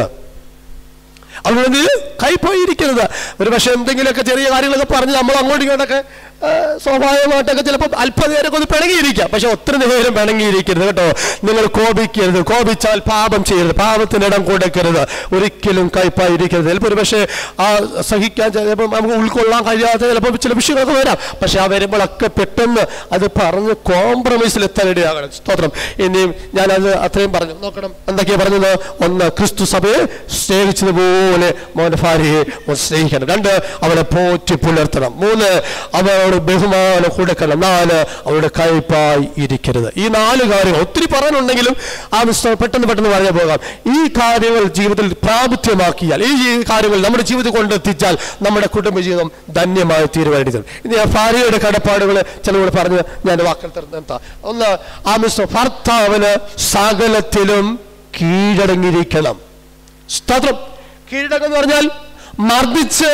അവളോട് കൈപ്പോയിരിക്കരുത് ഒരു പക്ഷെ എന്തെങ്കിലുമൊക്കെ ചെറിയ കാര്യങ്ങളൊക്കെ പറഞ്ഞ് നമ്മൾ അങ്ങോട്ടും ഇങ്ങോട്ടൊക്കെ ആ, സ്വാഭാവികമായിട്ടൊക്കെ ചിലപ്പോൾ അല്പനേരമൊക്കെ ഒന്ന് പിണങ്ങിയിരിക്കാം പക്ഷെ ഒത്തിരി നേരം പിണങ്ങിയിരിക്കരുത് കേട്ടോ നിങ്ങൾ കോപിക്കരുത് കോപിച്ചാൽ പാപം ചെയ്യരുത് പാപത്തിന് ഇടം കൊടുക്കരുത് ഒരിക്കലും കയ്പായിരിക്കരുത് ചിലപ്പോൾ ഒരു പക്ഷേ ആ സഹിക്കാൻ ചിലപ്പോൾ നമുക്ക് ഉൾക്കൊള്ളാൻ കഴിയാത്ത ചിലപ്പോൾ ചില വിഷയങ്ങളൊക്കെ വരാം പക്ഷെ ആ വരുമ്പോഴൊക്കെ പെട്ടെന്ന് അത് പറഞ്ഞ് കോംപ്രമൈസിൽ എത്താനിടയാകണം സ്തോത്രം ഇനിയും ഞാനത് അത്രയും പറഞ്ഞു നോക്കണം എന്തൊക്കെയാ പറഞ്ഞത് ഒന്ന് ക്രിസ്തു സഭയെ സ്നേഹിച്ചതുപോലെ മോന്റെ ഭാര്യയെ മോൻ സ്നേഹിക്കണം രണ്ട് അവളെ പോറ്റി പുലർത്തണം മൂന്ന് അവളോട് ബഹുമാനം കൊടുക്കണം നാല് അവളുടെ കയ്പായി ഇരിക്കരുത് ഈ നാല് കാര്യങ്ങൾ ഒത്തിരി പറയാനുണ്ടെങ്കിലും ആ പുസ്തകം പെട്ടെന്ന് പെട്ടെന്ന് പറഞ്ഞു പോകാം ഈ കാര്യങ്ങൾ ജീവിതത്തിൽ പ്രാമുഖ്യമാക്കിയാൽ ഈ ജീ- കാര്യങ്ങൾ നമ്മുടെ ജീവിതത്തിൽ കൊണ്ടെത്തിച്ചാൽ നമ്മുടെ കുടുംബജീവിതം ധന്യമായി തീരുമാനിക്കും ഇനി ആ ഭാര്യയുടെ കടപ്പാടുകൾ ചിലവോട് പറഞ്ഞ് ഞാൻ വാക്കിൽ നിർത്താം ഒന്ന് ആ മിസ്റ്റർ ഭർത്താവിന് സകലത്തിലും കീഴടങ്ങിയിരിക്കണം സ്തോത്രം കീഴടക്കം എന്ന് പറഞ്ഞാൽ മർദ്ദിച്ച്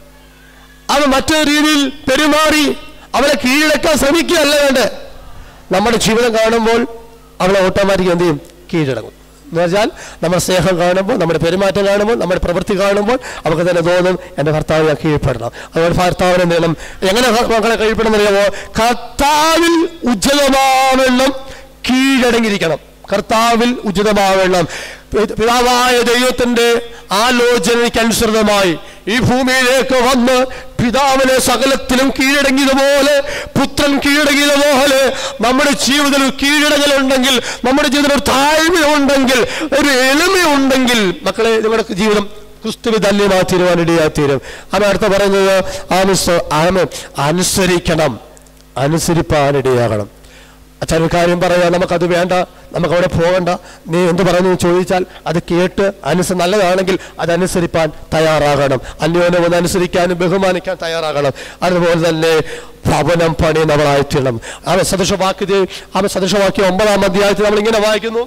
അവൻ മറ്റൊരു രീതിയിൽ പെരുമാറി അവളെ കീഴടക്കാൻ ശ്രമിക്കുകയല്ല വേണ്ടേ നമ്മുടെ ജീവിതം കാണുമ്പോൾ അവളെ ഓട്ടോമാറ്റിക് എന്ത് ചെയ്യും കീഴടങ്ങും എന്ന് വെച്ചാൽ നമ്മുടെ സ്നേഹം കാണുമ്പോൾ നമ്മുടെ പെരുമാറ്റം കാണുമ്പോൾ നമ്മുടെ പ്രവൃത്തി കാണുമ്പോൾ അവർക്ക് തന്നെ തോന്നും എൻ്റെ ഭർത്താവ് ഞാൻ കീഴ്പ്പെടണം അതുപോലെ ഭർത്താവിനെ നീളം എങ്ങനെ മക്കളെ കീഴ്പ്പെടണം അറിയാമോ കർത്താവിൽ ഉജ്ജ്വലമാവെണ്ണം കീഴടങ്ങിയിരിക്കണം കർത്താവിൽ ഉചിതമാവണം പി- പിതാവായ ദൈവത്തിന്റെ ആലോചനയ്ക്ക് അനുസൃതമായി ഈ ഭൂമിയിലേക്ക് വന്ന് പിതാവിനെ സകലത്തിലും കീഴടങ്ങിയതുപോലെ പുത്രൻ കീഴടങ്ങിയതുപോലെ നമ്മുടെ ജീവിതത്തിൽ ഒരു കീഴടങ്ങലുണ്ടെങ്കിൽ നമ്മുടെ ജീവിതത്തിൽ ഒരു താഴ്മയുണ്ടെങ്കിൽ ഒരു എളിമയുണ്ടെങ്കിൽ മക്കളെ നിങ്ങളുടെ ജീവിതം ക്രിസ്തുവി ധന്യമായി തീരുവാനിടയായി തീരും അവൻ അടുത്ത പറയുന്നത് ആമസ് ആമ അനുസരിക്കണം അനുസരിപ്പാനിടയാകണം അച്ഛൻ ഒരു കാര്യം പറയാം നമുക്കത് വേണ്ട നമുക്ക് അവിടെ പോകണ്ട നീ എന്ത് പറയുന്നു എന്ന് ചോദിച്ചാൽ അത് കേട്ട് അനുസ നല്ലതാണെങ്കിൽ അതനുസരിപ്പാൻ തയ്യാറാകണം അന്യോന്യം ഒന്ന് അനുസരിക്കാനും ബഹുമാനിക്കാൻ തയ്യാറാകണം അതുപോലെ തന്നെ ഭവനം പണിയുന്നവളായിട്ടിടണം അവൻ സദൃശവാക്യ അവൻ സദൃശവാക്യം ഒമ്പതാം അധ്യായത്തിൽ നമ്മൾ ഇങ്ങനെ വായിക്കുന്നു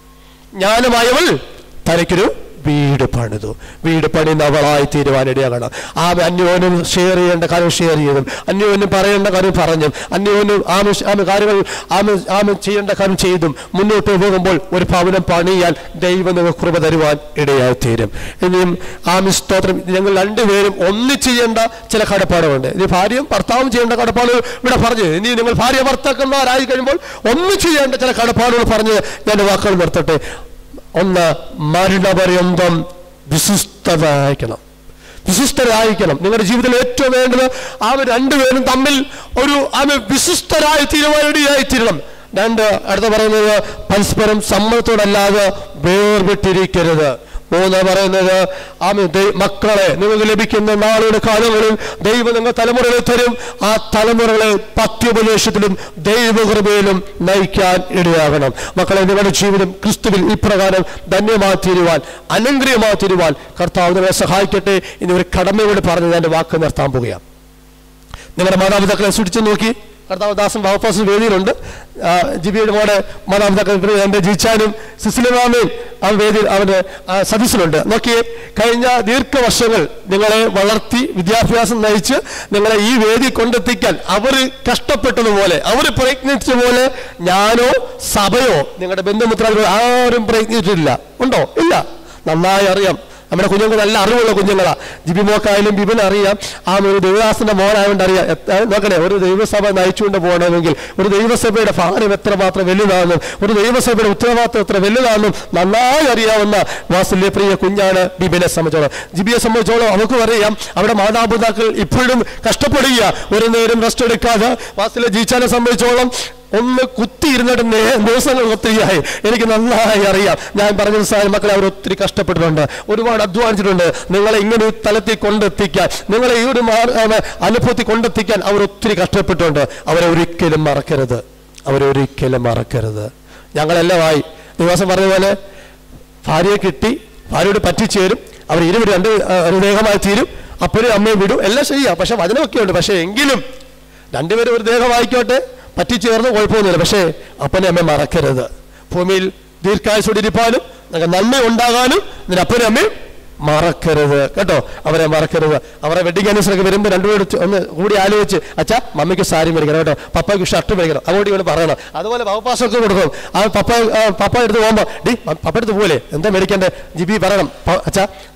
ജ്ഞാനമായവൾ തനിക്കൊരു വീട് പണിതു വീട് പണിയുന്നവളായി തീരുവാനിടയാകണം ആ അന്യോന്യം ഷെയർ ചെയ്യേണ്ട കാര്യം ഷെയർ ചെയ്തും അന്യോന്യം പറയേണ്ട കാര്യം പറഞ്ഞും അന്യോന്യം ആമ ആമ കാര്യങ്ങൾ ആമ ആമ ചെയ്യേണ്ട കാര്യം ചെയ്തും മുന്നോട്ട് പോകുമ്പോൾ ഒരു ഭവനം പണിയാൽ ദൈവം നിങ്ങൾക്ക് കൃപ തരുവാൻ ഇടയായി തീരും ഇനിയും ആമി സ്തോത്രം ഞങ്ങൾ രണ്ടുപേരും ഒന്നിച്ച് ചെയ്യേണ്ട ചില കടപ്പാടുകളുണ്ട് ഇനി ഭാര്യയും ഭർത്താവും ചെയ്യേണ്ട കടപ്പാടുകൾ ഇവിടെ പറഞ്ഞു ഇനി നിങ്ങൾ ഭാര്യ ഭർത്താക്കന്മാരായി കഴിയുമ്പോൾ ഒന്നിച്ച് ചെയ്യേണ്ട ചില കടപ്പാടുകൾ പറഞ്ഞ് ഞാൻ വാക്കുകൾ നിർത്തട്ടെ ഒന്ന് മരണപര്യന്തം വിശ്വസ്തരായിരിക്കണം വിശ്വസ്തരായിരിക്കണം നിങ്ങളുടെ ജീവിതത്തിൽ ഏറ്റവും വേണ്ടത് ആ രണ്ടുപേരും തമ്മിൽ ഒരു ആമ വിശ്വസ്തരായി തീരുമാനിടയായി തീരണം രണ്ട് അടുത്ത പറയുന്നത് പരസ്പരം സമ്മതത്തോടല്ലാതെ വേർവിട്ടിരിക്കരുത് മൂന്ന് പറയുന്നത് ആമ ദൈ- മക്കളെ നിങ്ങൾക്ക് ലഭിക്കുന്ന നാളുടെ കാലങ്ങളിൽ ദൈവം നിങ്ങൾ തലമുറകളെ തരും ആ തലമുറകളെ പത്യോപദേശത്തിലും ദൈവകൃപയിലും നയിക്കാൻ ഇടയാകണം മക്കളെ നിങ്ങളുടെ ജീവിതം ക്രിസ്തുവിൽ ഇപ്രകാരം ധന്യമായി തീരുവാൻ അനുഗ്രഹമായി തീരുവാൻ കർത്താവ് നിങ്ങളെ സഹായിക്കട്ടെ ഇനി ഒരു കടമയോട് പറഞ്ഞ് ഞാൻ എൻ്റെ വാക്ക് നിർത്താൻ പോവുകയാണ് നിങ്ങളുടെ മാതാപിതാക്കളെ സൂക്ഷിച്ചു നോക്കി കർത്താവ് ദാസൻ ബാബുപാസ് വേദിയിലുണ്ട് ആ, ജിബിയുടെ മോടെ മാതാപിതാക്കൾ ഇവിടെ എൻ്റെ ജിച്ചാനും സിസിലിമാമയും ആ വേദിയിൽ അവൻ്റെ ആ, സദസ്സിലുണ്ട് നോക്കിയേ കഴിഞ്ഞ ദീർഘവർഷങ്ങൾ നിങ്ങളെ വളർത്തി വിദ്യാഭ്യാസം നയിച്ച് നിങ്ങളെ ഈ വേദി കൊണ്ടെത്തിക്കാൻ അവർ കഷ്ടപ്പെട്ടതുപോലെ അവർ പ്രയത്നിച്ച പോലെ ഞാനോ സഭയോ നിങ്ങളുടെ ബന്ധുമിത്രാദികളോ ആരും പ്രയത്നിച്ചിട്ടില്ല ഉണ്ടോ ഇല്ല നന്നായി അറിയാം നമ്മുടെ കുഞ്ഞുങ്ങൾ നല്ല അറിവുള്ള കുഞ്ഞുങ്ങളാ ജിബി മോക്കായാലും ബിബിൻ അറിയാം ആ ഒരു ദൈവദാസന്റെ മോനായതുകൊണ്ട് അറിയാം എത്ര- നോക്കണേ ഒരു ദൈവസഭ നയിച്ചുകൊണ്ട് പോകണമെങ്കിൽ ഒരു ദൈവസഭയുടെ ഭാരം എത്രമാത്രം വലുതാണെന്നും ഒരു ദൈവസഭയുടെ ഉത്തരവാദിത്വം എത്ര വലുതാണെന്നും നന്നായി അറിയാവുന്ന വാസല്യ പ്രിയ കുഞ്ഞാണ് ബിബിനെ സംബന്ധിച്ചോളം ജിബിയെ സംബന്ധിച്ചോളം അവൾക്കും അറിയാം അവിടെ മാതാപിതാക്കൾ ഇപ്പോഴും കഷ്ടപ്പെടുക ഒരു നേരം റെസ്റ്റ് എടുക്കാതെ വാസല്യ ജീച്ചാനെ സംബന്ധിച്ചോളം ഒന്ന് കുത്തിയിരുന്നിട്ട് നേ- ദിവസങ്ങൾ ഒത്തിരിയായി എനിക്ക് നന്നായി അറിയാം ഞാൻ പറഞ്ഞ സാധനം മക്കളെ അവർ ഒത്തിരി കഷ്ടപ്പെട്ടിട്ടുണ്ട് ഒരുപാട് അധ്വാനിച്ചിട്ടുണ്ട് നിങ്ങളെ ഇങ്ങനെ ഒരു തലത്തിൽ കൊണ്ടെത്തിക്കാൻ നിങ്ങളെ ഈ ഒരു മാർ- ആ, അനുഭവത്തിൽ കൊണ്ടെത്തിക്കാൻ അവർ ഒത്തിരി കഷ്ടപ്പെട്ടിട്ടുണ്ട് അവരെ ഒരിക്കലും മറക്കരുത് അവരെ ഒരിക്കലും മറക്കരുത് ഞങ്ങളെല്ലാമായി ദിവസം പറഞ്ഞ പോലെ ഭാര്യയെ കിട്ടി ഭാര്യയോട് പറ്റിച്ചേരും അവർ ഇരുവരും രണ്ട് ആ, ഒരു ദേഹമായി തീരും അപ്പോഴും അമ്മയും വിടും എല്ലാം ശരിയാ പക്ഷെ വചനമൊക്കെ ഉണ്ട് പക്ഷെ എങ്കിലും രണ്ടുപേരും ഒരു ദേഹമായിക്കോട്ടെ പറ്റിച്ചേർന്ന് കുഴപ്പമൊന്നുമില്ല പക്ഷേ അപ്പനെ അമ്മ മറക്കരുത് ഭൂമിയിൽ ദീർഘായുസോടെ ഇരിപ്പാനും നിങ്ങൾക്ക് നന്മ ഉണ്ടാകാനും നിന്റെ അപ്പനും അമ്മയും മറക്കരുത് കേട്ടോ അവരെ മറക്കരുത് അവരെ വെഡിങ് ആനിവേഴ്സറി വരുമ്പോൾ രണ്ടുപേരും ചെ- ഒന്ന് കൂടി ആലോചിച്ച് അച്ഛാ മമ്മിക്ക് സാരി മേടിക്കണം കേട്ടോ പപ്പയ്ക്ക് ഷർട്ട് മേടിക്കണം അങ്ങോട്ട് ഇങ്ങനെ പറയണം അതുപോലെ പപ്പാസൊക്കെ കൊടുക്കും ആ പപ്പ ആ, പപ്പ എടുത്ത് പോകുമ്പോൾ ഡി പപ്പ എടുത്ത് പോലെ എന്താ മേടിക്കണ്ടേ ജിബി പറയണം പ- അച്ഛാ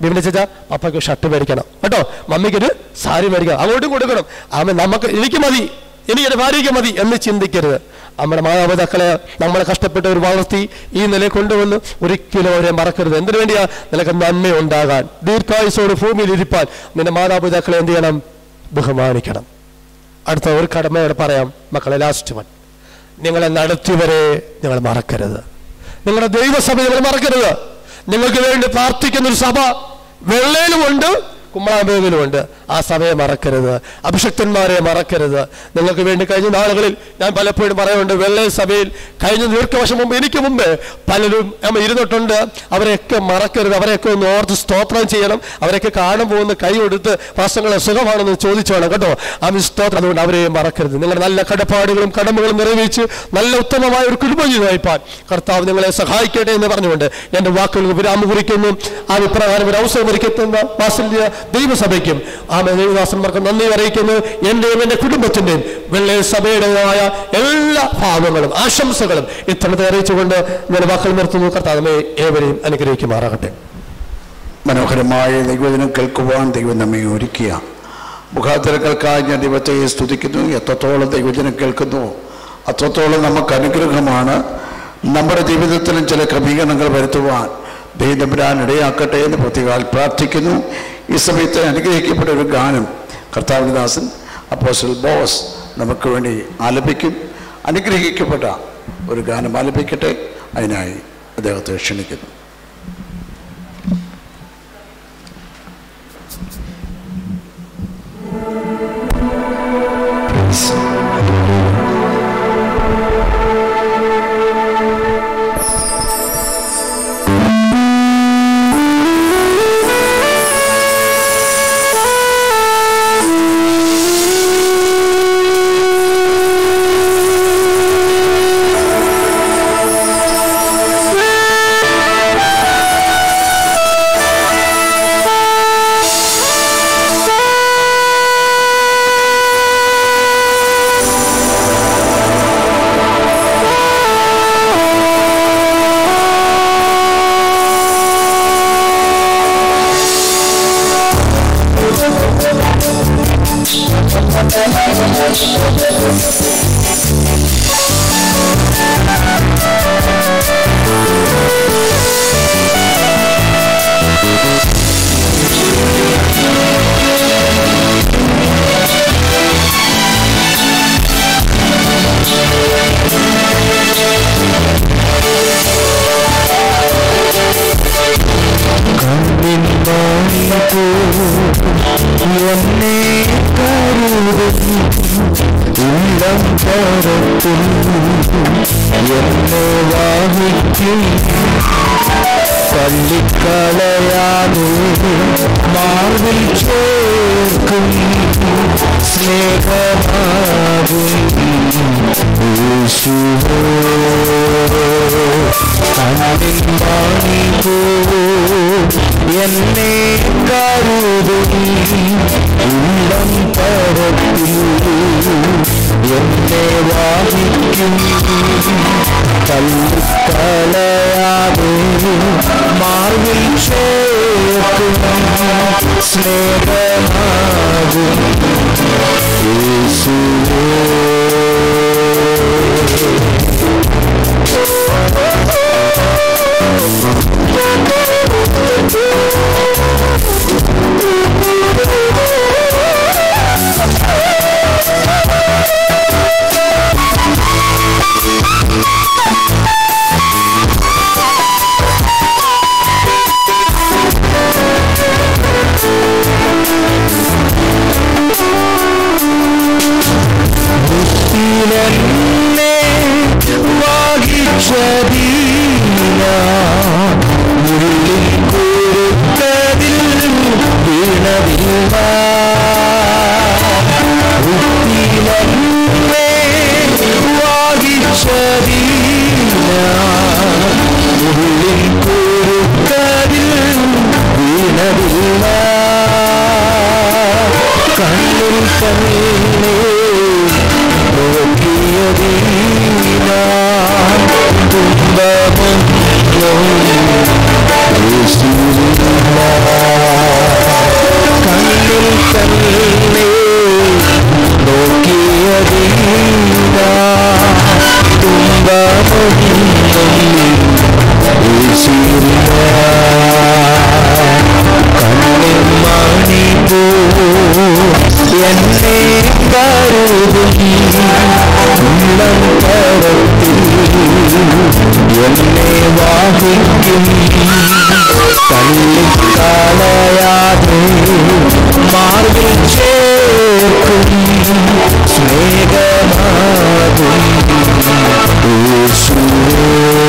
ബിബിനെ ചേച്ചാ പപ്പയ്ക്ക് ഷർട്ട് മേടിക്കണം കേട്ടോ മമ്മിക്കൊരു സാരി മേടിക്കണം അങ്ങോട്ടും കൊടുക്കണം ആമ നമുക്ക് എനിക്ക് മതി എനിക്ക് എൻ്റെ ഭാര്യയ്ക്ക് മതി എന്ന് ചിന്തിക്കരുത് നമ്മുടെ മാതാപിതാക്കളെ നമ്മളെ കഷ്ടപ്പെട്ട് ഒരു വളർത്തി ഈ നിലയിൽ കൊണ്ടുവന്ന് ഒരിക്കലും അവരെ മറക്കരുത് എന്തിനു വേണ്ടിയാ നിനക്ക് നന്മ ഉണ്ടാകാൻ ദീർഘായുസോട് ഭൂമിയിൽ ഇരിപ്പാൻ നിന്റെ മാതാപിതാക്കളെ എന്ത് ചെയ്യണം ബഹുമാനിക്കണം അടുത്ത ഒരു കടമയോടെ പറയാം മക്കളെ ലാസ്റ്റ് വൺ നിങ്ങളെ നടത്തിയവരെ നിങ്ങൾ മറക്കരുത് നിങ്ങളുടെ ദൈവസഭ നിങ്ങൾ മറക്കരുത് നിങ്ങൾക്ക് വേണ്ടി പ്രാർത്ഥിക്കുന്ന ഒരു സഭ വെള്ളയിലുമുണ്ട് കുമ്പളാമ്പേവിലുമുണ്ട് ആ സഭയെ മറക്കരുത് അഭിഷക്തന്മാരെ മറക്കരുത് നിങ്ങൾക്ക് വേണ്ടി കഴിഞ്ഞ നാളുകളിൽ ഞാൻ പലപ്പോഴും പറയുന്നുണ്ട് വെള്ളയ സഭയിൽ കഴിഞ്ഞ ദീർഘവർഷം മുമ്പ് എനിക്ക് മുമ്പ് പലരും നമ്മ ഇരുന്നിട്ടുണ്ട് അവരെയൊക്കെ മറക്കരുത് അവരെയൊക്കെ ഒന്ന് ഓർത്ത് സ്തോത്രം ചെയ്യണം അവരെയൊക്കെ കാണുമ്പോൾ ഒന്ന് കൈ കൊടുത്ത് പാസങ്ങളെ സുഖമാണെന്ന് ചോദിച്ചു വേണം കേട്ടോ ആ സ്തോത്രം അതുകൊണ്ട് അവരെ മറക്കരുത് നിങ്ങളുടെ നല്ല കടപ്പാടുകളും കടമകളും നിറവേച്ച് നല്ല ഉത്തമമായ ഒരു കുടുംബജീവിതം നയിപ്പാൻ കർത്താവ് നിങ്ങളെ സഹായിക്കട്ടെ എന്ന് പറഞ്ഞുകൊണ്ട് എൻ്റെ വാക്കുകൾ വിരാമം കുറിക്കുന്നു ആ വിപ്രകാരം ഒരു അവസരം ഒരുക്കെത്തുന്ന വാസല്യ ദൈവസഭയ്ക്കും ആ ദൈവദാസന്മാർക്ക് നന്ദി അറിയിക്കുന്നു എൻ്റെയും എൻ്റെ കുടുംബത്തിൻ്റെയും വെള്ളയ സഭയുടേതായ എല്ലാ ഭാവങ്ങളും ആശംസകളും ഇത്തരത്തെ അറിയിച്ചുകൊണ്ട് ഞാൻ വാക്കുകൾ നിർത്തുന്നു കർത്താവ് നമ്മെ ഏവരെയും അനുഗ്രഹിക്കുമാറാകട്ടെ മനോഹരമായ ദൈവദിനം കേൾക്കുവാൻ ദൈവം നമ്മെ ഒരുക്കിയ മുഖാന്തരങ്ങൾക്കായി ഞാൻ ദൈവത്തെ സ്തുതിക്കുന്നു എത്രത്തോളം ദൈവജനം കേൾക്കുന്നു അത്രത്തോളം നമുക്ക് അനുഗ്രഹമാണ് നമ്മുടെ ജീവിതത്തിലും ചില ക്രമീകരണങ്ങൾ വരുത്തുവാൻ ദൈവം ഇടയാക്കട്ടെ എന്ന് പ്രത്യേകാൽ പ്രാർത്ഥിക്കുന്നു ഈ സമയത്ത് അനുഗ്രഹിക്കപ്പെട്ട ഒരു ഗാനം കർത്താവിദാസൻ അപ്പോസൽ ബോസ് നമുക്ക് വേണ്ടി ആലപിക്കും അനുഗ്രഹിക്കപ്പെട്ട ഒരു ഗാനം ആലപിക്കട്ടെ അതിനായി അദ്ദേഹത്തെ ക്ഷണിക്കുന്നു എന്നെ കരുതും ഉള്ളം തരത്തിൽ എന്നെ വാഹിക്കും തള്ളിക്കളയാതെ മാർവിൽ ചേർക്കും സ്നേഹമാകും യേശുവേ കണ്ണിൻ മണി പോ എന്നെ കരുതും ഉള്ളം തരത്തിൽ എന്നെ വാഹിക്കും തള്ളിക്കളയാതെ മാർവിൽ ചേർക്കും സ്നേഹമാകും യേശുവേ ിലെന്നെ വാഹിച്ചതീന ഉള്ളിൽ കുരുത്തതിൽ വീണതില്ല ുത്തിലെന്നെ വാഹിച്ചതീന ഉള്ളിൽ കുരുത്തതിൽ വീണതില്ല കണ്ണിൽ തന്നെ നോക്കിയതീന തുമ്പമൊന്നും യേശുവില്ല കരുതും ഉള്ളം കരത്തിൽ എന്നെ വാഹിക്കും തള്ളിക്കളയാതെ മാർഗിൽ ചേർക്കും സ്നേഹമാകും യേശുവേ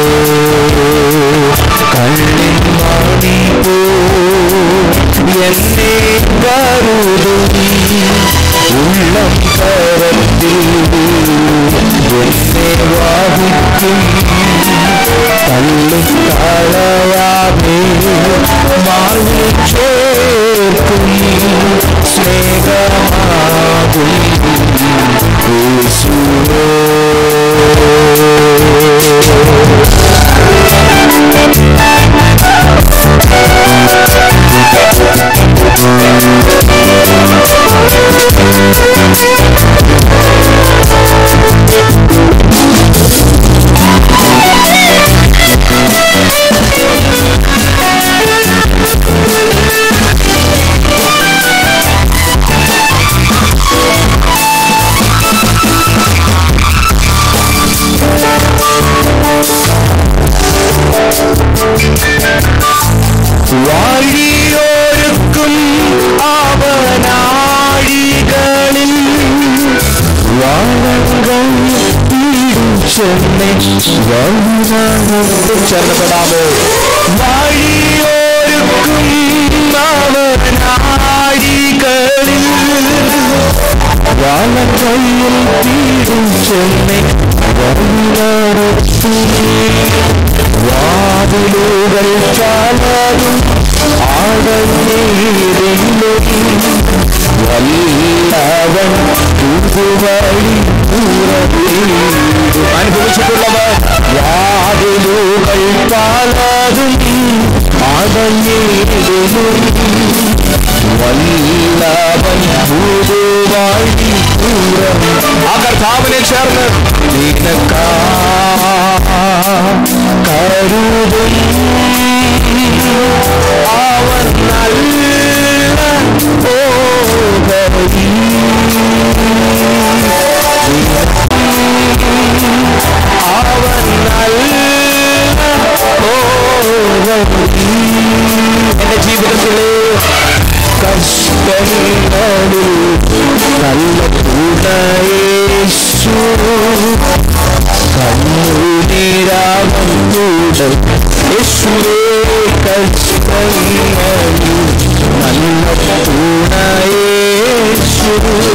കണ്ണിൻ മണി പോ എന്നെ കരുതും ഉള്ളം കരത്തിൽ എന്നെ വാഹിക്കും തള്ളിക്കളയാതെ മാറി ചേർക്കും സ്നേഹമാകും യേശുവേ വഴിയൊരുക്കും അവനാഴികളിൽ വളങ്ങൾ ചെന്നെ ചേർന്നപ്പെടാമോ വഴിയൊരുക്കും അവനാഴികളിൽ വളങ്ങളിൽ തീരും ചെന്നെ വാതിലുകൾ ചാലും ആടഞ്ഞേരെങ്കിലും വല്ലവൻ പുതുവഴി അനുഭവിച്ചിട്ടുള്ളവർ വാതിലുകൾ പലതും അടഞ്ഞേരും വല്ലവൻ പുതുവഴി ആ കർത്താവിനെ ചേർന്ന് നിനക്കാ കരുതും അവൻ നല്ല ഓഹരി അവൻ നല്ല ഓഹരി എന്റെ ജീവിതത്തിലെ കഷ്ടങ്ങളിൽ നല്ല കൂടയേശു കണ്ണുനീരാവൂടെ യേശുവേ കഷ്ടങ്ങളിൽ നല്ല കൂടയേശു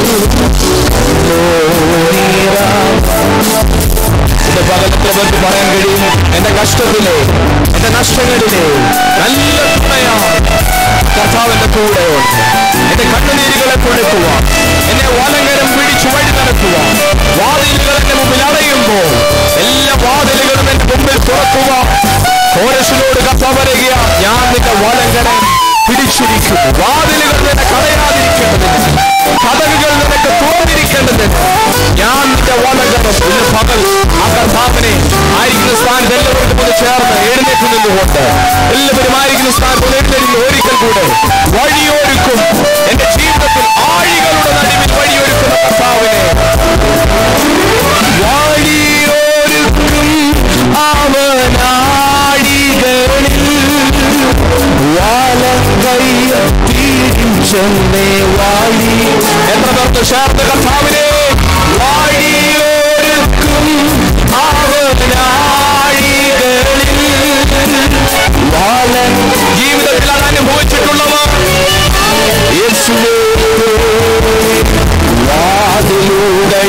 എന്റെ പകലത്തെ പറ്റി പറയാൻ കഴിയും എന്റെ കഷ്ടത്തിലെ എന്റെ നഷ്ടങ്ങളിലെ നല്ല തുണയാണ് കർത്താവിന്റെ കൂടെയുണ്ട് എന്റെ കണ്ണുനീരുകളെ കൊടുക്കുക എന്നെ വലങ്കരം പിടിച്ചു വഴി നടക്കുക വാതിലുകൾ എന്റെ മുമ്പിൽ അടയുമ്പോൾ എല്ലാ വാതിലുകളും എന്റെ മുമ്പിൽ തുറക്കുക കോരസിനോട് കർത്താവ് പറയുക ഞാൻ നിന്റെ വലങ്കരം പിടിച്ചിരിക്കുന്നു വാതിലുകൾ നിന്നെ കടയാതിരിക്കേണ്ടതിന് കഥകുകൾ നിനക്ക് തുറന്നിരിക്കേണ്ടതിന് ഞാൻ നിന്റെ വലങ്കരം ഇന്ന് പകൽ ആ കർത്താവിനെ ആയിരിക്കുന്ന സ്ഥാനത്ത് എല്ലാവർക്കും ഒന്ന് ചേർന്ന് എഴുന്നേറ്റ് നിന്നുകൊണ്ട് എല്ലാവരും ആയിരിക്കുന്ന സ്ഥാനത്ത് ഒന്ന് എഴുന്നേറ്റ് ഒരിക്കൽ കൂടെ വഴിയൊരുക്കും എന്റെ ജീവിതത്തിൽ ആഴികളുടെ നടുവിൽ വഴിയൊരുക്കുന്ന കർത്താവിനെ വഴിയൊരുക്കും അവനാഴികളിൽ ചെന്നേ വാഴി എത്ര പേർക്ക് ചേർത്ത് കർത്താവിനെ വാഴിയൊരുക്കും അവനാഴികളിൽ വാലൻ ജീവിതത്തിൽ അത് അനുഭവിച്ചിട്ടുള്ളവർ യേശുവേ വാതിലൂടെ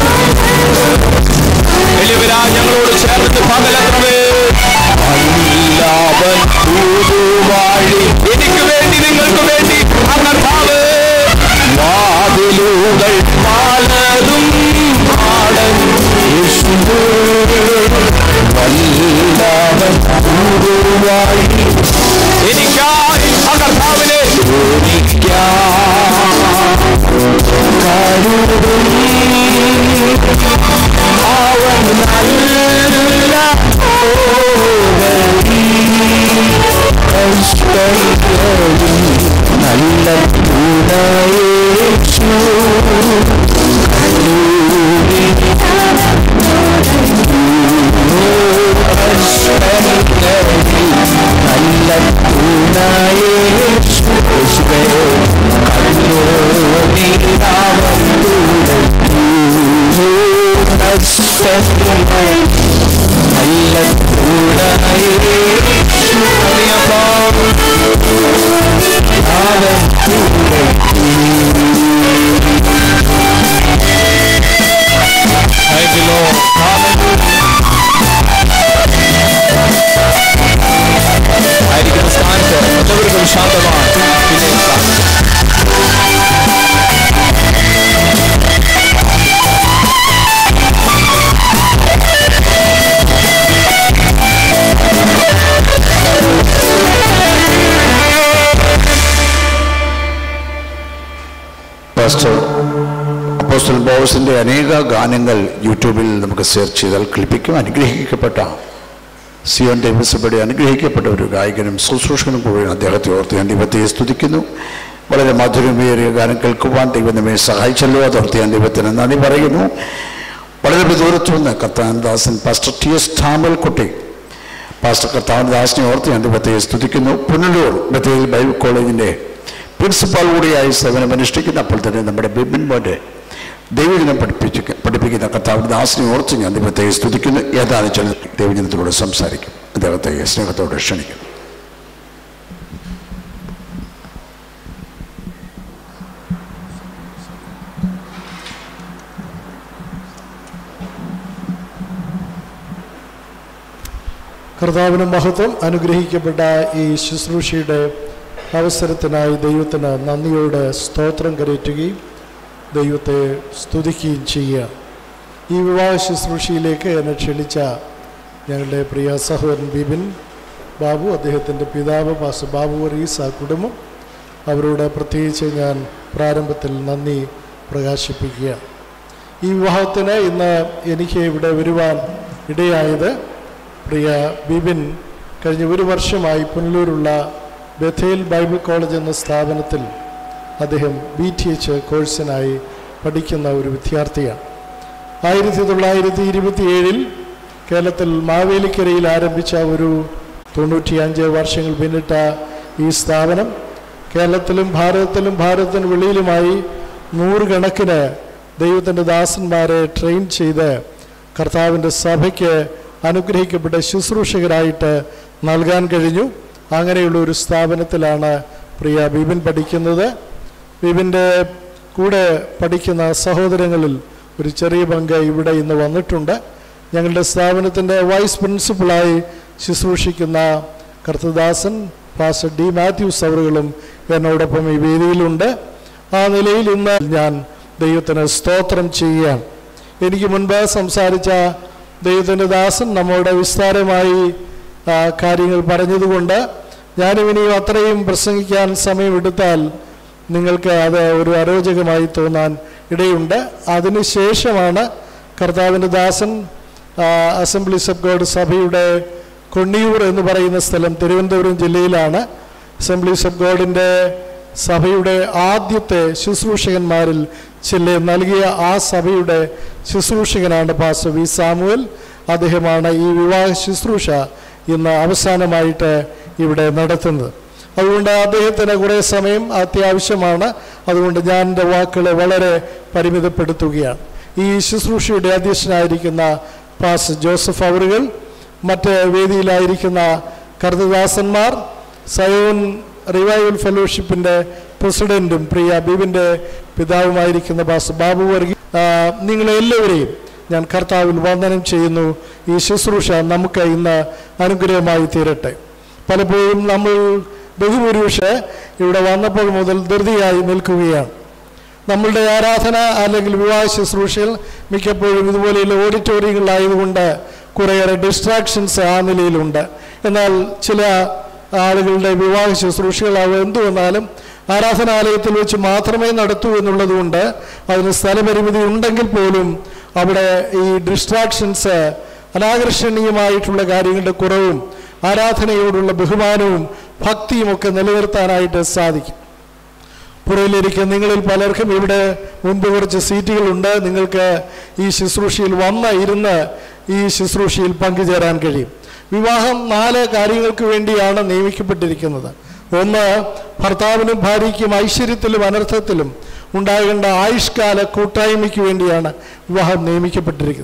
എളിവരാ ഞങ്ങളോട് ചേർത്ത് പകലത്രമേ അല്ലാവൻ പുതുവാഴി എനിക്ക് വേണ്ടി നിങ്ങൾക്ക് വേണ്ടി ആ കർത്താവ് വാതിലുകൾ പലതും പാടൻ യേശുവേ വല്ലവൻ പുതുവാഴി എനിക്കായി ആ കർത്താവിനെ അവൻ നല്ല ഓഹരി കഷ്ടങ്ങളിൽ നല്ല ഗുണയേശു നല്ല കൂടായി അവൻ Thank you, Lord. ആയിരിക്കുന്ന സ്ഥാനത്ത് എല്ലാവർക്കും ശാന്തമാണ് പിന്നെ ഇരിക്കാം. പാസ്റ്റർ അപ്പോസ്റ്റൽ ബോസിൻ്റെ അനേക ഗാനങ്ങൾ യൂട്യൂബിൽ നമുക്ക് സെർച്ച് ചെയ്താൽ ക്ലിപ്പിക്കും അനുഗ്രഹിക്കപ്പെട്ട സിയോൻ ഡേവിസബടി അനുഗ്രഹിക്കപ്പെട്ട ഒരു ഗായകനും ശുശ്രൂഷകനും കൂടി അദ്ദേഹത്തെ ഓർത്ത് ഞാൻ ദൈവത്തെ സ്തുതിക്കുന്നു വളരെ മധുരമേറിയ ഗാനം കേൾക്കുവാൻ ദൈവം നമ്മെ സഹായിച്ചല്ലോ അതോർത്ത് ഞാൻ ദൈവത്തിന് നന്ദി പറയുന്നു വളരെ ദൂരത്തു നിന്ന് കർത്താനദാസൻ പാസ്റ്റർ ടി എസ് ഠാമൽക്കുട്ടി പാസ്റ്റർ കർത്താനദാസിനെ ഓർത്ത് ഞാൻ ദൈവത്തെ സ്തുതിക്കുന്നു പുനലൂർ ബത്തേൽ ബൈബിൾ കോളേജിൻ്റെ പ്രിൻസിപ്പാൾ കൂടിയായി സേവനം അനുഷ്ഠിക്കുന്ന അപ്പോൾ തന്നെ നമ്മുടെ ബിബിൻ മോൻ്റെ ദൈവജനം പഠിപ്പിച്ച് പഠിപ്പിക്കുന്ന കർത്താവിൻ്റെ ദാസിനെ ഓർത്ത് ഞാൻ ദൈവത്തെ സ്തുതിക്കുന്നു ഏതാനും ചില ദൈവജനത്തിലൂടെ സംസാരിക്കും അദ്ദേഹത്തെ സ്നേഹത്തോടെ ക്ഷണിക്കും കർത്താവിന് മഹത്വം അനുഗ്രഹിക്കപ്പെട്ട ഈ ശുശ്രൂഷയുടെ അവസരത്തിനായി ദൈവത്തിന് നന്ദിയോടെ സ്തോത്രം കരയറ്റുകയും ദൈവത്തെ സ്തുതിക്കുകയും ചെയ്യുക ഈ വിവാഹ ശുശ്രൂഷയിലേക്ക് എന്നെ ക്ഷണിച്ച ഞങ്ങളുടെ പ്രിയ സഹോദരൻ ബിബിൻ ബാബു അദ്ദേഹത്തിൻ്റെ പിതാവ് പാസ് ബാബു വർഗീസ് ആ കുടുംബം അവരോട് പ്രത്യേകിച്ച് ഞാൻ പ്രാരംഭത്തിൽ നന്ദി പ്രകാശിപ്പിക്കുക ഈ വിവാഹത്തിന് ഇന്ന് എനിക്ക് ഇവിടെ വരുവാൻ ഇടയായത് പ്രിയ ബിബിൻ കഴിഞ്ഞ ഒരു വർഷമായി പുനലൂരുള്ള ബഥേൽ ബൈബിൾ കോളേജ് എന്ന സ്ഥാപനത്തിൽ അദ്ദേഹം ബി ടി എച്ച് കോഴ്സിനായി പഠിക്കുന്ന ഒരു വിദ്യാർത്ഥിയാണ് ആയിരത്തി തൊള്ളായിരത്തി ഇരുപത്തിയേഴിൽ കേരളത്തിൽ മാവേലിക്കരയിൽ ആരംഭിച്ച ഒരു തൊണ്ണൂറ്റിയഞ്ച് വർഷങ്ങൾ പിന്നിട്ട ഈ സ്ഥാപനം കേരളത്തിലും ഭാരതത്തിലും ഭാരതത്തിന് വെളിയിലുമായി നൂറുകണക്കിന് ദൈവത്തിൻ്റെ ദാസന്മാരെ ട്രെയിൻ ചെയ്ത് കർത്താവിൻ്റെ സഭയ്ക്ക് അനുഗ്രഹിക്കപ്പെട്ട ശുശ്രൂഷകരായിട്ട് നൽകാൻ കഴിഞ്ഞു അങ്ങനെയുള്ള ഒരു സ്ഥാപനത്തിലാണ് പ്രിയ ബിബിൻ പഠിക്കുന്നത് ബിബിൻ്റെ കൂടെ പഠിക്കുന്ന സഹോദരങ്ങളിൽ ഒരു ചെറിയ പങ്ക് ഇവിടെ ഇന്ന് വന്നിട്ടുണ്ട് ഞങ്ങളുടെ സ്ഥാപനത്തിൻ്റെ വൈസ് പ്രിൻസിപ്പളായി ശുശ്രൂഷിക്കുന്ന കർത്തദാസൻ പാസ്റ്റർ ഡി മാത്യൂസ് അവറുകളും എന്നോടൊപ്പം ഈ വേദിയിലുണ്ട് ആ നിലയിൽ ഇന്ന് ഞാൻ ദൈവത്തിന് സ്തോത്രം ചെയ്യുകയാണ് എനിക്ക് മുൻപ് സംസാരിച്ച ദൈവത്തിൻ്റെ ദാസൻ നമ്മളുടെ വിസ്താരമായി ആ, കാര്യങ്ങൾ പറഞ്ഞതുകൊണ്ട് ഞാനിവനെയും അത്രയും പ്രസംഗിക്കാൻ സമയമെടുത്താൽ നിങ്ങൾക്ക് അത് ഒരു അരോചകമായി തോന്നാൻ ഇടയുണ്ട് അതിനുശേഷമാണ് കർത്താവിൻ്റെ ദാസൻ ആ, അസംബ്ലീസ് ഓഫ് ഗോഡ് സഭയുടെ കൊണ്ണിയൂർ എന്ന് പറയുന്ന സ്ഥലം തിരുവനന്തപുരം ജില്ലയിലാണ് അസംബ്ലീസ് ഓഫ് ഗോഡിൻ്റെ സഭയുടെ ആദ്യത്തെ ശുശ്രൂഷകന്മാരിൽ ചില നൽകിയ ആ സഭയുടെ ശുശ്രൂഷകനാണ് പാസ്റ്റർ വി സാമുവൽ അദ്ദേഹമാണ് ഈ വിവാഹ ശുശ്രൂഷ ഇന്ന് അവസാനമായിട്ട് ഇവിടെ നടത്തുന്നത് അതുകൊണ്ട് അദ്ദേഹത്തിന് കുറേ സമയം അത്യാവശ്യമാണ് അതുകൊണ്ട് ഞാൻ എൻ്റെ വാക്കുകളെ വളരെ പരിമിതപ്പെടുത്തുകയാണ് ഈ ശുശ്രൂഷയുടെ അധ്യക്ഷനായിരിക്കുന്ന പാസ് ജോസഫ് അവറുകൾ മറ്റ് വേദിയിലായിരിക്കുന്ന കർത്തദാസന്മാർ സയോൻ റിവൈവൽ ഫെലോഷിപ്പിൻ്റെ പ്രസിഡന്റും പ്രിയ ബീബിൻ്റെ പിതാവുമായിരിക്കുന്ന പാസ് ബാബു വർഗി ആ, നിങ്ങളെല്ലാവരെയും ഞാൻ കർത്താവിൽ വന്ദനം ചെയ്യുന്നു ഈ ശുശ്രൂഷ നമുക്ക് ഇന്ന് അനുഗ്രഹമായി തീരട്ടെ പലപ്പോഴും നമ്മൾ ബഹുഭൂരിപക്ഷ ഇവിടെ വന്നപ്പോൾ മുതൽ ധൃതിയായി നിൽക്കുകയാണ് നമ്മളുടെ ആരാധന അല്ലെങ്കിൽ വിവാഹ ശുശ്രൂഷകൾ മിക്കപ്പോഴും ഇതുപോലെയുള്ള ഓഡിറ്റോറിയങ്ങളായതുകൊണ്ട് കുറേയേറെ ഡിസ്ട്രാക്ഷൻസ് ആ നിലയിലുണ്ട് എന്നാൽ ചില ആളുകളുടെ വിവാഹ ശുശ്രൂഷകളാവും എന്തു വന്നാലും ആരാധനാലയത്തിൽ വെച്ച് മാത്രമേ നടത്തൂ എന്നുള്ളതുകൊണ്ട് അതിന് സ്ഥലപരിമിതി ഉണ്ടെങ്കിൽ പോലും അവിടെ ഈ ഡിസ്ട്രാക്ഷൻസ് അനാകർഷണീയമായിട്ടുള്ള കാര്യങ്ങളുടെ കുറവും ആരാധനയോടുള്ള ബഹുമാനവും ഭക്തിയും ഒക്കെ നിലനിർത്താനായിട്ട് സാധിക്കും പുറയിലിരിക്കുന്ന നിങ്ങളിൽ പലർക്കും ഇവിടെ മുൻപ് കുറച്ച് സീറ്റുകളുണ്ട് നിങ്ങൾക്ക് ഈ ശുശ്രൂഷയിൽ വന്ന് ഇരുന്ന് ഈ ശുശ്രൂഷയിൽ പങ്കുചേരാൻ കഴിയും വിവാഹം നാല് കാര്യങ്ങൾക്ക് വേണ്ടിയാണ് നിയമിക്കപ്പെട്ടിരിക്കുന്നത് ഒന്ന് ഭർത്താവിനും ഭാര്യയ്ക്കും ഐശ്വര്യത്തിലും അനർത്ഥത്തിലും ഉണ്ടാകേണ്ട ആയുഷ്കാല കൂട്ടായ്മയ്ക്ക് വേണ്ടിയാണ് വിവാഹം നിയമിക്കപ്പെട്ടിരിക്കുന്നത്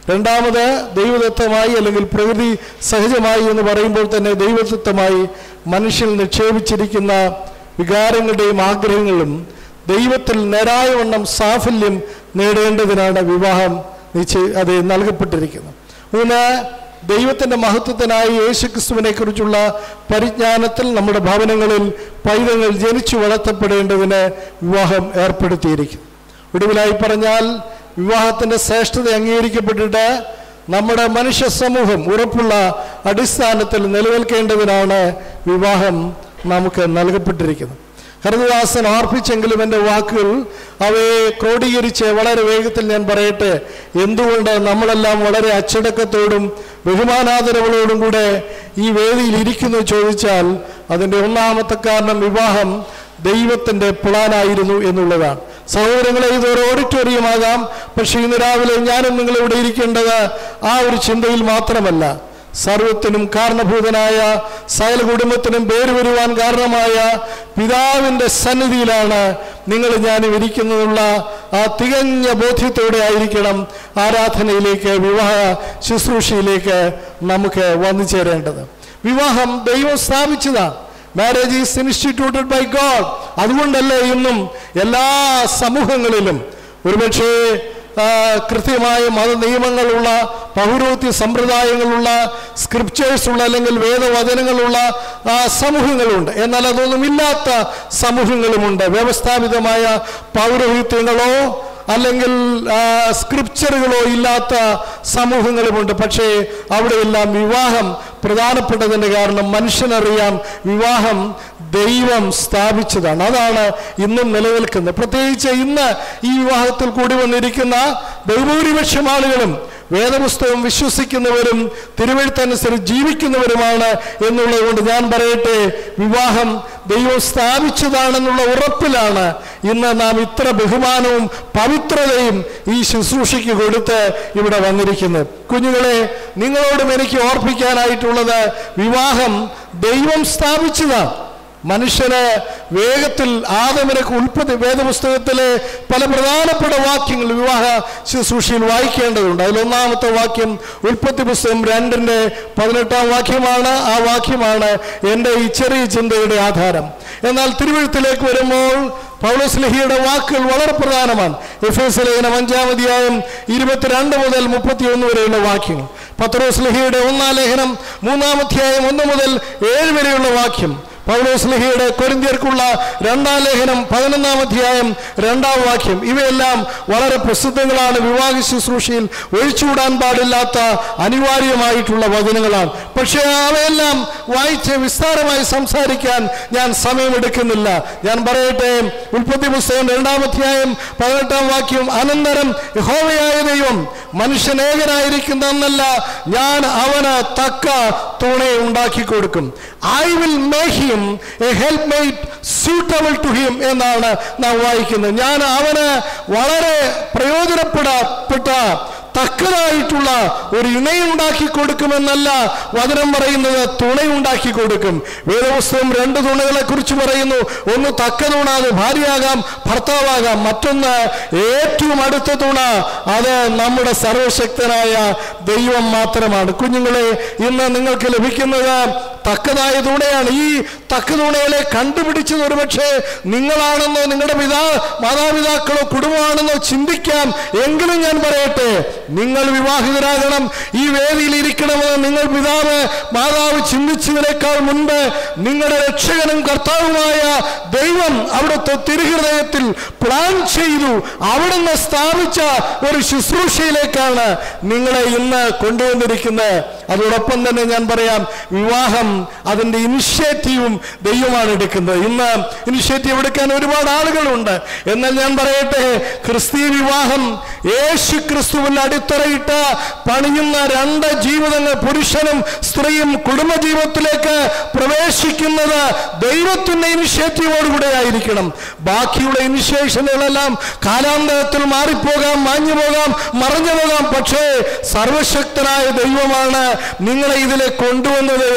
രണ്ടാമത് ദൈവദത്തമായി അല്ലെങ്കിൽ പ്രകൃതി സഹജമായി എന്ന് പറയുമ്പോൾ തന്നെ ദൈവദത്തമായി മനുഷ്യൻ നിക്ഷേപിച്ചിരിക്കുന്ന വികാരങ്ങളുടെയും ആഗ്രഹങ്ങളും ദൈവത്തിൽ നേരായവണ്ണം സാഫല്യം നേടേണ്ടതിനാണ് വിവാഹം നിശ്ചയ അത് നൽകപ്പെട്ടിരിക്കുന്നത് മൂന്ന് ദൈവത്തിൻ്റെ മഹത്വത്തിനായി യേശുക്രിസ്തുവിനെ കുറിച്ചുള്ള പരിജ്ഞാനത്തിൽ നമ്മുടെ ഭവനങ്ങളിൽ പൈതങ്ങൾ ജനിച്ചു വളർത്തപ്പെടേണ്ടതിന് വിവാഹം ഏർപ്പെടുത്തിയിരിക്കുന്നു ഒടുവിലായി പറഞ്ഞാൽ വിവാഹത്തിൻ്റെ ശ്രേഷ്ഠത അംഗീകരിക്കപ്പെട്ടിട്ട് നമ്മുടെ മനുഷ്യ സമൂഹം ഉറപ്പുള്ള അടിസ്ഥാനത്തിൽ നിലനിൽക്കേണ്ടതിനാണ് വിവാഹം നമുക്ക് നൽകപ്പെട്ടിരിക്കുന്നത് ഹരിദാസൻ ഓർപ്പിച്ചെങ്കിലും എൻ്റെ വാക്കുകൾ അവയെ ക്രോഡീകരിച്ച് വളരെ വേഗത്തിൽ ഞാൻ പറയട്ടെ എന്തുകൊണ്ട് നമ്മളെല്ലാം വളരെ അച്ചടക്കത്തോടും ബഹുമാനാദരവുകളോടും കൂടെ ഈ വേദിയിൽ ഇരിക്കുന്നു ചോദിച്ചാൽ അതിൻ്റെ ഒന്നാമത്തെ കാരണം വിവാഹം ദൈവത്തിൻ്റെ പ്ലാനായിരുന്നു എന്നുള്ളതാണ് സഹോദരങ്ങളെ ഇതൊരു ഓഡിറ്റോറിയം ആകാം പക്ഷേ ഇന്ന് രാവിലെ ഞാനും നിങ്ങളിവിടെ ഇരിക്കേണ്ടത് ആ ഒരു ചിന്തയിൽ മാത്രമല്ല സർവത്തിനും കാരണഭൂതനായ സകല കുടുംബത്തിനും പേര് വരുവാൻ കാരണമായ പിതാവിൻ്റെ സന്നിധിയിലാണ് നിങ്ങൾ ഞാനും ഇരിക്കുന്നതുള്ള ആ തികഞ്ഞ ബോധ്യത്തോടെ ആയിരിക്കണം ആരാധനയിലേക്ക് വിവാഹ ശുശ്രൂഷയിലേക്ക് നമുക്ക് വന്നു ചേരേണ്ടത് വിവാഹം ദൈവം സ്ഥാപിച്ചതാണ് marriage is instituted by God അതുകൊണ്ടല്ലേ ഇന്നും എല്ലാ സമൂഹങ്ങളിലും ഒരുപക്ഷേ ആ, കൃത്യമായ മത നിയമങ്ങളുള്ള പൗരോത്യ സമ്പ്രദായങ്ങളുള്ള സ്ക്രിപ്റ്റേഴ്സ് ഉള്ള അല്ലെങ്കിൽ വേദവചനങ്ങളുള്ള ആ, സമൂഹങ്ങളുണ്ട് എന്നാൽ അതൊന്നും ഇല്ലാത്ത സമൂഹങ്ങളുമുണ്ട് വ്യവസ്ഥാപിതമായ പൗരോഹിത്യങ്ങളോ അല്ലെങ്കിൽ ആ, സ്ക്രിപ്ചറുകളോ ഇല്ലാത്ത സമൂഹങ്ങളുമുണ്ട് പക്ഷേ അവിടെയെല്ലാം വിവാഹം പ്രധാനപ്പെട്ടതിൻ്റെ കാരണം മനുഷ്യനറിയാം വിവാഹം ദൈവം സ്ഥാപിച്ചതാണ് അതാണ് ഇന്നും നിലനിൽക്കുന്നത് പ്രത്യേകിച്ച് ഇന്ന് ഈ വിവാഹത്തിൽ കൂടി വന്നിരിക്കുന്ന ബഹുഭൂരിപക്ഷം ആളുകളും വേദപുസ്തകം വിശ്വസിക്കുന്നവരും തിരുവഴുത്തനുസരിച്ച് ജീവിക്കുന്നവരുമാണ് എന്നുള്ളത് കൊണ്ട് ഞാൻ പറയട്ടെ വിവാഹം ദൈവം സ്ഥാപിച്ചതാണെന്നുള്ള ഉറപ്പിലാണ് ഇന്ന് നാം ഇത്ര ബഹുമാനവും പവിത്രതയും ഈ ശുശ്രൂഷയ്ക്ക് കൊടുത്ത് ഇവിടെ വന്നിരിക്കുന്നത് കുഞ്ഞുങ്ങളെ നിങ്ങളോടും എനിക്ക് ഓർപ്പിക്കാനായിട്ടുള്ളത് വിവാഹം ദൈവം സ്ഥാപിച്ചതാണ് മനുഷ്യന് വേഗത്തിൽ ആദമിനൊക്കെ ഉൽപ്പത്തി വേദപുസ്തകത്തിലെ പല പ്രധാനപ്പെട്ട വാക്യങ്ങൾ വിവാഹ ശുശ്രൂഷയിൽ വായിക്കേണ്ടതുണ്ട് അതിലൊന്നാമത്തെ വാക്യം ഉൽപ്പത്തി പുസ്തകം രണ്ടിൻ്റെ പതിനെട്ടാം വാക്യമാണ് ആ വാക്യമാണ് എൻ്റെ ഈ ചെറിയ ചിന്തയുടെ ആധാരം എന്നാൽ തിരുവഴുത്തിലേക്ക് വരുമ്പോൾ പൗലോസ്ലിഹിയുടെ വാക്കുകൾ വളരെ പ്രധാനമാണ് എഫ് എസ് ലേഖനം അഞ്ചാമതിയായും ഇരുപത്തിരണ്ട് മുതൽ മുപ്പത്തിയൊന്ന് വരെയുള്ള വാക്യങ്ങൾ പത്രോസ്ലിഹിയുടെ ഒന്നാം ലേഖനം മൂന്നാമധ്യായം ഒന്ന് മുതൽ ഏഴ് വരെയുള്ള വാക്യം പൗലോസ്ലിഹിയുടെ കൊരിന്ത്യർക്കുള്ള രണ്ടാം ലേഖനം പതിനൊന്നാം അധ്യായം രണ്ടാം വാക്യം ഇവയെല്ലാം വളരെ പ്രസിദ്ധങ്ങളാണ് വിവാഹ ശുശ്രൂഷയിൽ ഒഴിച്ചുകൂടാൻ പാടില്ലാത്ത അനിവാര്യമായിട്ടുള്ള വചനങ്ങളാണ് പക്ഷേ അവയെല്ലാം വായിച്ച് വിസ്താരമായി സംസാരിക്കാൻ ഞാൻ സമയമെടുക്കുന്നില്ല ഞാൻ പറയട്ടെ ഉൽപ്പത്തി പുസ്തകം രണ്ടാം അധ്യായം പതിനെട്ടാം വാക്യം അനന്തരം യഹോവയായ ദൈവം മനുഷ്യനേകനായിരിക്കുന്ന എന്നല്ല ഞാൻ അവന് തക്ക തുണയെ ഉണ്ടാക്കി കൊടുക്കും I will make him a help mate suitable to him എന്നാണ് നാം വായിക്കുന്നത് ഞാൻ അവന് വളരെ പ്രയോജനപ്പെടപ്പെട്ട തക്കതായിട്ടുള്ള ഒരു ഇണയുണ്ടാക്കി കൊടുക്കുമെന്നല്ല വചനം പറയുന്നത് തുണയുണ്ടാക്കി കൊടുക്കും വേദപുസ്തകം രണ്ട് തുണകളെ കുറിച്ച് പറയുന്നു ഒന്ന് തക്ക തുണ അത് ഭാര്യയാകാം ഭർത്താവാകാം മറ്റൊന്ന് ഏറ്റവും അടുത്ത തുണ അത് നമ്മുടെ സർവശക്തനായ ദൈവം മാത്രമാണ് കുഞ്ഞുങ്ങളെ ഇന്ന് നിങ്ങൾക്ക് ലഭിക്കുന്നത് തക്കതായ തുണയാണ് ഈ തക്ക തുണകളെ കണ്ടുപിടിച്ചത് ഒരുപക്ഷെ നിങ്ങളാണെന്നോ നിങ്ങളുടെ പിതാ മാതാപിതാക്കളോ കുടുംബമാണെന്നോ ചിന്തിക്കാം എങ്കിലും ഞാൻ പറയട്ടെ നിങ്ങൾ വിവാഹിതരാകണം ഈ വേദിയിൽ ഇരിക്കണമെന്ന് നിങ്ങൾ പിതാവ് മാതാവ് ചിന്തിച്ചതിനേക്കാൾ മുൻപ് നിങ്ങളുടെ രക്ഷകനും കർത്താവുമായ ദൈവം അവിടുത്തെ തിരുഹൃദയത്തിൽ പ്ലാൻ ചെയ്തു അവിടുന്ന് സ്ഥാപിച്ച ഒരു ശുശ്രൂഷയിലേക്കാണ് നിങ്ങളെ ഇന്ന് കൊണ്ടുവന്നിരിക്കുന്നത് അതോടൊപ്പം തന്നെ ഞാൻ പറയാം വിവാഹം അതിൻ്റെ ഇനിഷ്യേറ്റീവും ദൈവമാണ് എടുക്കുന്നത് ഇന്ന് ഇനിഷ്യേറ്റീവ് എടുക്കാൻ ഒരുപാട് ആളുകളുണ്ട് എന്നാൽ ഞാൻ പറയട്ടെ ക്രിസ്തീയ വിവാഹം യേശു ക്രിസ്തുവിന്റെ അടിത്തറയിട്ട് പണിയുന്ന രണ്ട് ജീവിതങ്ങൾ പുരുഷനും സ്ത്രീയും കുടുംബജീവിതത്തിലേക്ക് പ്രവേശിക്കുന്നത് ദൈവത്തിന്റെ ഇനിഷ്യേറ്റീവോടുകൂടെ ആയിരിക്കണം ബാക്കിയുള്ള ഇനിഷ്യേഷനുകളെല്ലാം കാലാന്തരത്തിൽ മാറിപ്പോകാം മാഞ്ഞു പോകാം മറഞ്ഞു പോകാം പക്ഷേ സർവശക്തനായ ദൈവമാണ് നിങ്ങളെ ഇതിലെ കൊണ്ടുവന്നത് എന്ന്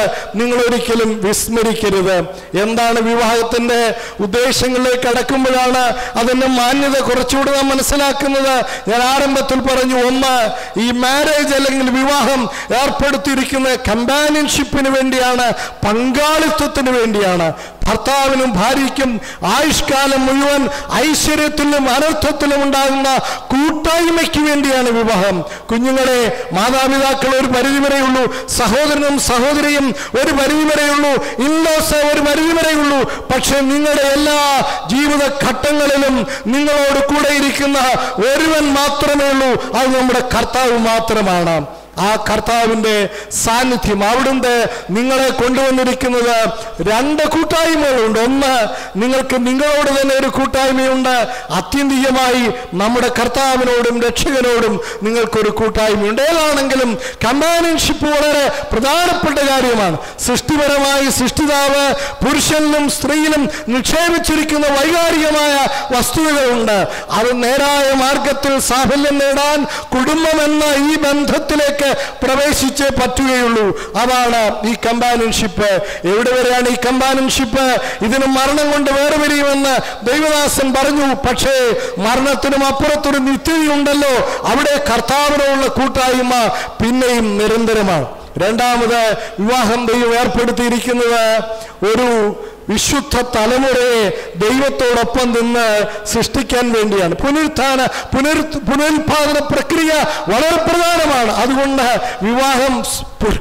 നിങ്ങൾ ഒരിക്കലും വിസ്മരിക്കരുത് എന്താണ് വിവാഹത്തിന്റെ ഉദ്ദേശങ്ങളിലേക്ക് കടക്കുമ്പോഴാണ് അതിന്റെ മാന്യത കുറച്ചുകൂടി നാം മനസ്സിലാക്കുന്നത് ഞാൻ ആരംഭത്തിൽ പറഞ്ഞു ഒന്ന് ഈ മാരേജ് അല്ലെങ്കിൽ വിവാഹം ഏർപ്പെടുത്തിയിരിക്കുന്ന കമ്പാനിയൻഷിപ്പിന് വേണ്ടിയാണ് പങ്കാളിത്തത്തിന് വേണ്ടിയാണ് ഭർത്താവിനും ഭാര്യയ്ക്കും ആയുഷ്കാലം മുഴുവൻ ഐശ്വര്യത്തിലും അനർത്ഥത്തിലും ഉണ്ടാകുന്ന കൂട്ടായ്മയ്ക്ക് വേണ്ടിയാണ് വിവാഹം കുഞ്ഞുങ്ങളെ മാതാപിതാക്കൾ ഒരു പരിധിവരെയുള്ളൂ സഹോദരനും സഹോദരിയും ഒരു പരിധിവരെയുള്ളൂ ഇൻലോസ് ഒരു പരിധിവരെയുള്ളൂ പക്ഷെ നിങ്ങളുടെ എല്ലാ ജീവിത ഘട്ടങ്ങളിലും നിങ്ങളോട് കൂടെ ഇരിക്കുന്ന ഒരുവൻ മാത്രമേ ഉള്ളൂ അത് നമ്മുടെ കർത്താവ് മാത്രമാണ് ആ കർത്താവിന്റെ സാന്നിധ്യം അവിടുന്ന് നിങ്ങളെ കൊണ്ടുവന്നിരിക്കുന്നത് രണ്ട് കൂട്ടായ്മകളുണ്ട് ഒന്ന് നിങ്ങൾക്ക് നിങ്ങളോട് തന്നെ ഒരു കൂട്ടായ്മയുണ്ട് അത്യന്തികമായി നമ്മുടെ കർത്താവിനോടും രക്ഷകനോടും നിങ്ങൾക്കൊരു കൂട്ടായ്മയുണ്ട് ഏതാണെങ്കിലും കമ്പാനിയൻഷിപ്പ് വളരെ പ്രധാനപ്പെട്ട കാര്യമാണ് സൃഷ്ടിപരമായി സൃഷ്ടിതാവ് പുരുഷനിലും സ്ത്രീയിലും നിക്ഷേപിച്ചിരിക്കുന്ന വൈകാരികമായ വസ്തുതകളുണ്ട് അത് നേരായ മാർഗത്തിൽ സാഫല്യം നേടാൻ കുടുംബം എന്ന ഈ ബന്ധത്തിലേക്ക് പ്രവേശിച്ചേ പറ്റുകയുള്ളൂ അതാണ് ഈ കമ്പാനിയൻഷിപ്പ് എവിടെ വരെയാണ് ഈ കമ്പാനിയൻഷിപ്പ് ഇതിന് മരണം കൊണ്ട് വേർപിരിയുമെന്ന് ദൈവദാസൻ പറഞ്ഞു പക്ഷേ മരണത്തിനും അപ്പുറത്തൊരു നിത്യതയുണ്ടല്ലോ അവിടെ കർത്താവിനോടുള്ള കൂട്ടായ്മ പിന്നെയും നിരന്തരമാണ് രണ്ടാമത് വിവാഹം ദൈവം ഏർപ്പെടുത്തിയിരിക്കുന്നത് ഒരു വിശുദ്ധ തലമുറയെ ദൈവത്തോടൊപ്പം നിന്ന് സൃഷ്ടിക്കാൻ വേണ്ടിയാണ് പുനരുത്ഥാന പുനരു പുനരുത്പാദന പ്രക്രിയ വളരെ പ്രധാനമാണ് അതുകൊണ്ട് വിവാഹം സ് പു-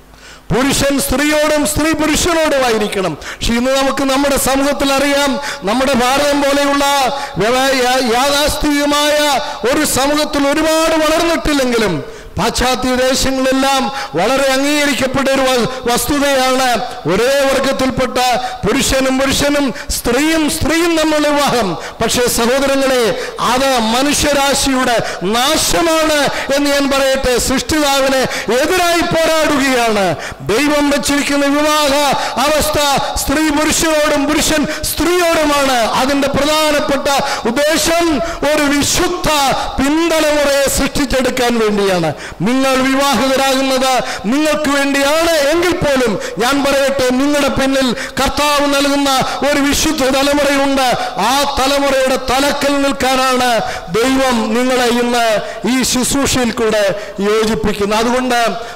പുരുഷൻ സ്ത്രീയോടും സ്ത്രീ പുരുഷനോടുമായിരിക്കണം പക്ഷെ ഇന്ന് നമുക്ക് നമ്മുടെ സമൂഹത്തിൽ അറിയാം നമ്മുടെ ഭാരതം പോലെയുള്ള വ്യവ- യാ- യാഥാസ്ഥിതികമായ ഒരു സമൂഹത്തിൽ ഒരുപാട് വളർന്നിട്ടില്ലെങ്കിലും പാശ്ചാത്യ ദേശങ്ങളിലെല്ലാം വളരെ അംഗീകരിക്കപ്പെട്ട ഒരു വ- വസ്തുതയാണ് ഒരേ വർഗത്തിൽപ്പെട്ട പുരുഷനും പുരുഷനും സ്ത്രീയും സ്ത്രീയും തമ്മിലുള്ള വിവാഹം പക്ഷേ സഹോദരങ്ങളെ അത് മനുഷ്യരാശിയുടെ നാശമാണ് എന്ന് ഞാൻ പറയട്ടെ സൃഷ്ടിതാവിനെ എതിരായി പോരാടുകയാണ് ദൈവം വെച്ചിരിക്കുന്ന വിവാഹ അവസ്ഥ സ്ത്രീ പുരുഷനോടും പുരുഷൻ സ്ത്രീയോടുമാണ് അതിന്റെ പ്രധാനപ്പെട്ട ഉദ്ദേശം ഒരു വിശുദ്ധ പിന്തലമുറയെ സൃഷ്ടിച്ചെടുക്കാൻ വേണ്ടിയാണ് നിങ്ങൾ വിവാഹിതരാകുന്നത് നിങ്ങൾക്ക് വേണ്ടിയാണ് എങ്കിൽ പോലും ഞാൻ പറയട്ടെ നിങ്ങളുടെ പിന്നിൽ കർത്താവ് നൽകുന്ന ഒരു വിശുദ്ധ തലമുറയുണ്ട് ആ തലമുറയുടെ തലക്കൽ നിൽക്കാനാണ് ദൈവം നിങ്ങളെ ഇന്ന് ഈ ശുശ്രൂഷയിൽ കൂടെ യോജിപ്പിക്കുന്നത് അതുകൊണ്ട്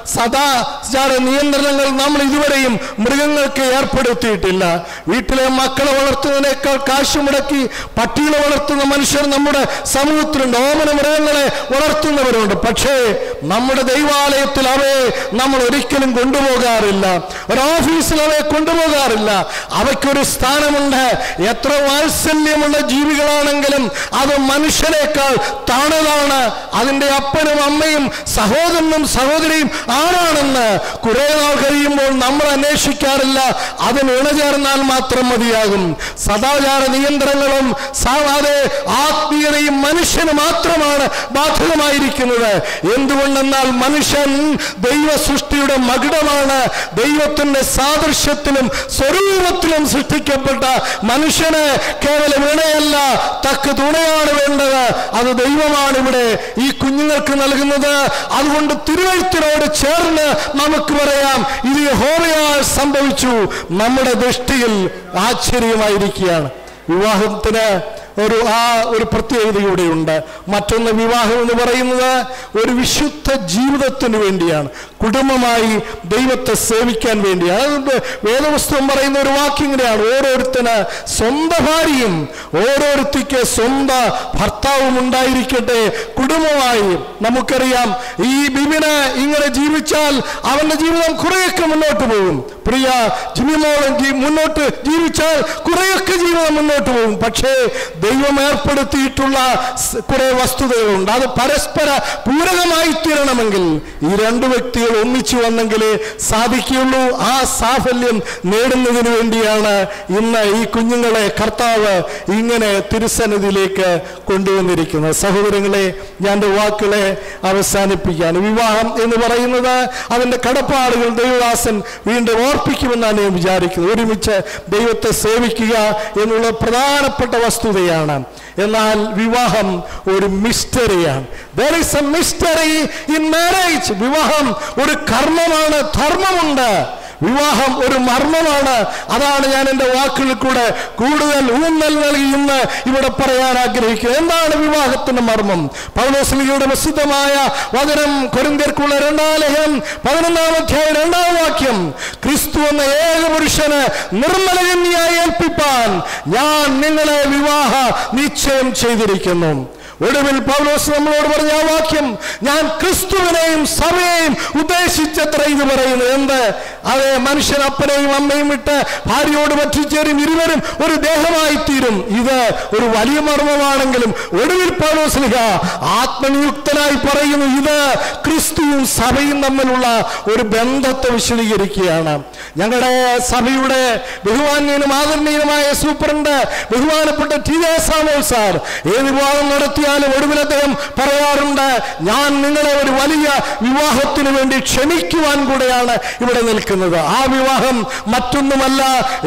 സദാചാര നിയന്ത്രണങ്ങൾ നമ്മൾ ഇതുവരെയും മൃഗങ്ങൾക്ക് ഏർപ്പെടുത്തിയിട്ടില്ല വീട്ടിലെ മക്കളെ വളർത്തുന്നതിനേക്കാൾ കാശ് മുടക്കി പട്ടികളെ വളർത്തുന്ന മനുഷ്യർ നമ്മുടെ സമൂഹത്തിലുണ്ട് ഓമന മൃഗങ്ങളെ വളർത്തുന്നവരുണ്ട് പക്ഷേ നമ്മുടെ ദൈവാലയത്തിൽ അവയെ നമ്മൾ ഒരിക്കലും കൊണ്ടുപോകാറില്ല ഒരു ഓഫീസിൽ അവയെ കൊണ്ടുപോകാറില്ല അവയ്ക്കൊരു സ്ഥാനമുണ്ട് എത്ര വാത്സല്യമുള്ള ജീവികളാണെങ്കിലും അത് മനുഷ്യനേക്കാൾ താണതാണ് അതിൻ്റെ അപ്പനും അമ്മയും സഹോദരനും സഹോദരിയും ആരാണെന്ന് കുറെ നാൾ കഴിയുമ്പോൾ നമ്മൾ അന്വേഷിക്കാറില്ല അതിന് ഇണചേർന്നാൽ മാത്രം മതിയാകും സദാചാര നിയന്ത്രണങ്ങളും സാവാതെ ആത്മീയതയും മനുഷ്യന് മാത്രമാണ് ബാധകമായിരിക്കുന്നത് എന്തുകൊണ്ടെന്നാൽ മനുഷ്യൻ ദൈവ സൃഷ്ടിയുടെ മകുടമാണ് ദൈവത്തിന്റെ സാദൃശ്യത്തിലും സ്വരൂപത്തിലും സൃഷ്ടിക്കപ്പെട്ട മനുഷ്യന് കേവലം ഇണയല്ല തക്ക തുണയാണ് വേണ്ടത് അത് ദൈവമാണ് ഇവിടെ ഈ കുഞ്ഞുങ്ങൾക്ക് നൽകുന്നത് അതുകൊണ്ട് തിരുവഴുത്തിനോട് ചേർന്ന് നമുക്ക് പറയാം ഇത് യഹോവയാൽ സംഭവിച്ചു നമ്മുടെ ദൃഷ്ടിയിൽ ആശ്ചര്യമായിരിക്കുകയാണ് വിവാഹത്തിന് ഒരു ആ ഒരു പ്രത്യേകത ഇവിടെയുണ്ട് മറ്റൊന്ന് വിവാഹം എന്ന് പറയുന്നത് ഒരു വിശുദ്ധ ജീവിതത്തിന് വേണ്ടിയാണ് കുടുംബമായി ദൈവത്തെ സേവിക്കാൻ വേണ്ടിയാണ് അതുകൊണ്ട് വേദപുസ്തകം പറയുന്ന ഒരു വാക്കിങ്ങനെയാണ് ഓരോരുത്തന് സ്വന്തം ഭാര്യയും ഓരോരുത്തിക്ക് സ്വന്തം ഭർത്താവും ഉണ്ടായിരിക്കട്ടെ കുടുംബമായി നമുക്കറിയാം ഈ ബിബിന് ഇങ്ങനെ ജീവിച്ചാൽ അവന്റെ ജീവിതം കുറെയൊക്കെ മുന്നോട്ട് പോകും പ്രിയ ജിമിമോളൻ ജീ- മുന്നോട്ട് ജീവിച്ചാൽ കുറെയൊക്കെ ജീവിതം മുന്നോട്ട് പോകും പക്ഷേ ദൈവം ഏർപ്പെടുത്തിയിട്ടുള്ള സ് കുറെ വസ്തുതകളുണ്ട് അത് പരസ്പര പൂരകമായി തീരണമെങ്കിൽ ഈ രണ്ട് വ്യക്തികൾ ഒന്നിച്ചു വന്നെങ്കിലേ സാധിക്കുകയുള്ളൂ ആ സാഫല്യം നേടുന്നതിന് വേണ്ടിയാണ് ഇന്ന് ഈ കുഞ്ഞുങ്ങളെ കർത്താവ് ഇങ്ങനെ തിരുസന്നിധിയിലേക്ക് കൊണ്ടുവന്നിരിക്കുന്നത് സഹോദരങ്ങളെ ഞാൻ എൻ്റെ വാക്കുകളെ അവസാനിപ്പിക്കുകയാണ് വിവാഹം എന്ന് പറയുന്നത് അതിൻ്റെ കടപ്പാടുകൾ ദൈവദാസൻ വീണ്ടും ഓർപ്പിക്കുമെന്നാണ് ഞാൻ വിചാരിക്കുന്നത് ഒരുമിച്ച് ദൈവത്തെ സേവിക്കുക എന്നുള്ള പ്രധാനപ്പെട്ട വസ്തുതയാണ് എന്നാൽ വിവാഹം ഒരു മിസ്റ്ററിയാണ് there is a mystery in marriage വിവാഹം ഒരു കർമ്മമാണ് ധർമ്മമുണ്ട് വിവാഹം ഒരു മർമ്മമാണ് അതാണ് ഞാൻ എൻ്റെ വാക്കുകളിൽ കൂടെ കൂടുതൽ ഊന്നൽ നൽകി ഇന്ന് ഇവിടെ പറയാൻ ആഗ്രഹിക്കുന്നത് എന്താണ് വിവാഹത്തിന്റെ മർമ്മം പൗലോസ്ലിയുടെ പ്രസിദ്ധമായ വചനം കൊരിന്ത്യർക്കുള്ള രണ്ടാം ലേഖനം പതിനൊന്നാം അധ്യായം രണ്ടാം വാക്യം ക്രിസ്തു എന്ന ഏക പുരുഷന് നിർമ്മലകന്യായി ഏൽപ്പിപ്പാൻ ഞാൻ നിങ്ങളെ വിവാഹ നിശ്ചയം ചെയ്തിരിക്കുന്നു ഒടുവിൽ പൗലോസ് നമ്മളോട് പറഞ്ഞ ആ വാക്യം ഞാൻ ക്രിസ്തുവിനെയും സഭയെയും ഉദ്ദേശിച്ചത്ര ഇത് പറയുന്നു എന്ത് അതെ മനുഷ്യൻ അപ്പനെയും അമ്മയും വിട്ട് ഭാര്യയോട് പറ്റിച്ചേരും ഇരുവരും ഒരു ദേഹമായി തീരും ഇത് ഒരു വലിയ മർമ്മമാണെങ്കിലും ഒടുവിൽ പൗലോസ് ലിഹ ആത്മനിയുക്തനായി പറയുന്നു ഇത് ക്രിസ്തുവും സഭയും തമ്മിലുള്ള ഒരു ബന്ധത്തെ വിശദീകരിക്കുകയാണ് ഞങ്ങളുടെ സഭയുടെ ബഹുമാന്യനും ആദരണീയനുമായ സൂപ്രണ്ട് ബഹുമാനപ്പെട്ട ടി ജെ സാമോൽ സാർ ഏത് വിവാഹം നടത്തിയാലും ഒടുവിൽ അദ്ദേഹം പറയാറുണ്ട് ഞാൻ നിങ്ങളെ ഒരു വലിയ വിവാഹത്തിന് വേണ്ടി ക്ഷണിക്കുവാൻ കൂടെയാണ് ഇവിടെ നിൽക്കുന്നത് ആ വിവാഹം മറ്റൊന്നുമല്ല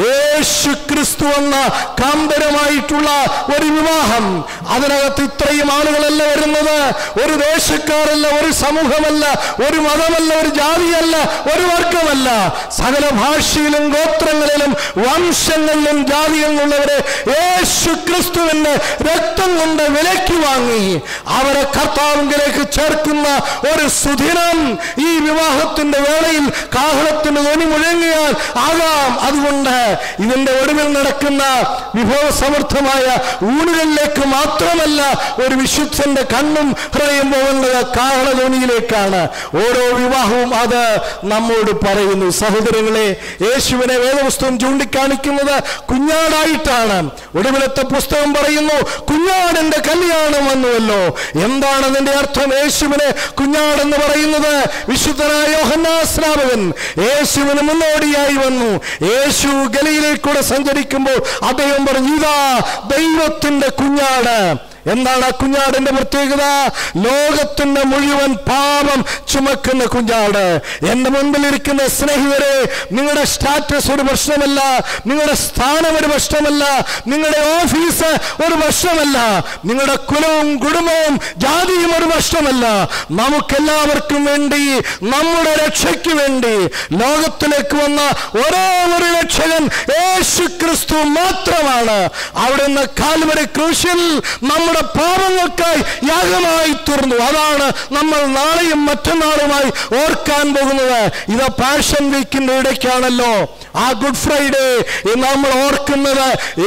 യേശു ക്രിസ്തു എന്ന കാന്തരമായിട്ടുള്ള ഒരു വിവാഹം അതിനകത്ത് ഇത്രയും ആളുകളല്ല വരുന്നത് ഒരു ദേശക്കാരല്ല ഒരു സമൂഹമല്ല ഒരു മതമല്ല ഒരു ജാതിയല്ല ഒരു വർഗമല്ല സകല ഭാഷയിലും ഗോത്രങ്ങളിലും വംശങ്ങളിലും ജാതിയിൽ നിന്നുള്ളവരെ യേശു ക്രിസ്തുവിന്റെ രക്തം കൊണ്ട് വിലയ്ക്ക് വാങ്ങി അവരെ കർത്താവിലേക്ക് ചേർക്കുന്ന ഒരു സുദിനം ഈ വിവാഹത്തിന്റെ വേളയിൽ കാഹളത്തിന് ധ്വനി മുഴങ്ങിയാൽ ആകാം അതുകൊണ്ട് ഇതിന്റെ ഒടുവിൽ നടക്കുന്ന വിഭവസമൃദ്ധമായ ഊണുകളിലേക്ക് മാത്രമല്ല ഒരു വിശുദ്ധന്റെ കണ്ണും ഹൃദയം പോകുന്നത് കാഹളധ്വനിയിലേക്കാണ് ഓരോ വിവാഹവും അത് നമ്മോട് പറയുന്നു സഹോദരങ്ങളെ യേശുവിനെ വേദപുസ്തകം ചൂണ്ടിക്കാണിക്കുന്നത് കുഞ്ഞാടായിട്ടാണ് ഒടുവിലത്തെ പുസ്തകം പറയുന്നു കുഞ്ഞാടിന്റെ കല്യാണം വന്നുവല്ലോ എന്താണ് അതിന്റെ അർത്ഥം യേശുവിനെ കുഞ്ഞാടെന്ന് പറയുന്നത് വിശുദ്ധനായ യോഹന്നാസ്നാപകൻ യേശുവിന് മുന്നോടിയായി വന്നു യേശു ഗലിയിലേക്കൂടെ സഞ്ചരിക്കുമ്പോൾ അദ്ദേഹം പറഞ്ഞു ഇതാ ദൈവത്തിന്റെ കുഞ്ഞാട് എന്താണ് ആ കുഞ്ഞാടിന്റെ പ്രത്യേകത ലോകത്തിന്റെ മുഴുവൻ പാപം ചുമക്കുന്ന കുഞ്ഞാട് എന്റെ മുൻപിൽ ഇരിക്കുന്ന സ്നേഹിതരെ നിങ്ങളുടെ സ്റ്റാറ്റസ് ഒരു പ്രശ്നമല്ല നിങ്ങളുടെ സ്ഥാനം ഒരു പ്രശ്നമല്ല നിങ്ങളുടെ ഓഫീസ് ഒരു പ്രശ്നമല്ല നിങ്ങളുടെ കുലവും കുടുംബവും ജാതിയും ഒരു പ്രശ്നമല്ല നമുക്കെല്ലാവർക്കും വേണ്ടി നമ്മുടെ രക്ഷയ്ക്ക് വേണ്ടി ലോകത്തിലേക്ക് വന്ന ഒരേ ഒരു രക്ഷകൻ യേശു ക്രിസ്തു മാത്രമാണ് അവിടുന്ന് കാൽവരി ക്രൂശിൽ നമ്മുടെ പാപങ്ങൾക്കായി യാഗമായി തീർന്നു അതാണ് നമ്മൾ നാളെയും മറ്റന്നാളുമായി ഓർക്കാൻ പോകുന്നത് ഇത് പാഷൻ വീക്കിന്റെ ഇടയ്ക്കാണല്ലോ ആ ഗുഡ് ഫ്രൈഡേ എന്ന് നമ്മൾ ഓർക്കുന്നത്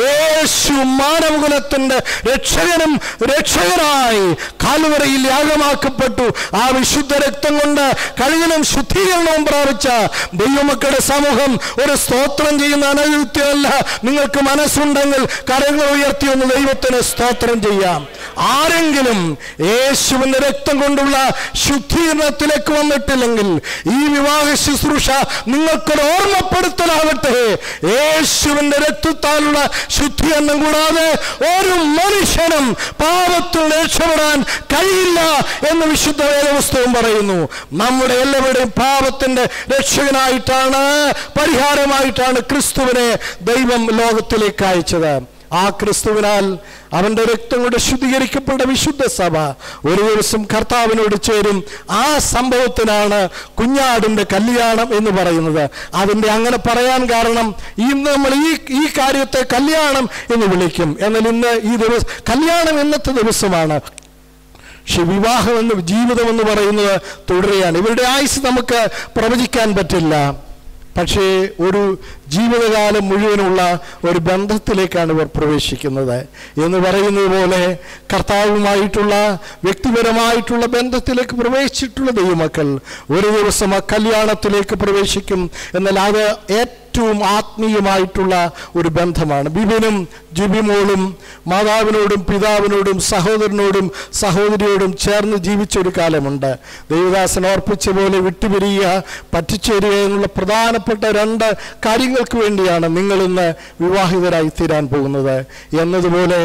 യേശു മാനവകുലത്തിന്റെ രക്ഷകനും രക്ഷകനായി കാലുവരയിൽ യാഗമാക്കപ്പെട്ടു ആ വിശുദ്ധ രക്തം കൊണ്ട് കഴുകലും ശുദ്ധീകരണവും പ്രാപിച്ച ദൈവമക്കളുടെ സമൂഹം ഒരു സ്തോത്രം ചെയ്യുന്ന അനയുക്തിയല്ല നിങ്ങൾക്ക് മനസ്സുണ്ടെങ്കിൽ കരങ്ങൾ ഉയർത്തി ഒന്ന് ദൈവത്തിന് സ്തോത്രം ചെയ്യാം ആരെങ്കിലും യേശുവിന്റെ രക്തം കൊണ്ടുള്ള ശുദ്ധീകരണത്തിലേക്ക് വന്നിട്ടില്ലെങ്കിൽ ഈ വിവാഹ ശുശ്രൂഷ നിങ്ങൾക്കൊരു ഓർമ്മപ്പെടുത്തലാവട്ടെ യേശുവിന്റെ രക്തത്താലുള്ള ശുദ്ധീകരണം കൂടാതെ ഒരു മനുഷ്യനും പാപത്തിൽ രക്ഷപ്പെടാൻ കഴിയില്ല എന്ന് വിശുദ്ധ വേദപുസ്തകം പറയുന്നു നമ്മുടെ എല്ലാവരുടെയും പാപത്തിന്റെ രക്ഷകനായിട്ടാണ് പരിഹാരമായിട്ടാണ് ക്രിസ്തുവിനെ ദൈവം ലോകത്തിലേക്ക് അയച്ചത് ആ ക്രിസ്തുവിനാൽ അവന്റെ രക്തം കൊണ്ട് ശുദ്ധീകരിക്കപ്പെട്ട വിശുദ്ധ സഭ ഒരു ദിവസം കർത്താവിനോട് ചേരും ആ സംഭവത്തിനാണ് കുഞ്ഞാടിന്റെ കല്യാണം എന്ന് പറയുന്നത് അതിന്റെ അങ്ങനെ പറയാൻ കാരണം ഇന്ന് നമ്മൾ ഈ ഈ കാര്യത്തെ കല്യാണം എന്ന് വിളിക്കും എന്നാൽ ഇന്ന് ഈ ദിവസം കല്യാണം ഇന്നത്തെ ദിവസമാണ് പക്ഷെ വിവാഹം എന്ന് ജീവിതം എന്ന് പറയുന്നത് തുടരുകയാണ് ഇവരുടെ ആയുസ് നമുക്ക് പ്രവചിക്കാൻ പറ്റില്ല പക്ഷേ ഒരു ജീവിതകാലം മുഴുവനുള്ള ഒരു ബന്ധത്തിലേക്കാണ് ഇവർ പ്രവേശിക്കുന്നത് എന്ന് പറയുന്നത് പോലെ കർത്താവുമായിട്ടുള്ള വ്യക്തിപരമായിട്ടുള്ള ബന്ധത്തിലേക്ക് പ്രവേശിച്ചിട്ടുള്ള ദൈവമക്കൾ ഒരു ദിവസം ആ കല്യാണത്തിലേക്ക് പ്രവേശിക്കും എന്നാൽ അത് ഏറ്റവും ആത്മീയമായിട്ടുള്ള ഒരു ബന്ധമാണ് ബിബിനും ജുബിമോളും മാതാവിനോടും പിതാവിനോടും സഹോദരനോടും സഹോദരിയോടും ചേർന്ന് ജീവിച്ച ഒരു കാലമുണ്ട് ദേവദാസൻ ഓർപ്പിച്ച പോലെ വിട്ടുപിരിയുക പറ്റിച്ചേരുക എന്നുള്ള പ്രധാനപ്പെട്ട രണ്ട് കാര്യങ്ങൾ നാളുകൾക്ക് വേണ്ടിയാണ് നിങ്ങൾ ഇന്ന് വിവാഹിതരായി തീരാൻ പോകുന്നത് എന്നതുപോലെ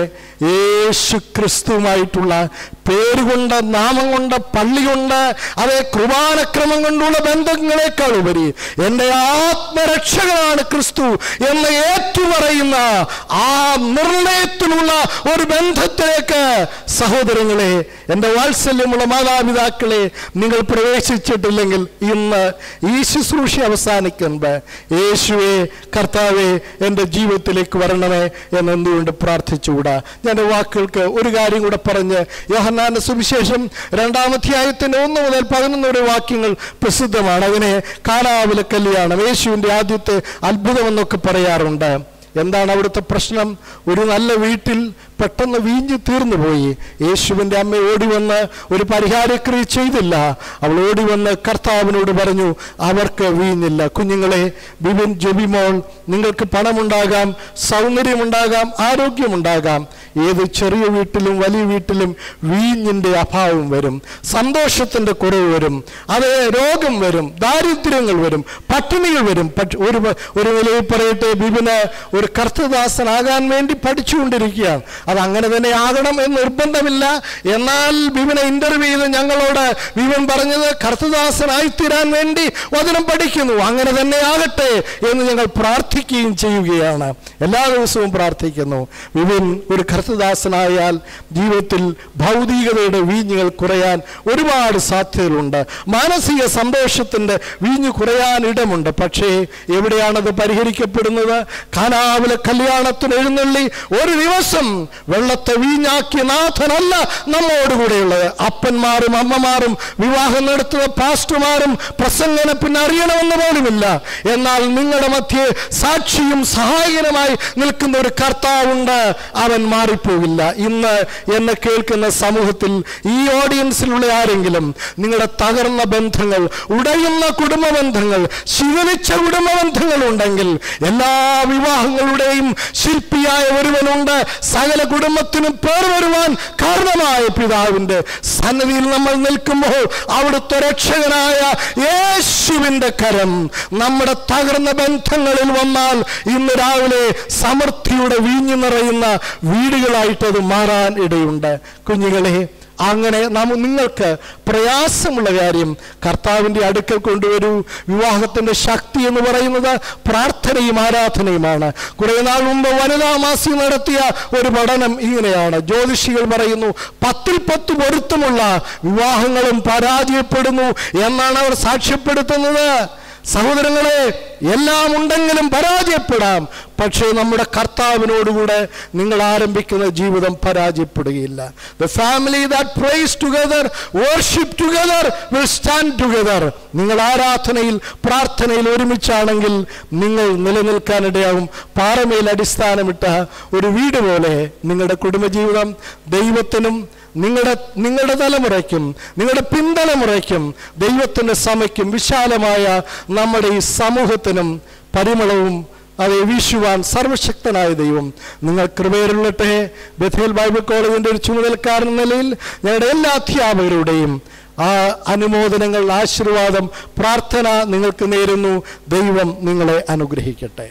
യേശു ക്രിസ്തുവുമായിട്ടുള്ള പേരുകൊണ്ട് നാമം കൊണ്ട് പള്ളി കൊണ്ട് അതേ കൃപാനക്രമം കൊണ്ടുള്ള ബന്ധങ്ങളെക്കാൾ ഉപരി എൻ്റെ ആത്മരക്ഷകനാണ് ക്രിസ്തു എന്ന് ഏറ്റുപറയുന്ന ആ നിർണയത്തിലുള്ള ഒരു ബന്ധത്തിലേക്ക് സഹോദരങ്ങളെ എൻ്റെ വാത്സല്യമുള്ള മാതാപിതാക്കളെ നിങ്ങൾ പ്രവേശിച്ചിട്ടില്ലെങ്കിൽ ഇന്ന് ഈ ശുശ്രൂഷ അവസാനിക്കുമ്പോൾ യേശുവെ കർത്താവെ എൻ്റെ ജീവിതത്തിലേക്ക് വരണമേ എന്ന് എന്തുകൊണ്ട് പ്രാർത്ഥിച്ചുകൂടാ ഞാൻ എൻ്റെ വാക്കുകൾക്ക് ഒരു കാര്യം കൂടെ പറഞ്ഞ് യോഹന്നാന്റെ സുവിശേഷം രണ്ടാമധ്യായത്തിൻ്റെ ഒന്ന് മുതൽ പതിനൊന്ന് വരെ വാക്യങ്ങൾ പ്രസിദ്ധമാണ് അതിനെ കാനാവിലെ കല്യാണം യേശുവിൻ്റെ ആദ്യത്തെ അത്ഭുതമെന്നൊക്കെ പറയാറുണ്ട് എന്താണ് അവിടുത്തെ പ്രശ്നം ഒരു നല്ല വീട്ടിൽ പെട്ടെന്ന് വീഞ്ഞു തീർന്നു പോയി യേശുവിൻ്റെ അമ്മ ഓടി വന്ന് ഒരു പരിഹാരക്രിയ ചെയ്തില്ല അവൾ ഓടി വന്ന് കർത്താവിനോട് പറഞ്ഞു അവർക്ക് വീഞ്ഞില്ല കുഞ്ഞുങ്ങളെ ബിബിൻ ജെബിമോൾ നിങ്ങൾക്ക് പണമുണ്ടാകാം സൗന്ദര്യമുണ്ടാകാം ആരോഗ്യമുണ്ടാകാം ഏത് ചെറിയ വീട്ടിലും വലിയ വീട്ടിലും വീഞ്ഞിൻ്റെ അഭാവം വരും സന്തോഷത്തിൻ്റെ കുറവ് വരും അത് രോഗം വരും ദാരിദ്ര്യങ്ങൾ വരും പട്ടിണികൾ വരും പക്ഷെ ഒരു ഒരു നിലയിൽ പറയട്ടെ ബിബിന് ഒരു കർത്തദാസനാകാൻ വേണ്ടി പഠിച്ചുകൊണ്ടിരിക്കുകയാണ് അത് അങ്ങനെ തന്നെ ആകണം എന്ന് നിർബന്ധമില്ല എന്നാൽ ബിബിനെ ഇന്റർവ്യൂ ചെയ്ത് ഞങ്ങളോട് ബിബിൻ പറഞ്ഞത് കർത്തദാസനായിത്തീരാൻ വേണ്ടി വചനം പഠിക്കുന്നു അങ്ങനെ തന്നെ ആകട്ടെ എന്ന് ഞങ്ങൾ പ്രാർത്ഥിക്കുകയും ചെയ്യുകയാണ് എല്ലാ ദിവസവും പ്രാർത്ഥിക്കുന്നു ബിബിൻ ഒരു കർത്തദാസനായാൽ ജീവിതത്തിൽ ഭൗതികതയുടെ വീഞ്ഞുകൾ കുറയാൻ ഒരുപാട് സാധ്യതകളുണ്ട് മാനസിക സന്തോഷത്തിൻ്റെ വീഞ്ഞു കുറയാൻ ഇടമുണ്ട് പക്ഷേ എവിടെയാണത് പരിഹരിക്കപ്പെടുന്നത് കാനാവിലെ കല്യാണത്തിന് എഴുന്നള്ളി ഒരു ദിവസം വെള്ളത്തെ വീഞ്ഞാക്കിയ നാഥനല്ല നമ്മോടുകൂടെയുള്ളത് അപ്പന്മാരും അമ്മമാരും വിവാഹം നടത്തുന്ന പാസ്റ്റർമാരും പ്രസംഗനെ പിന്നെ അറിയണമെന്ന് പോലുമില്ല എന്നാൽ നിങ്ങളുടെ മധ്യേ സാക്ഷിയും സഹായകനുമായി നിൽക്കുന്ന ഒരു കർത്താവുണ്ട് അവൻ മാറിപ്പോകില്ല ഇന്ന് എന്നെ കേൾക്കുന്ന സമൂഹത്തിൽ ഈ ഓഡിയൻസിലുള്ള ആരെങ്കിലും നിങ്ങളുടെ തകർന്ന ബന്ധങ്ങൾ ഉടയുന്ന കുടുംബ ബന്ധങ്ങൾ ശിവലിച്ച കുടുംബ ബന്ധങ്ങൾ ഉണ്ടെങ്കിൽ എല്ലാ വിവാഹങ്ങളുടെയും ശില്പിയായ ഒരുവനുണ്ട് സകല കുടുംബത്തിനും പേർ വരുവാൻ കാരണമായ പിതാവിന്റെ സന്നദ്ധിയിൽ നമ്മൾ നിൽക്കുമ്പോൾ അവിടുത്തെ രക്ഷകനായ യേശുവിന്റെ കരം നമ്മുടെ തകർന്ന ബന്ധങ്ങളിൽ വന്നാൽ ഇന്ന് രാവിലെ സമൃദ്ധിയുടെ വീഞ്ഞു നിറയുന്ന വീടുകളായിട്ട് അത് മാറാൻ ഇടയുണ്ട് കുഞ്ഞുങ്ങളെ അങ്ങനെ നാം നിങ്ങൾക്ക് പ്രയാസമുള്ള കാര്യം കർത്താവിൻ്റെ അടുക്കൽ കൊണ്ടുവരൂ വിവാഹത്തിൻ്റെ ശക്തി എന്ന് പറയുന്നത് പ്രാർത്ഥനയും ആരാധനയുമാണ് കുറേ നാൾ മുമ്പ് വനിതാ മാസി നടത്തിയ ഒരു പഠനം ഇങ്ങനെയാണ് ജ്യോതിഷികൾ പറയുന്നു പത്തിൽ പത്ത് പൊരുത്തമുള്ള വിവാഹങ്ങളും പരാജയപ്പെടുന്നു എന്നാണ് അവർ സാക്ഷ്യപ്പെടുത്തുന്നത് സഹോദരങ്ങളെ എല്ലാം ഉണ്ടെങ്കിലും പരാജയപ്പെടാം പക്ഷേ നമ്മുടെ കർത്താവിനോടുകൂടെ നിങ്ങൾ ആരംഭിക്കുന്ന ജീവിതം പരാജയപ്പെടുകയില്ല the family that praise together worship together will stand together നിങ്ങൾ ആരാധനയിൽ പ്രാർത്ഥനയിൽ ഒരുമിച്ചാണെങ്കിൽ നിങ്ങൾ നിലനിൽക്കാനിടയാകും പാറമേൽ അടിസ്ഥാനമിട്ട ഒരു വീട് പോലെ നിങ്ങളുടെ കുടുംബജീവിതം ദൈവത്തിനും നിങ്ങളുടെ നിങ്ങളുടെ തലമുറയ്ക്കും നിങ്ങളുടെ പിന്തലമുറയ്ക്കും ദൈവത്തിൻ്റെ സമയ്ക്കും വിശാലമായ നമ്മുടെ ഈ സമൂഹത്തിനും പരിമളവും അത് വീശുവാൻ സർവശക്തനായ ദൈവം നിങ്ങൾ കൃപയിലുള്ളട്ടെ ബഥേൽ ബൈബിൾ കോളേജിൻ്റെ ഒരു ചുമതലക്കാരൻ എന്ന നിലയിൽ ഞങ്ങളുടെ എല്ലാ അധ്യാപകരുടെയും ആ അനുമോദനങ്ങൾ ആശീർവാദം പ്രാർത്ഥന നിങ്ങൾക്ക് നേരുന്നു ദൈവം നിങ്ങളെ അനുഗ്രഹിക്കട്ടെ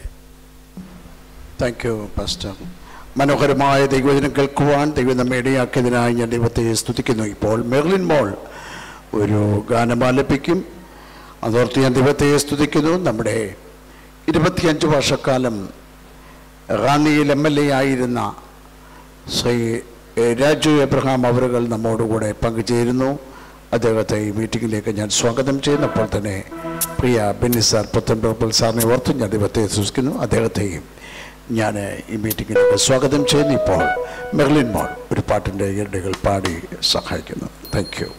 താങ്ക് യു പാസ്റ്റർ മനോഹരമായ ദൈവവചനം കേൾക്കുവാൻ ദൈവം നമ്മെ ഇടയാക്കിയതിനായി ഞാൻ ദൈവത്തെ സ്തുതിക്കുന്നു ഇപ്പോൾ മെർലിൻ മോൾ ഒരു ഗാനം ആലപിക്കും അതോർത്ത് ഞാൻ ദൈവത്തെ സ്തുതിക്കുന്നു നമ്മുടെ ഇരുപത്തിയഞ്ച് വർഷക്കാലം റാന്നിയിൽ എം എൽ എ ആയിരുന്ന ശ്രീ എ, രാജു എബ്രഹാം അവറുകൾ നമ്മോടുകൂടെ പങ്കുചേരുന്നു അദ്ദേഹത്തെ ഈ മീറ്റിംഗിലേക്ക് ഞാൻ സ്വാഗതം ചെയ്യുന്നു അപ്പോൾ തന്നെ പ്രിയ ബെന്നി സാർ പുത്തൻപുറപ്പൽ സാറിനെ ഓർത്ത് ഞാൻ ദൈവത്തെ സൂക്ഷിക്കുന്നു അദ്ദേഹത്തെയും ഞാൻ ഈ മീറ്റിംഗിലേക്ക് സ്വാഗതം ചെയ്യുന്നു ഇപ്പോൾ മെർലിൻ മോൾ ഒരു പാട്ടിൻ്റെ ഇരടുകൾ പാടി സഹായിക്കുന്നു താങ്ക് യു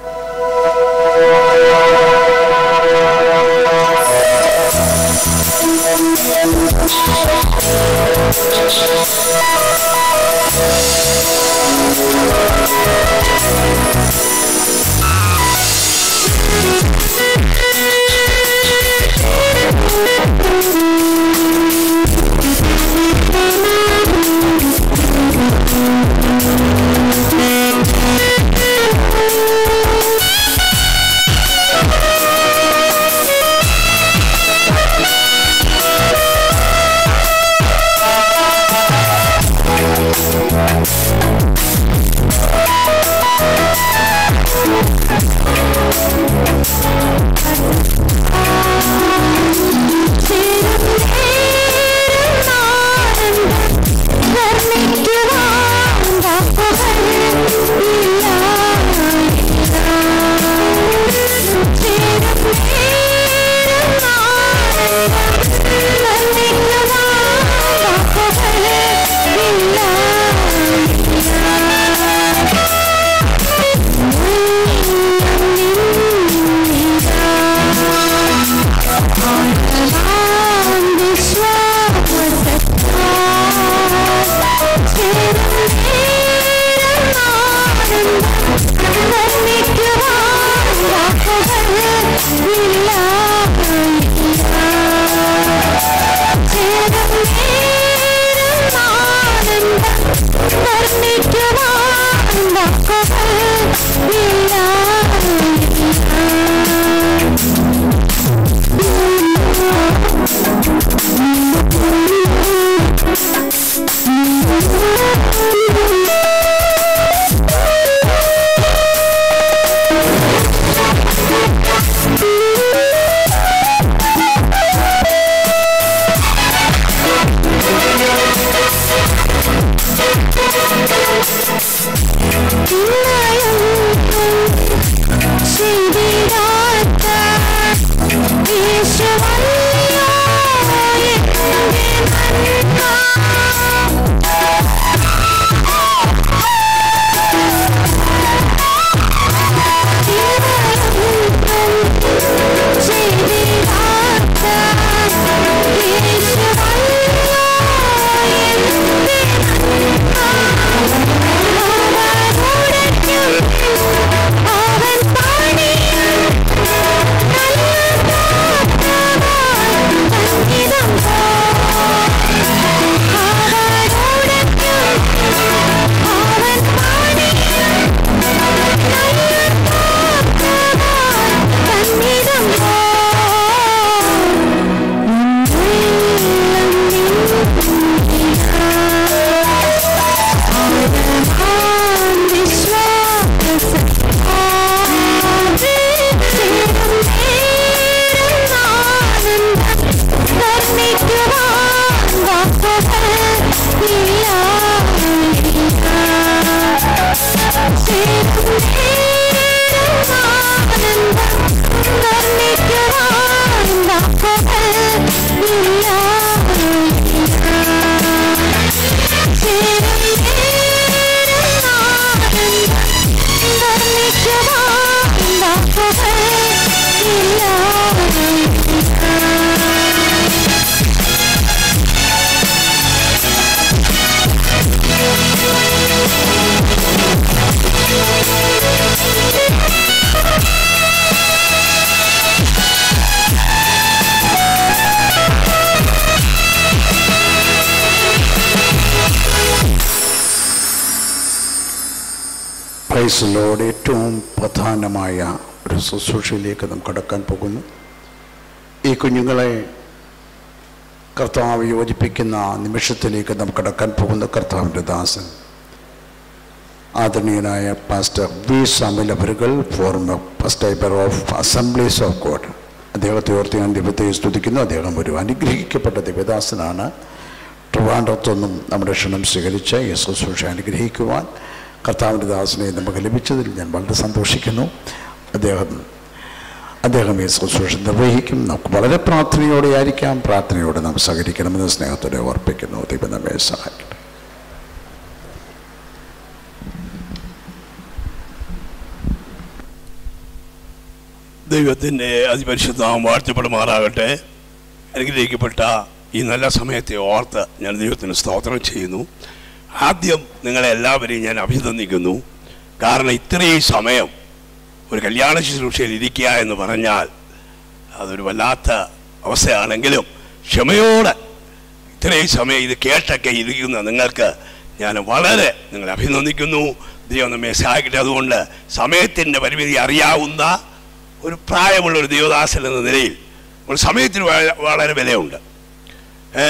Thank പ്രൈസിലോട് ഏറ്റവും പ്രധാനമായ ഒരു ശുശ്രൂഷയിലേക്ക് നാം കടക്കാൻ പോകുന്നു ഈ കുഞ്ഞുങ്ങളെ കർത്താവ് യോജിപ്പിക്കുന്ന നിമിഷത്തിലേക്ക് നാം കടക്കാൻ പോകുന്ന കർത്താവിൻ്റെ ദാസൻ ആദരണീയനായ പാസ്റ്റർ വി സാമിൽ അവരുകൾ former first of Assemblies of God അദ്ദേഹത്തെ ഓർത്ത് ഞാൻ ദൈവത്തെ സ്തുതിക്കുന്നു അദ്ദേഹം ഒരു അനുഗ്രഹിക്കപ്പെട്ട ദിവദാസനാണ് ട്രിവാൻഡ്രത്തൊന്നും നമ്മുടെ ക്ഷണം സ്വീകരിച്ച് ഈ ശുശ്രൂഷ അനുഗ്രഹിക്കുവാൻ കർത്താവിൻ്റെ ദാസനെ നമുക്ക് ലഭിച്ചതിൽ ഞാൻ വളരെ സന്തോഷിക്കുന്നു അദ്ദേഹം അദ്ദേഹം ഈ ശുശ്രൂഷ നിർവഹിക്കും നമുക്ക് വളരെ പ്രാർത്ഥനയോടെ ആയിരിക്കാം പ്രാർത്ഥനയോടെ നാം സഹകരിക്കണമെന്ന് സ്നേഹത്തോടെ ഓർപ്പിക്കുന്നു ദൈവം നമ്മെ സഹായിക്കട്ടെ ദൈവത്തിൻ്റെ അതിപരിശുദ്ധം വാഴ്ത്തപ്പെടുമാറാകട്ടെ അനുഗ്രഹിക്കപ്പെട്ട ഈ നല്ല സമയത്തെ ഓർത്ത് ഞാൻ ദൈവത്തിന് സ്തോത്രം ചെയ്യുന്നു ആദ്യം നിങ്ങളെ എല്ലാവരെയും ഞാൻ അഭിനന്ദിക്കുന്നു കാരണം ഇത്രയും സമയം ഒരു കല്യാണ ശുശ്രൂഷയിൽ ഇരിക്കുക എന്ന് പറഞ്ഞാൽ അതൊരു വല്ലാത്ത അവസ്ഥയാണെങ്കിലും ക്ഷമയോടെ ഇത്രയും സമയം ഇത് കേട്ടൊക്കെ ഇരിക്കുന്ന നിങ്ങൾക്ക് ഞാൻ വളരെ നിങ്ങളെ അഭിനന്ദിക്കുന്നു ദൈവം നമ്മെ സഹായിക്കട്ടെ അതുകൊണ്ട് സമയത്തിൻ്റെ പരിമിതി അറിയാവുന്ന ഒരു പ്രായമുള്ള ഒരു ദേവദാസൻ എന്ന നിലയിൽ ഒരു സമയത്തിന് വ- വളരെ വിലയുണ്ട് ഏ,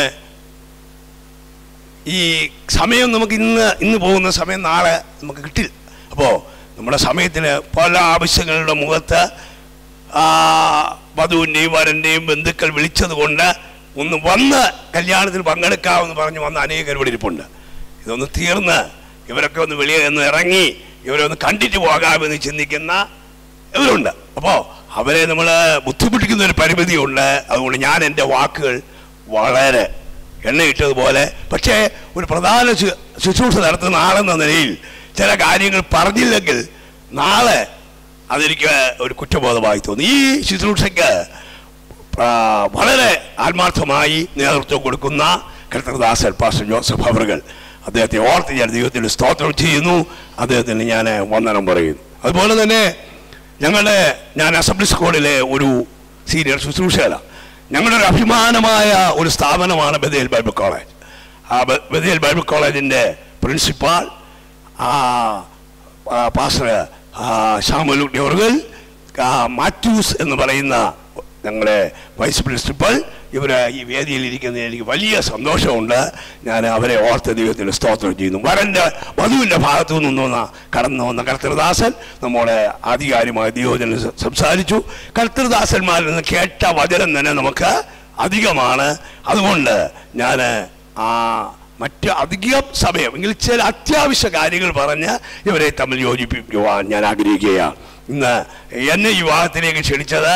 ഈ സമയം നമുക്ക് ഇന്ന് ഇന്ന് പോകുന്ന സമയം നാളെ നമുക്ക് കിട്ടില്ല അപ്പോൾ നമ്മുടെ സമയത്തിന് പല ആവശ്യങ്ങളുടെ മുഖത്ത് ആ, വധുവിൻ്റെയും വരൻ്റെയും ബന്ധുക്കൾ വിളിച്ചത് കൊണ്ട് ഒന്ന് വന്ന് കല്യാണത്തിൽ പങ്കെടുക്കാമെന്ന് പറഞ്ഞ് വന്ന അനേകർ ഇവിടെ ഇരിപ്പുണ്ട് ഇതൊന്ന് തീർന്ന് ഇവരൊക്കെ ഒന്ന് വെളിയിൽ നിന്ന് ഇറങ്ങി ഇവരെ ഒന്ന് കണ്ടിട്ട് പോകാമെന്ന് ചിന്തിക്കുന്ന ഇവരുണ്ട് അപ്പോൾ അവരെ നമ്മൾ ബുദ്ധിമുട്ടിക്കുന്ന ഒരു പരിമിതിയുണ്ട് അതുകൊണ്ട് ഞാൻ എൻ്റെ വാക്കുകൾ വളരെ എണ്ണയിട്ടതുപോലെ പക്ഷേ ഒരു പ്രധാന ശു- ശുശ്രൂഷ നടത്തുന്ന ആളെന്ന നിലയിൽ ചില കാര്യങ്ങൾ പറഞ്ഞില്ലെങ്കിൽ നാളെ അതെനിക്ക് ഒരു കുറ്റബോധമായി തോന്നി ഈ ശുശ്രൂഷയ്ക്ക് ആ, വളരെ ആത്മാർത്ഥമായി നേതൃത്വം കൊടുക്കുന്ന കർത്തദാസൻ പാസ്റ്റർ ജോസഫ് അവറുകൾ അദ്ദേഹത്തെ ഓർത്ത് ഞാൻ ദൈവത്തിന് സ്തോത്രം ചെയ്യുന്നു അദ്ദേഹത്തിന് ഞാൻ വന്ദനം പറയുന്നു അതുപോലെ തന്നെ ഞങ്ങളുടെ ഞാൻ അസംബ്ലി സ്കൂളിലെ ഒരു സീനിയർ ശുശ്രൂഷകരാണ് ഞങ്ങളുടെ ഒരു അഭിമാനമായ ഒരു സ്ഥാപനമാണ് ബദേൽ ബൈബിൾ കോളേജ് ആ ബ- ബദേൽ ബൈബിൾ കോളേജിൻ്റെ പ്രിൻസിപ്പാൾ ആ ആ, പാസ്റ്റർ ആ, ശ്യാമലു ഡോറുകൾ മാത്യൂസ് എന്ന് പറയുന്ന ഞങ്ങളുടെ വൈസ് പ്രിൻസിപ്പൽ ഇവർ ഈ വേദിയിൽ ഇരിക്കുന്നതിൽ എനിക്ക് വലിയ സന്തോഷമുണ്ട് ഞാൻ അവരെ ഓർത്ത ദൈവത്തിന് സ്തോത്രം ചെയ്യുന്നു വരൻ്റെ വധുവിൻ്റെ ഭാഗത്തു നിന്നൊന്ന കടന്നു വന്ന കർത്തൃദാസൻ നമ്മുടെ ആധികാരികമായ ദൈവജന സംസാരിച്ചു കർത്തൃദാസന്മാരിൽ നിന്ന് കേട്ട വചനം തന്നെ നമുക്ക് അധികമാണ് അതുകൊണ്ട് ഞാൻ ആ മറ്റ് അധികം സമയം എങ്കിൽ ചില അത്യാവശ്യ കാര്യങ്ങൾ പറഞ്ഞ് ഇവരെ തമ്മിൽ യോജിപ്പിക്കുവാൻ ഞാൻ ആഗ്രഹിക്കുകയാണ് ഇന്ന് എന്നെ ഈ വിവാഹത്തിലേക്ക് ക്ഷണിച്ചത്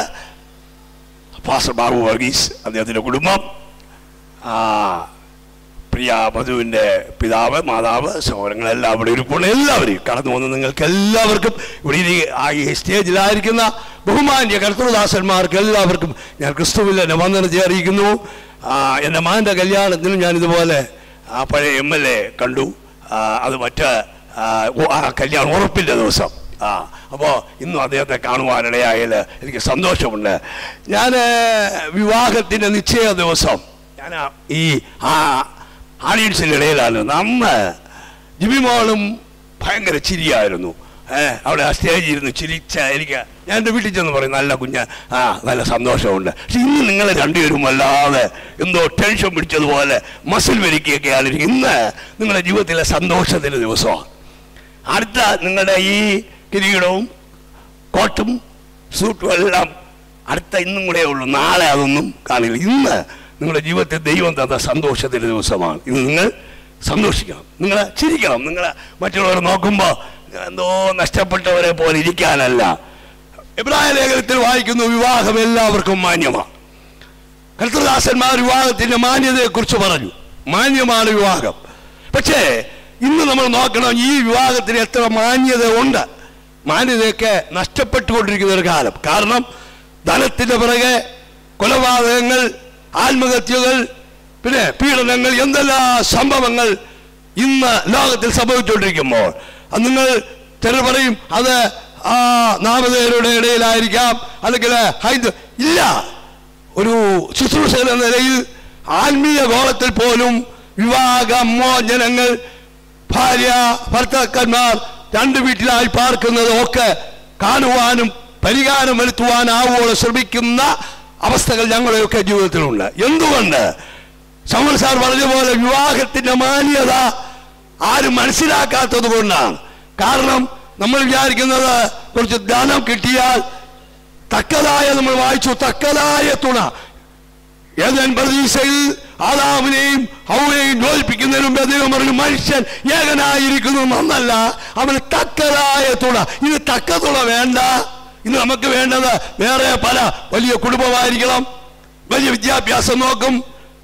ഫാസർ ബാബു വർഗീസ് അദ്ദേഹത്തിൻ്റെ കുടുംബം ആ, പ്രിയ വധുവിൻ്റെ പിതാവ് മാതാവ് സഹോദരങ്ങളെല്ലാം അവിടെ ഇരിപ്പുണ്ട് എല്ലാവരെയും കടന്നു വന്ന് നിങ്ങൾക്ക് എല്ലാവർക്കും ഇവിടെ ഇരി ആ ഈ സ്റ്റേജിലായിരിക്കുന്ന ബഹുമാന്യ കർത്തൃദാസന്മാർക്ക് എല്ലാവർക്കും ഞാൻ ക്രിസ്തുവിൽ എന്നെ വന്ദനത്തെ അറിയിക്കുന്നു ആ, എൻ്റെ മാൻ്റെ കല്യാണത്തിനും ഞാൻ ഇതുപോലെ ആ പഴയ എം എൽ എ കണ്ടു ആ, അത് മറ്റ് ആ, ഓ, ആ കല്യാണം ഉറപ്പിൻ്റെ ദിവസം ആ അപ്പോൾ ഇന്നും അദ്ദേഹത്തെ കാണുവാനിടയായാൽ എനിക്ക് സന്തോഷമുണ്ട് ഞാൻ വിവാഹത്തിൻ്റെ നിശ്ചയ ദിവസം ഞാൻ ആ- ഈ ആ ആഡിയൻസിൻ്റെ ഇടയിലാണ് അന്ന് ജിബിമോളും ഭയങ്കര ചിരിയായിരുന്നു ഏഹ് അവിടെ ആ സ്റ്റേജിൽ ഇരുന്ന് ചിരിച്ച എനിക്ക് ഞാൻ എൻ്റെ വീട്ടിൽ ചെന്ന് പറയും നല്ല കുഞ്ഞ ആ നല്ല സന്തോഷമുണ്ട് പക്ഷെ ഇന്ന് നിങ്ങൾ രണ്ടുപേരും വല്ലാതെ എന്തോ ടെൻഷൻ പിടിച്ചതുപോലെ മസിൽ വരിക്കുകയൊക്കെയാണ് ഇരിക്കുന്നത്. ഇന്ന് നിങ്ങളുടെ ജീവിതത്തിലെ സന്തോഷത്തിൻ്റെ ദിവസമാണ് അടുത്ത നിങ്ങളുടെ ഈ കിരീടവും കോട്ടും സൂട്ടും എല്ലാം അടുത്ത ഇന്നും കൂടെ ഉള്ളൂ നാളെ അതൊന്നും കാണില്ല ഇന്ന് നിങ്ങളുടെ ജീവിതത്തിൽ ദൈവം തന്ന സന്തോഷത്തിൻ്റെ ദിവസമാണ് ഇന്ന് നിങ്ങൾ സന്തോഷിക്കണം നിങ്ങൾ ചിരിക്കണം നിങ്ങൾ മറ്റുള്ളവർ നോക്കുമ്പോൾ എന്തോ നഷ്ടപ്പെട്ടവരെ പോലെ ഇരിക്കാനല്ല ഇബ്രാഹിം ലേഖനത്തിൽ വായിക്കുന്നു വിവാഹം എല്ലാവർക്കും മാന്യമാണ് കർത്തദാസന്മാർ വിവാഹത്തിന്റെ മാന്യതയെക്കുറിച്ച് പറഞ്ഞു മാന്യമാണ് വിവാഹം പക്ഷേ ഇന്ന് നമ്മൾ നോക്കണം ഈ വിവാഹത്തിന് എത്ര മാന്യത ഉണ്ട് മാന്യതയൊക്കെ നഷ്ടപ്പെട്ടുകൊണ്ടിരിക്കുന്ന ഒരു കാലം കാരണം ധനത്തിന്റെ പിറകെ കൊലപാതകങ്ങൾ ആത്മഹത്യകൾ പിന്നെ പീഡനങ്ങൾ എന്തെല്ലാം സംഭവങ്ങൾ ഇന്ന് ലോകത്തിൽ സംഭവിച്ചുകൊണ്ടിരിക്കുമ്പോൾ അത് നിങ്ങൾ ചിലർ പറയും അത് ആ നാമധേയരുടെ ഇടയിലായിരിക്കാം അല്ലെങ്കിൽ ഹൈന്ദ ഇല്ല ഒരു ശുശ്രൂഷകൻ എന്ന നിലയിൽ ആത്മീയ ഗോളത്തിൽ പോലും വിവാഹ മോചനങ്ങൾ ഭാര്യ ഭർത്താക്കന്മാർ രണ്ട് വീട്ടിലായി പാർക്കുന്നതും ഒക്കെ കാണുവാനും പരിഹാരം വരുത്തുവാനാവുകയോളം ശ്രമിക്കുന്ന അവസ്ഥകൾ ഞങ്ങളുടെയൊക്കെ ജീവിതത്തിലുണ്ട് എന്തുകൊണ്ട് സമർ സാർ പറഞ്ഞ പോലെ വിവാഹത്തിന്റെ മാന്യത ആരും മനസ്സിലാക്കാത്തത് കൊണ്ടാണ് കാരണം നമ്മൾ വിചാരിക്കുന്നത് കുറച്ച് ധനം കിട്ടിയാൽ തക്കതായ നമ്മൾ വായിച്ചു തക്കതായ തുണ ഏതൻ പ്രതീക്ഷയിൽ ആദാമിനെയും ഹൗവയെയും യോജിപ്പിക്കുന്നതിന് മുമ്പ് ദൈവം പറഞ്ഞു മനുഷ്യൻ ഏകനായിരിക്കുന്നു നന്നല്ല അവന് തക്കതായ തുണ ഇത് തക്ക തുണ വേണ്ട ഇന്ന് നമുക്ക് വേണ്ടത് വേറെ പല വലിയ കുടുംബമായിരിക്കണം വലിയ വിദ്യാഭ്യാസം നോക്കും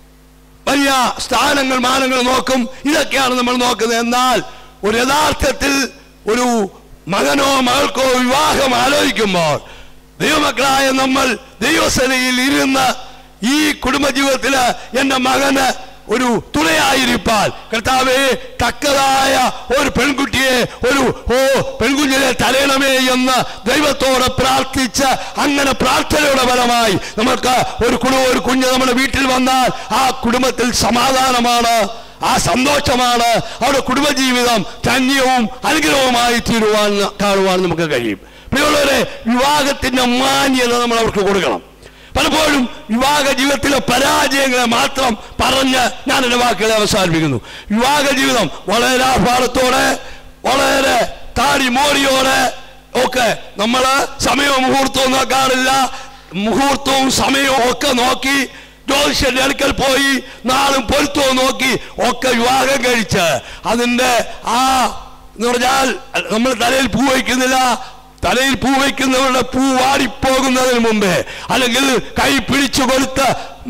വലിയ സ്ഥാനങ്ങൾ മാനങ്ങൾ നോക്കും ഇതൊക്കെയാണ് നമ്മൾ നോക്കുന്നത് എന്നാൽ ഒരു യഥാർത്ഥത്തിൽ ഒരു മകനോ മകൾക്കോ വിവാഹം ആലോചിക്കുമ്പോൾ ദൈവമക്കളായ നമ്മൾ ദൈവസേനയിൽ ഇരുന്ന് ഈ കുടുംബജീവിതത്തില് എന്റെ മകന് ഒരു തുണയായിരിക്കാൻ കർത്താവേ തക്കതായ ഒരു പെൺകുട്ടിയെ ഒരു ഓ പെൺകുഞ്ഞിനെ തലയണമേ എന്ന് ദൈവത്തോട് പ്രാർത്ഥിച്ച് അങ്ങനെ പ്രാർത്ഥനയുടെ ഫലമായി നമുക്ക് ഒരു കുടുംബം ഒരു കുഞ്ഞ് നമ്മുടെ വീട്ടിൽ വന്നാൽ ആ കുടുംബത്തിൽ സമാധാനമാണ് ആ സന്തോഷമാണ് അവരുടെ കുടുംബജീവിതം ധന്യവും അനുഗ്രഹവുമായി തീരുവാൻ കാണുവാൻ നമുക്ക് കഴിയും പ്രിയമുള്ളവരെ വിവാഹത്തിന്റെ മാന്യത നമ്മൾ അവർക്ക് കൊടുക്കണം പലപ്പോഴും വിവാഹ ജീവിതത്തിലെ പരാജയങ്ങളെ മാത്രം പറഞ്ഞ് ഞാൻ എൻ്റെ വാക്കുകളെ അവസാനിപ്പിക്കുന്നു വിവാഹ ജീവിതം വളരെ ആഭാരത്തോടെ വളരെ താടി മോടിയോടെ ഒക്കെ നമ്മൾ സമയവും മുഹൂർത്തവും നോക്കാറില്ല മുഹൂർത്തവും സമയവും ഒക്കെ നോക്കി ജ്യോതിഷന്റെ അടുക്കൽ പോയി നാളും പൊരുത്തവും നോക്കി ഒക്കെ വിവാഹം കഴിച്ച് അതിന്റെ ആ എന്ന് പറഞ്ഞാൽ നമ്മൾ തലയിൽ പൂ വയ്ക്കുന്നില്ല തലയിൽ പൂ വയ്ക്കുന്നവരുടെ പൂ വാടിപ്പോകുന്നതിന് മുമ്പേ അല്ലെങ്കിൽ കൈ പിടിച്ചു കൊടുത്ത്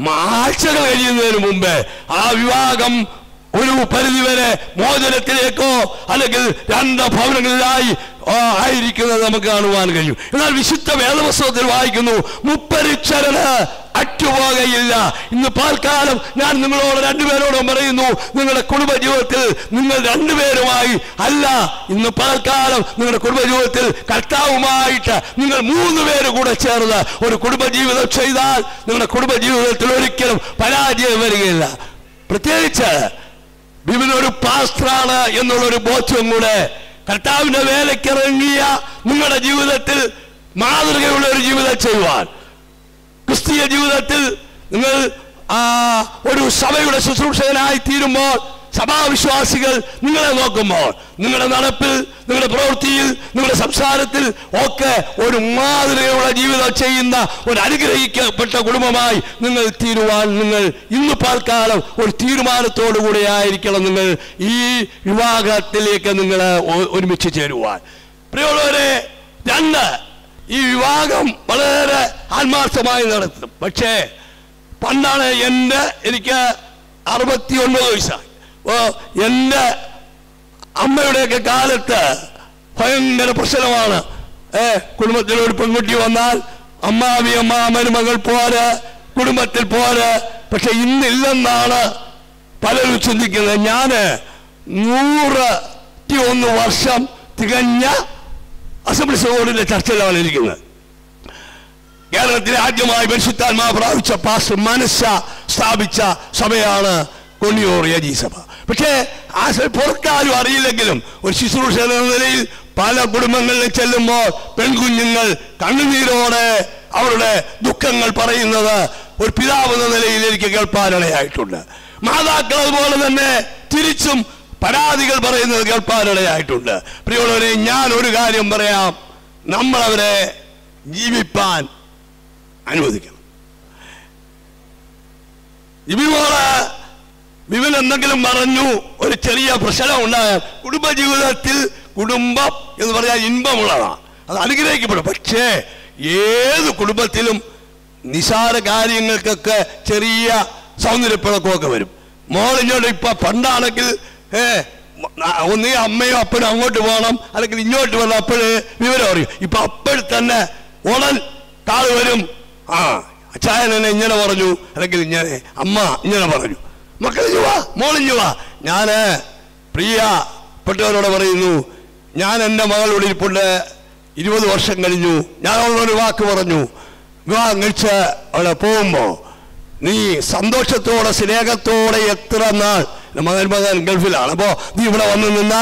ആഴ്ചകൾ കഴിയുന്നതിന് മുമ്പേ ആ വിവാഹം ഒരു പരിധിവരെ മോചനത്തിലേക്കോ അല്ലെങ്കിൽ രണ്ട് ഭവനങ്ങളിലായി ആ, ആയിരിക്കുന്നത് നമുക്ക് കാണുവാൻ കഴിയും എന്നാൽ വിശുദ്ധ വേദപുസ്തകത്തിൽ വായിക്കുന്നു മുപ്പരിച്ചരന് അറ്റുപോകയില്ല ഇന്ന് പാൽക്കാലം ഞാൻ നിങ്ങളോട് രണ്ടുപേരോടും പറയുന്നു നിങ്ങളുടെ കുടുംബജീവിതത്തിൽ നിങ്ങൾ രണ്ടുപേരുമായി അല്ല ഇന്ന് പാൽക്കാലം നിങ്ങളുടെ കുടുംബജീവിതത്തിൽ കർത്താവുമായിട്ട് നിങ്ങൾ മൂന്ന് പേര് കൂടെ ചേർന്ന് ഒരു കുടുംബജീവിതം ചെയ്താൽ നിങ്ങളുടെ കുടുംബജീവിതത്തിൽ ഒരിക്കലും പരാജയം വരികയില്ല പ്രത്യേകിച്ച് ബിബിൻ ഒരു പാസ്റ്ററാണ് എന്നുള്ളൊരു ബോധ്യം കൂടെ കർത്താവിന്റെ വേലയ്ക്കിറങ്ങിയ നിങ്ങളുടെ ജീവിതത്തിൽ മാതൃകയുള്ള ഒരു ജീവിതം ചെയ്യുവാൻ ക്രിസ്തീയ ജീവിതത്തിൽ നിങ്ങൾ ആ, ഒരു സഭയുടെ ശുശ്രൂഷകനായി തീരുമ്പോൾ സഭാവിശ്വാസികൾ നിങ്ങളെ നോക്കുമ്പോൾ നിങ്ങളുടെ നടപ്പിൽ നിങ്ങളുടെ പ്രവൃത്തിയിൽ നിങ്ങളുടെ സംസാരത്തിൽ ഒക്കെ ഒരു മാതൃകയുള്ള ജീവിതം ചെയ്യുന്ന ഒരു അനുഗ്രഹിക്കപ്പെട്ട കുടുംബമായി നിങ്ങൾ തീരുവാൻ നിങ്ങൾ ഇന്ന് പാൽക്കാലം ഒരു തീരുമാനത്തോടു കൂടി ആയിരിക്കണം നിങ്ങൾ ഈ വിവാഹത്തിലേക്ക് നിങ്ങൾ ഒ- ഒരുമിച്ച് ചേരുവാൻ പ്രിയമുള്ളവരെ രണ്ട് ഈ വിവാഹം വളരെ ആത്മാർത്ഥമായി നടത്തും പക്ഷേ പണ്ടാണ് എൻ്റെ എനിക്ക് അറുപത്തി ഒൻപത് വയസ്സായി ഓ എൻ്റെ അമ്മയുടെയൊക്കെ കാലത്ത് ഭയങ്കര പ്രശ്നമാണ് ഏ കുടുംബത്തിൽ ഒരു പെൺകുട്ടി വന്നാൽ അമ്മാവി അമ്മാമന് മകൾ പോര് കുടുംബത്തിൽ പോര് പക്ഷെ ഇന്നില്ലെന്നാണ് പലരും ചിന്തിക്കുന്നത് ഞാന് നൂറ്റി ഒന്ന് വർഷം തികഞ്ഞ അസംബ്ലി സഭയുടെ ചർച്ചയിലാണ് ഇരിക്കുന്നത് കേരളത്തിലെ ആദ്യമായി പരിശുദ്ധാത്മാ പ്രാപിച്ച പാസ്റ്റർ മനസ്സ സ്ഥാപിച്ച സഭയാണ് കൊണ്ണിയൂർ യജി സഭ പക്ഷേ ആ സഭ പുറത്താരും അറിയില്ലെങ്കിലും ഒരു ശുശ്രൂഷ എന്ന നിലയിൽ പല കുടുംബങ്ങളിലും ചെല്ലുമ്പോൾ പെൺകുഞ്ഞുങ്ങൾ കണ്ണുനീരോടെ അവരുടെ ദുഃഖങ്ങൾ പറയുന്നത് ഒരു പിതാവ് എന്ന നിലയിൽ എനിക്ക് കേൾപ്പാനിടയായിട്ടുണ്ട് മാതാക്കൾ അതുപോലെ തന്നെ തിരിച്ചും പരാതികൾ പറയുന്നത് കേൾപ്പാനിടയായിട്ടുണ്ട് പ്രിയമുള്ളവരെ ഞാൻ ഒരു കാര്യം പറയാം നമ്മളവരെ ജീവിപ്പാൻ അനുവദിക്കണം ഇവരോട് വിവൻ എന്തെങ്കിലും പറഞ്ഞു ഒരു ചെറിയ പ്രശ്നം ഉണ്ടായാൽ കുടുംബജീവിതത്തിൽ കുടുംബം എന്ന് പറഞ്ഞാൽ ഇൻപമുള്ളതാണ് അത് അനുഗ്രഹിക്കപ്പെടും പക്ഷേ ഏത് കുടുംബത്തിലും നിസാര കാര്യങ്ങൾക്കൊക്കെ ചെറിയ സൗന്ദര്യപ്പിളക്കമൊക്കെ വരും മോളിഞ്ഞോട് ഇപ്പൊ പണ്ടാണെങ്കിൽ ഏ ഒന്നീ അമ്മയോ അപ്പനും അങ്ങോട്ട് പോകണം അല്ലെങ്കിൽ ഇങ്ങോട്ട് വരണം അപ്പോഴേ വിവരം അറിയും ഇപ്പൊ അപ്പോഴും തന്നെ ഉടൻ കാള് വരും ആ അച്ചായൻ എന്നെ ഇങ്ങനെ പറഞ്ഞു അല്ലെങ്കിൽ ഇങ്ങനെ അമ്മ ഇങ്ങനെ പറഞ്ഞു മക്കളിഞ്ഞു വാ മോളിഞ്ഞു വാ ഞാന് പ്രിയപ്പെട്ടവരോട് പറയുന്നു ഞാൻ എൻ്റെ മകളോട് ഇരിപ്പുണ്ട് ഇരുപത് വർഷം കഴിഞ്ഞു ഞാൻ അവളോട് വാക്ക് പറഞ്ഞു വിവാഹം കഴിച്ച് അവളെ പോകുമ്പോ നീ സന്തോഷത്തോടെ സ്നേഹത്തോടെ എത്ര നാൾ എൻ്റെ മകൻ മകൻ ഗൾഫിലാണ് അപ്പോൾ നീ ഇവിടെ വന്ന് നിന്നാലും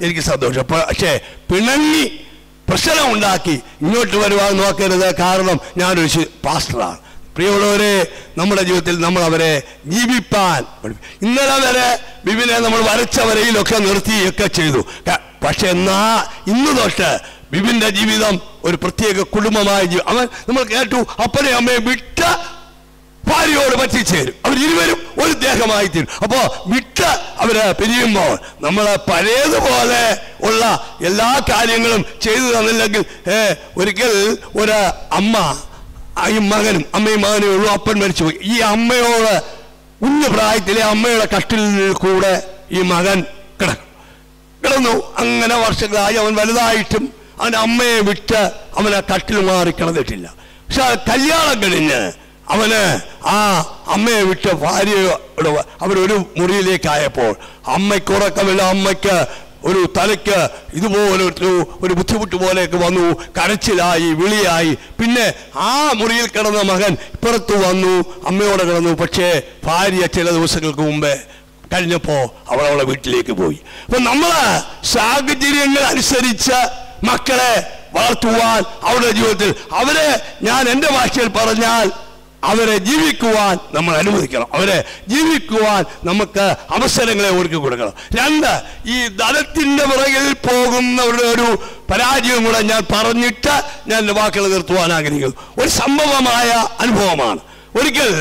എനിക്ക് സന്തോഷം പ- പക്ഷേ പിണങ്ങി പ്രശ്നം ഉണ്ടാക്കി ഇങ്ങോട്ട് വരുവാൻ നോക്കരുത് കാരണം ഞാനൊരു ശി- പാസ്റ്ററാണ് പ്രിയമുള്ളവരെ നമ്മുടെ ജീവിതത്തിൽ നമ്മൾ അവരെ ജീവിപ്പാൻ പഠിപ്പി- ഇന്നലെ വരെ ബിബിനെ നമ്മൾ വരച്ച വരയിലൊക്കെ നിർത്തിയൊക്കെ ചെയ്തു ക- പക്ഷെ എന്നാ ഇന്ന് തൊട്ട് ബിബിന്റെ ജീവിതം ഒരു പ്രത്യേക കുടുംബമായ ജീവിതം അവൻ നമ്മൾ കേട്ടു അപ്പനെ അമ്മയെ വിട്ട ഭാര്യയോട് പറ്റിച്ചേരും അവർ ഇരുവരും ഒരു ദേഹമായി തീരും അപ്പോ വിട്ട് അവര് പിരിയുമ്പോൾ നമ്മൾ പഴയതുപോലെ ഉള്ള എല്ലാ കാര്യങ്ങളും ചെയ്തു തന്നില്ലെങ്കിൽ ഏ, ഒരിക്കൽ ഒരു അമ്മ ആ ഈ മകനും അമ്മയും മകനും ഉള്ളൂ അപ്പൻ മരിച്ചുപോയി ഈ അമ്മയോട് കുഞ്ഞു പ്രായത്തിലെ അമ്മയുടെ കട്ടിലിൽ കൂടെ ഈ മകൻ കിടക്കും കിടന്നു അങ്ങനെ വർഷങ്ങളായി അവൻ വലുതായിട്ടും അവൻ അമ്മയെ വിട്ട് അവനെ കട്ടിൽ മാറി കിടന്നിട്ടില്ല പക്ഷെ ആ കല്യാണം കഴിഞ്ഞ് അവന് ആ അമ്മയെ വിട്ട് ഭാര്യയോട് അവരൊരു മുറിയിലേക്കായപ്പോൾ അമ്മയ്ക്ക് ഉറക്കമില്ല അമ്മയ്ക്ക് ഒരു തലയ്ക്ക് ഇതുപോലെ ഒരു ഒരു ബുദ്ധിമുട്ട് പോലെയൊക്കെ വന്നു കരച്ചിലായി വിളിയായി പിന്നെ ആ മുറിയിൽ കിടന്ന മകൻ പുറത്തു വന്നു അമ്മയോടെ കിടന്നു പക്ഷേ ഭാര്യ ചില ദിവസങ്ങൾക്ക് മുമ്പേ കഴിഞ്ഞപ്പോ അവൾ അവളെ വീട്ടിലേക്ക് പോയി അപ്പൊ നമ്മള് സാഹചര്യങ്ങൾ അനുസരിച്ച് മക്കളെ വളർത്തുവാൻ അവരുടെ ജീവിതത്തിൽ അവരെ ഞാൻ എൻ്റെ ഭാഷയിൽ പറഞ്ഞാൽ അവരെ ജീവിക്കുവാൻ നമ്മൾ അനുവദിക്കണം അവരെ ജീവിക്കുവാൻ നമുക്ക് അവസരങ്ങളെ ഒരുക്കി കൊടുക്കണം രണ്ട് ഈ ധനത്തിന്റെ പുറകിൽ പോകുന്നവരുടെ ഒരു പരാജയം കൂടെ ഞാൻ പറഞ്ഞിട്ട് ഞാൻ എൻ്റെ വാക്കുകൾ നിർത്തുവാൻ ആഗ്രഹിക്കുന്നു ഒരു സംഭവമായ അനുഭവമാണ് ഒരിക്കൽ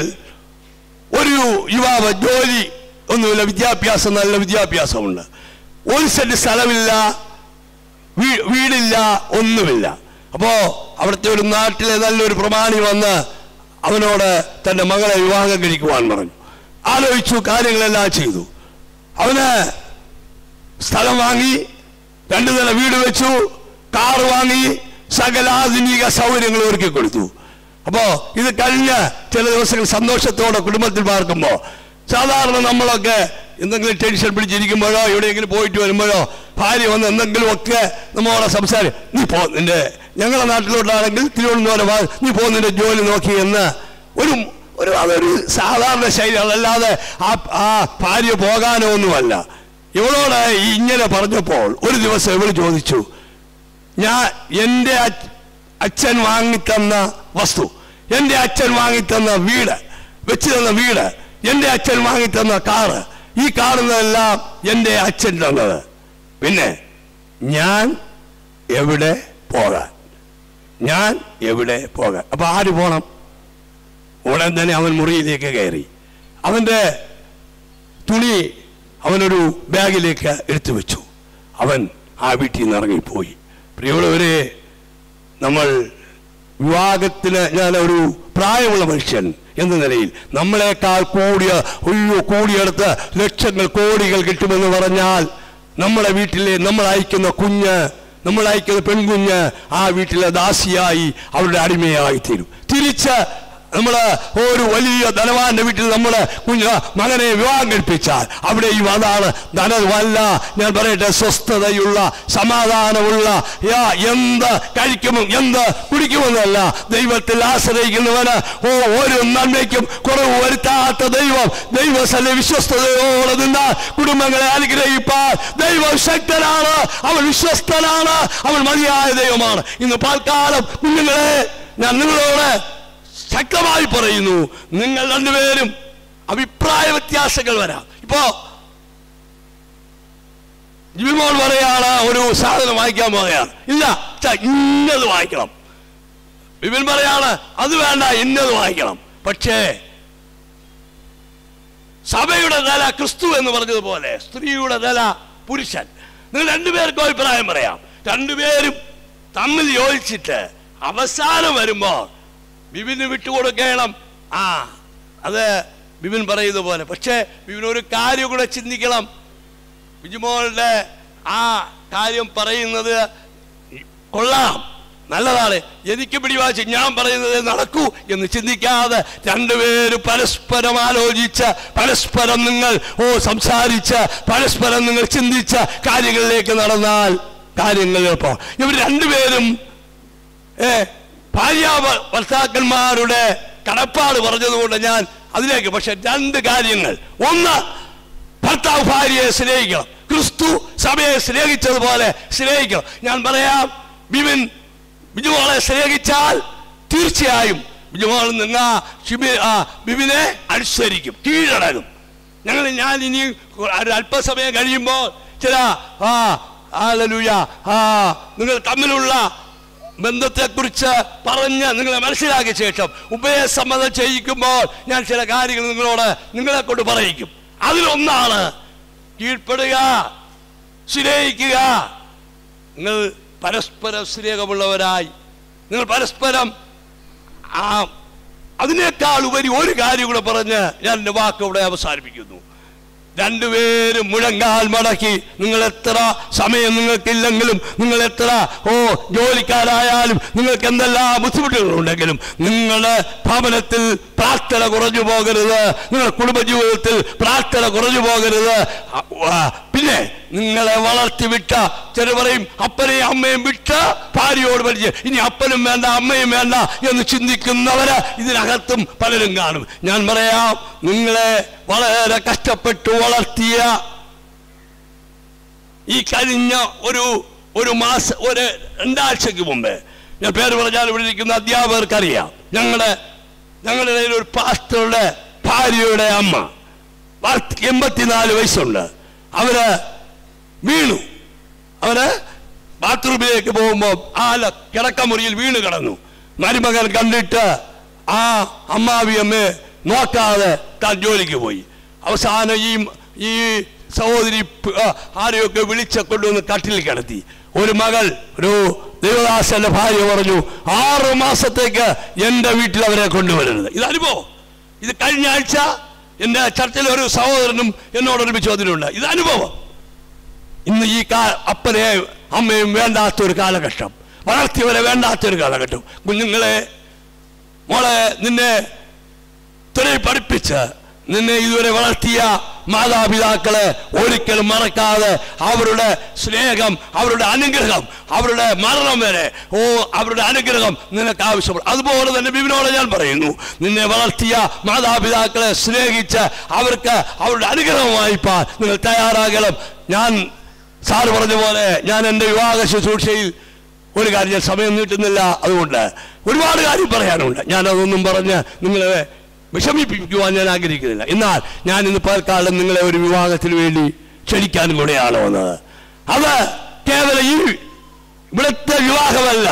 ഒരു യുവാവ് ജോലി ഒന്നുമില്ല വിദ്യാഭ്യാസം നല്ല വിദ്യാഭ്യാസമുണ്ട് ഒരു സെന്റ് സ്ഥലമില്ല വീ- വീടില്ല ഒന്നുമില്ല അപ്പോ അവിടുത്തെ ഒരു നാട്ടിലെ നല്ലൊരു പ്രമാണി വന്ന് അവനോട് തന്റെ മകളെ വിവാഹം കഴിക്കുവാൻ പറഞ്ഞു ആലോചിച്ചു കാര്യങ്ങളെല്ലാം ചെയ്തു അവന് സ്ഥലം വാങ്ങി രണ്ടു നില വീട് വെച്ചു കാർ വാങ്ങി സകലാധുനിക സൗകര്യങ്ങൾ ഒരുക്കി കൊടുത്തു അപ്പോ ഇത് കഴിഞ്ഞ ചില ദിവസങ്ങൾ സന്തോഷത്തോടെ കുടുംബത്തിൽ പാർക്കുമ്പോ സാധാരണ നമ്മളൊക്കെ എന്തെങ്കിലും ടെൻഷൻ പിടിച്ചിരിക്കുമ്പോഴോ എവിടെയെങ്കിലും പോയിട്ട് വരുമ്പോഴോ ഭാര്യ വന്ന് എന്തെങ്കിലും ഒക്കെ നമ്മളോട് സംസാരം നീ പോ നിന്റെ ഞങ്ങളുടെ നാട്ടിലോട്ടാണെങ്കിൽ തിരുവനന്തപുരം വാ, നീ പോ നിന്റെ ജോലി നോക്കി എന്ന് ഒരു ഒരു അതൊരു സാധാരണ ശൈലിയാണ് അല്ലാതെ ആ ആ ഭാര്യ പോകാനോ ഒന്നുമല്ല ഇവളോട് ഈ ഇങ്ങനെ പറഞ്ഞപ്പോൾ ഒരു ദിവസം ഇവൾ ചോദിച്ചു ഞാൻ എൻ്റെ അച്- അച്ഛൻ വാങ്ങിത്തന്ന വസ്തു എൻ്റെ അച്ഛൻ വാങ്ങിത്തന്ന വീട് വെച്ച് തന്ന വീട് എൻ്റെ അച്ഛൻ വാങ്ങിത്തന്ന കാറ് ഈ കാണുന്നതെല്ലാം എൻ്റെ അച്ഛൻ തന്നത് പിന്നെ ഞാൻ എവിടെ പോകാൻ ഞാൻ എവിടെ പോകാൻ അപ്പൊ ആര് പോണം ഉടൻ തന്നെ അവൻ മുറിയിലേക്ക് കയറി അവന്റെ തുണി അവനൊരു ബാഗിലേക്ക് എടുത്തു വെച്ചു അവൻ ആ വീട്ടിൽ നിന്ന് ഇറങ്ങിപ്പോയി പ്രിയമുള്ളവരെ നമ്മൾ വിവാഹത്തിന് ഞാൻ ഒരു പ്രായമുള്ള മനുഷ്യൻ എന്ന നിലയിൽ നമ്മളെക്കാൾ കൂടിയ ഒയ്യോ കൂടിയെടുത്ത് ലക്ഷങ്ങൾ കോടികൾ കിട്ടുമെന്ന് പറഞ്ഞാൽ നമ്മളെ വീട്ടിലെ നമ്മൾ അയക്കുന്ന കുഞ്ഞ് നമ്മൾ അയക്കുന്ന പെൺകുഞ്ഞ് ആ വീട്ടിലെ ദാസിയായി അവരുടെ അടിമയായി തീരും തിരിച്ച് നമ്മള് ഒരു വലിയ ധനവാന്റെ വീട്ടിൽ നമ്മള് കുഞ്ഞ് മകനെ വിവാഹം കഴിപ്പിച്ചാൽ അവിടെയും അതാണ് ധനമല്ല ഞാൻ പറയട്ടെ സ്വസ്ഥതയുള്ള സമാധാനമുള്ള യാ, എന്ത് കഴിക്കുമോ എന്ത് കുടിക്കുമെന്നല്ല ദൈവത്തിൽ ആശ്രയിക്കുന്നവന് ഓ ഒരു നന്മയ്ക്കും കുറവ് വരുത്താത്ത ദൈവം ദൈവസ്ഥല വിശ്വസ്തയോടെ നിന്ന് കുടുംബങ്ങളെ അനുഗ്രഹിപ്പാൻ ദൈവം ശക്തനാണ് അവൻ വിശ്വസ്തനാണ് അവൻ മതിയായ ദൈവമാണ് ഇന്ന് പാൽക്കാലം കുഞ്ഞുങ്ങളെ ഞാൻ നിങ്ങളോട് ശക്തമായി പറയുന്നു നിങ്ങൾ രണ്ടുപേരും അഭിപ്രായ വ്യത്യാസങ്ങൾ വരാം ഇപ്പോ ജിബിമോൾ പറയാണ് ഒരു സാധനം വാങ്ങിക്കാൻ പോവുകയാണ് ഇല്ല ഛ, ഇന്നത് വാങ്ങിക്കണം ബിബിൻ പറയാണ് അത് വേണ്ട ഇന്നത് വാങ്ങിക്കണം പക്ഷേ സഭയുടെ നില ക്രിസ്തു എന്ന് പറഞ്ഞതുപോലെ സ്ത്രീയുടെ നില പുരുഷൻ നിങ്ങൾ രണ്ടുപേർക്കും അഭിപ്രായം പറയാം രണ്ടുപേരും തമ്മിൽ യോജിച്ചിട്ട് അവസാനം വരുമ്പോൾ ബിബിന് വിട്ടുകൊടുക്കണം ആ അത് ബിബിൻ പറയുന്ന പോലെ പക്ഷേ ബിബിൻ ഒരു കാര്യം കൂടെ ചിന്തിക്കണം ബിജുമോളുടെ ആ കാര്യം പറയുന്നത് കൊള്ളാം നല്ലതാണ് എനിക്ക് പിടിവാച്ച് ഞാൻ പറയുന്നത് നടക്കൂ എന്ന് ചിന്തിക്കാതെ രണ്ടുപേരും പരസ്പരം ആലോചിച്ച് പരസ്പരം നിങ്ങൾ ഓ സംസാരിച്ച് പരസ്പരം നിങ്ങൾ ചിന്തിച്ച കാര്യങ്ങളിലേക്ക് നടന്നാൽ കാര്യങ്ങൾ എളുപ്പം ഇവർ രണ്ടുപേരും ഏ ഭാര്യ ഭ- ഭർത്താക്കന്മാരുടെ കടപ്പാട് പറഞ്ഞതുകൊണ്ട് ഞാൻ അതിലേക്ക് പക്ഷെ രണ്ട് കാര്യങ്ങൾ ഒന്ന് ഭർത്താവ് ഭാര്യയെ സ്നേഹിക്കണം ക്രിസ്തു സഭയെ സ്നേഹിച്ചതുപോലെ സ്നേഹിക്കണം ഞാൻ പറയാം ബിബിൻ ബിജുമോളെ സ്നേഹിച്ചാൽ തീർച്ചയായും ബിജുമോൾ നിങ്ങ ഷിബി ആ ബിബിനെ അനുസരിക്കും കീഴടങ്ങും ഞങ്ങൾ ഞാൻ ഇനി ഒരു അല്പസമയം കഴിയുമ്പോൾ ചില ആ ഹല്ലേലൂയ ആ നിങ്ങൾ തമ്മിലുള്ള ബന്ധത്തെക്കുറിച്ച് പറഞ്ഞ് നിങ്ങളെ മനസ്സിലാക്കിയ ശേഷം ഉഭയസമ്മതം ചെയ്യിക്കുമ്പോൾ ഞാൻ ചില കാര്യങ്ങൾ നിങ്ങളോട് നിങ്ങളെ കൊണ്ട് പറയിക്കും അതിലൊന്നാണ് കീഴ്പ്പെടുക സ്നേഹിക്കുക നിങ്ങൾ പരസ്പരം സ്നേഹമുള്ളവരായി നിങ്ങൾ പരസ്പരം ആ അതിനേക്കാൾ ഉപരി ഒരു കാര്യം കൂടെ പറഞ്ഞ് ഞാൻ എൻ്റെ വാക്ക് ഇവിടെ അവസാനിപ്പിക്കുന്നു രണ്ടുപേരും മുഴങ്കാൽ മടക്കി നിങ്ങൾ എത്ര സമയം നിങ്ങൾക്കില്ലെങ്കിലും നിങ്ങൾ എത്ര ഓ ജോലിക്കാരായാലും നിങ്ങൾക്ക് എന്തെല്ലാം ബുദ്ധിമുട്ടുകളുണ്ടെങ്കിലും നിങ്ങളുടെ ഭവനത്തിൽ പ്രാർത്ഥന കുറഞ്ഞു പോകരുത് നിങ്ങളുടെ കുടുംബജീവിതത്തിൽ പ്രാർത്ഥന കുറഞ്ഞു പോകരുത് ആ, ആ, പിന്നെ നിങ്ങളെ വളർത്തി വിട്ട ചില പറയും അപ്പനെയും അമ്മയും വിട്ട് ഭാര്യയോട് പഠിച്ച് ഇനി അപ്പനും വേണ്ട അമ്മയും വേണ്ട എന്ന് ചിന്തിക്കുന്നവര് ഇതിനകത്തും പലരും കാണും ഞാൻ പറയാം നിങ്ങളെ വളരെ കഷ്ടപ്പെട്ടു വളർത്തിയ ഈ കഴിഞ്ഞ ഒരു ഒരു മാസം ഒരു രണ്ടാഴ്ചക്ക് മുമ്പ് ഞാൻ പേര് പറഞ്ഞാൽ ഇവിടെ ഇരിക്കുന്ന അധ്യാപകർക്ക് അറിയാം ഞങ്ങളുടെ ഞങ്ങളുടെ ഇടയിൽ ഒരു പാസ്റ്ററുടെ ഭാര്യയുടെ അമ്മ പത്ത് എൺപത്തിനാല് വയസ്സുണ്ട് അവര് വീണു അവര് ബാത്റൂമിലേക്ക് പോകുമ്പോൾ ആ ല- കിടക്കമുറിയിൽ വീണ് കിടന്നു മരുമകൻ കണ്ടിട്ട് ആ അമ്മാവിയമ്മയെ നോക്കാതെ താൻ ജോലിക്ക് പോയി അവസാനം ഈ ഈ സഹോദരി പ്- ആ, ആരെയൊക്കെ വിളിച്ച കൊണ്ടുവന്ന് കട്ടിൽ കിടത്തി ഒരു മകൾ ഒരു ദേവദാസന്റെ ഭാര്യ പറഞ്ഞു ആറ് മാസത്തേക്ക് എൻ്റെ വീട്ടിൽ അവരെ കൊണ്ടുവരരുത് ഇത് അനുഭവം ഇത് കഴിഞ്ഞ ആഴ്ച എൻ്റെ ചർച്ചിലെ ഒരു സഹോദരനും എന്നോട് ഒരുമിച്ച് വന്നിട്ടുണ്ട് ഇത് അനുഭവം ഇന്ന് ഈ കാ അപ്പനെ അമ്മയും വേണ്ടാത്ത ഒരു കാലഘട്ടം വളർത്തിയവരെ വേണ്ടാത്ത ഒരു കാലഘട്ടം കുഞ്ഞുങ്ങളെ മോളെ നിന്നെ ഇത്രയും പഠിപ്പിച്ച് നിന്നെ ഇതുവരെ വളർത്തിയ മാതാപിതാക്കളെ ഒരിക്കലും മറക്കാതെ അവരുടെ സ്നേഹം അവരുടെ അനുഗ്രഹം അവരുടെ മരണം വരെ ഓ അവരുടെ അനുഗ്രഹം നിനക്ക് ആവശ്യമാണ് അതുപോലെ തന്നെ ബിബിനോട് ഞാൻ പറയുന്നു നിന്നെ വളർത്തിയ മാതാപിതാക്കളെ സ്നേഹിച്ച് അവർക്ക് അവരുടെ അനുഗ്രഹം വായിപ്പാൻ നിങ്ങൾ തയ്യാറാകണം ഞാൻ സാറ് പറഞ്ഞ പോലെ ഞാൻ എൻ്റെ വിവാഹ ശുശ്രൂഷയിൽ ഒരു കാര്യം ഞാൻ സമയം നീട്ടുന്നില്ല അതുകൊണ്ട് ഒരുപാട് കാര്യം പറയാനുണ്ട് ഞാൻ അതൊന്നും പറഞ്ഞ് നിങ്ങളെ വിഷമിപ്പിക്കുവാൻ ഞാൻ ആഗ്രഹിക്കുന്നില്ല എന്നാൽ ഞാൻ ഇന്ന് പൽക്കാലം നിങ്ങളെ ഒരു വിവാഹത്തിന് വേണ്ടി ക്ഷണിക്കാനും കൂടെയാണ് വന്നത് അത് കേവലം ഈ ഇവിടുത്തെ വിവാഹമല്ല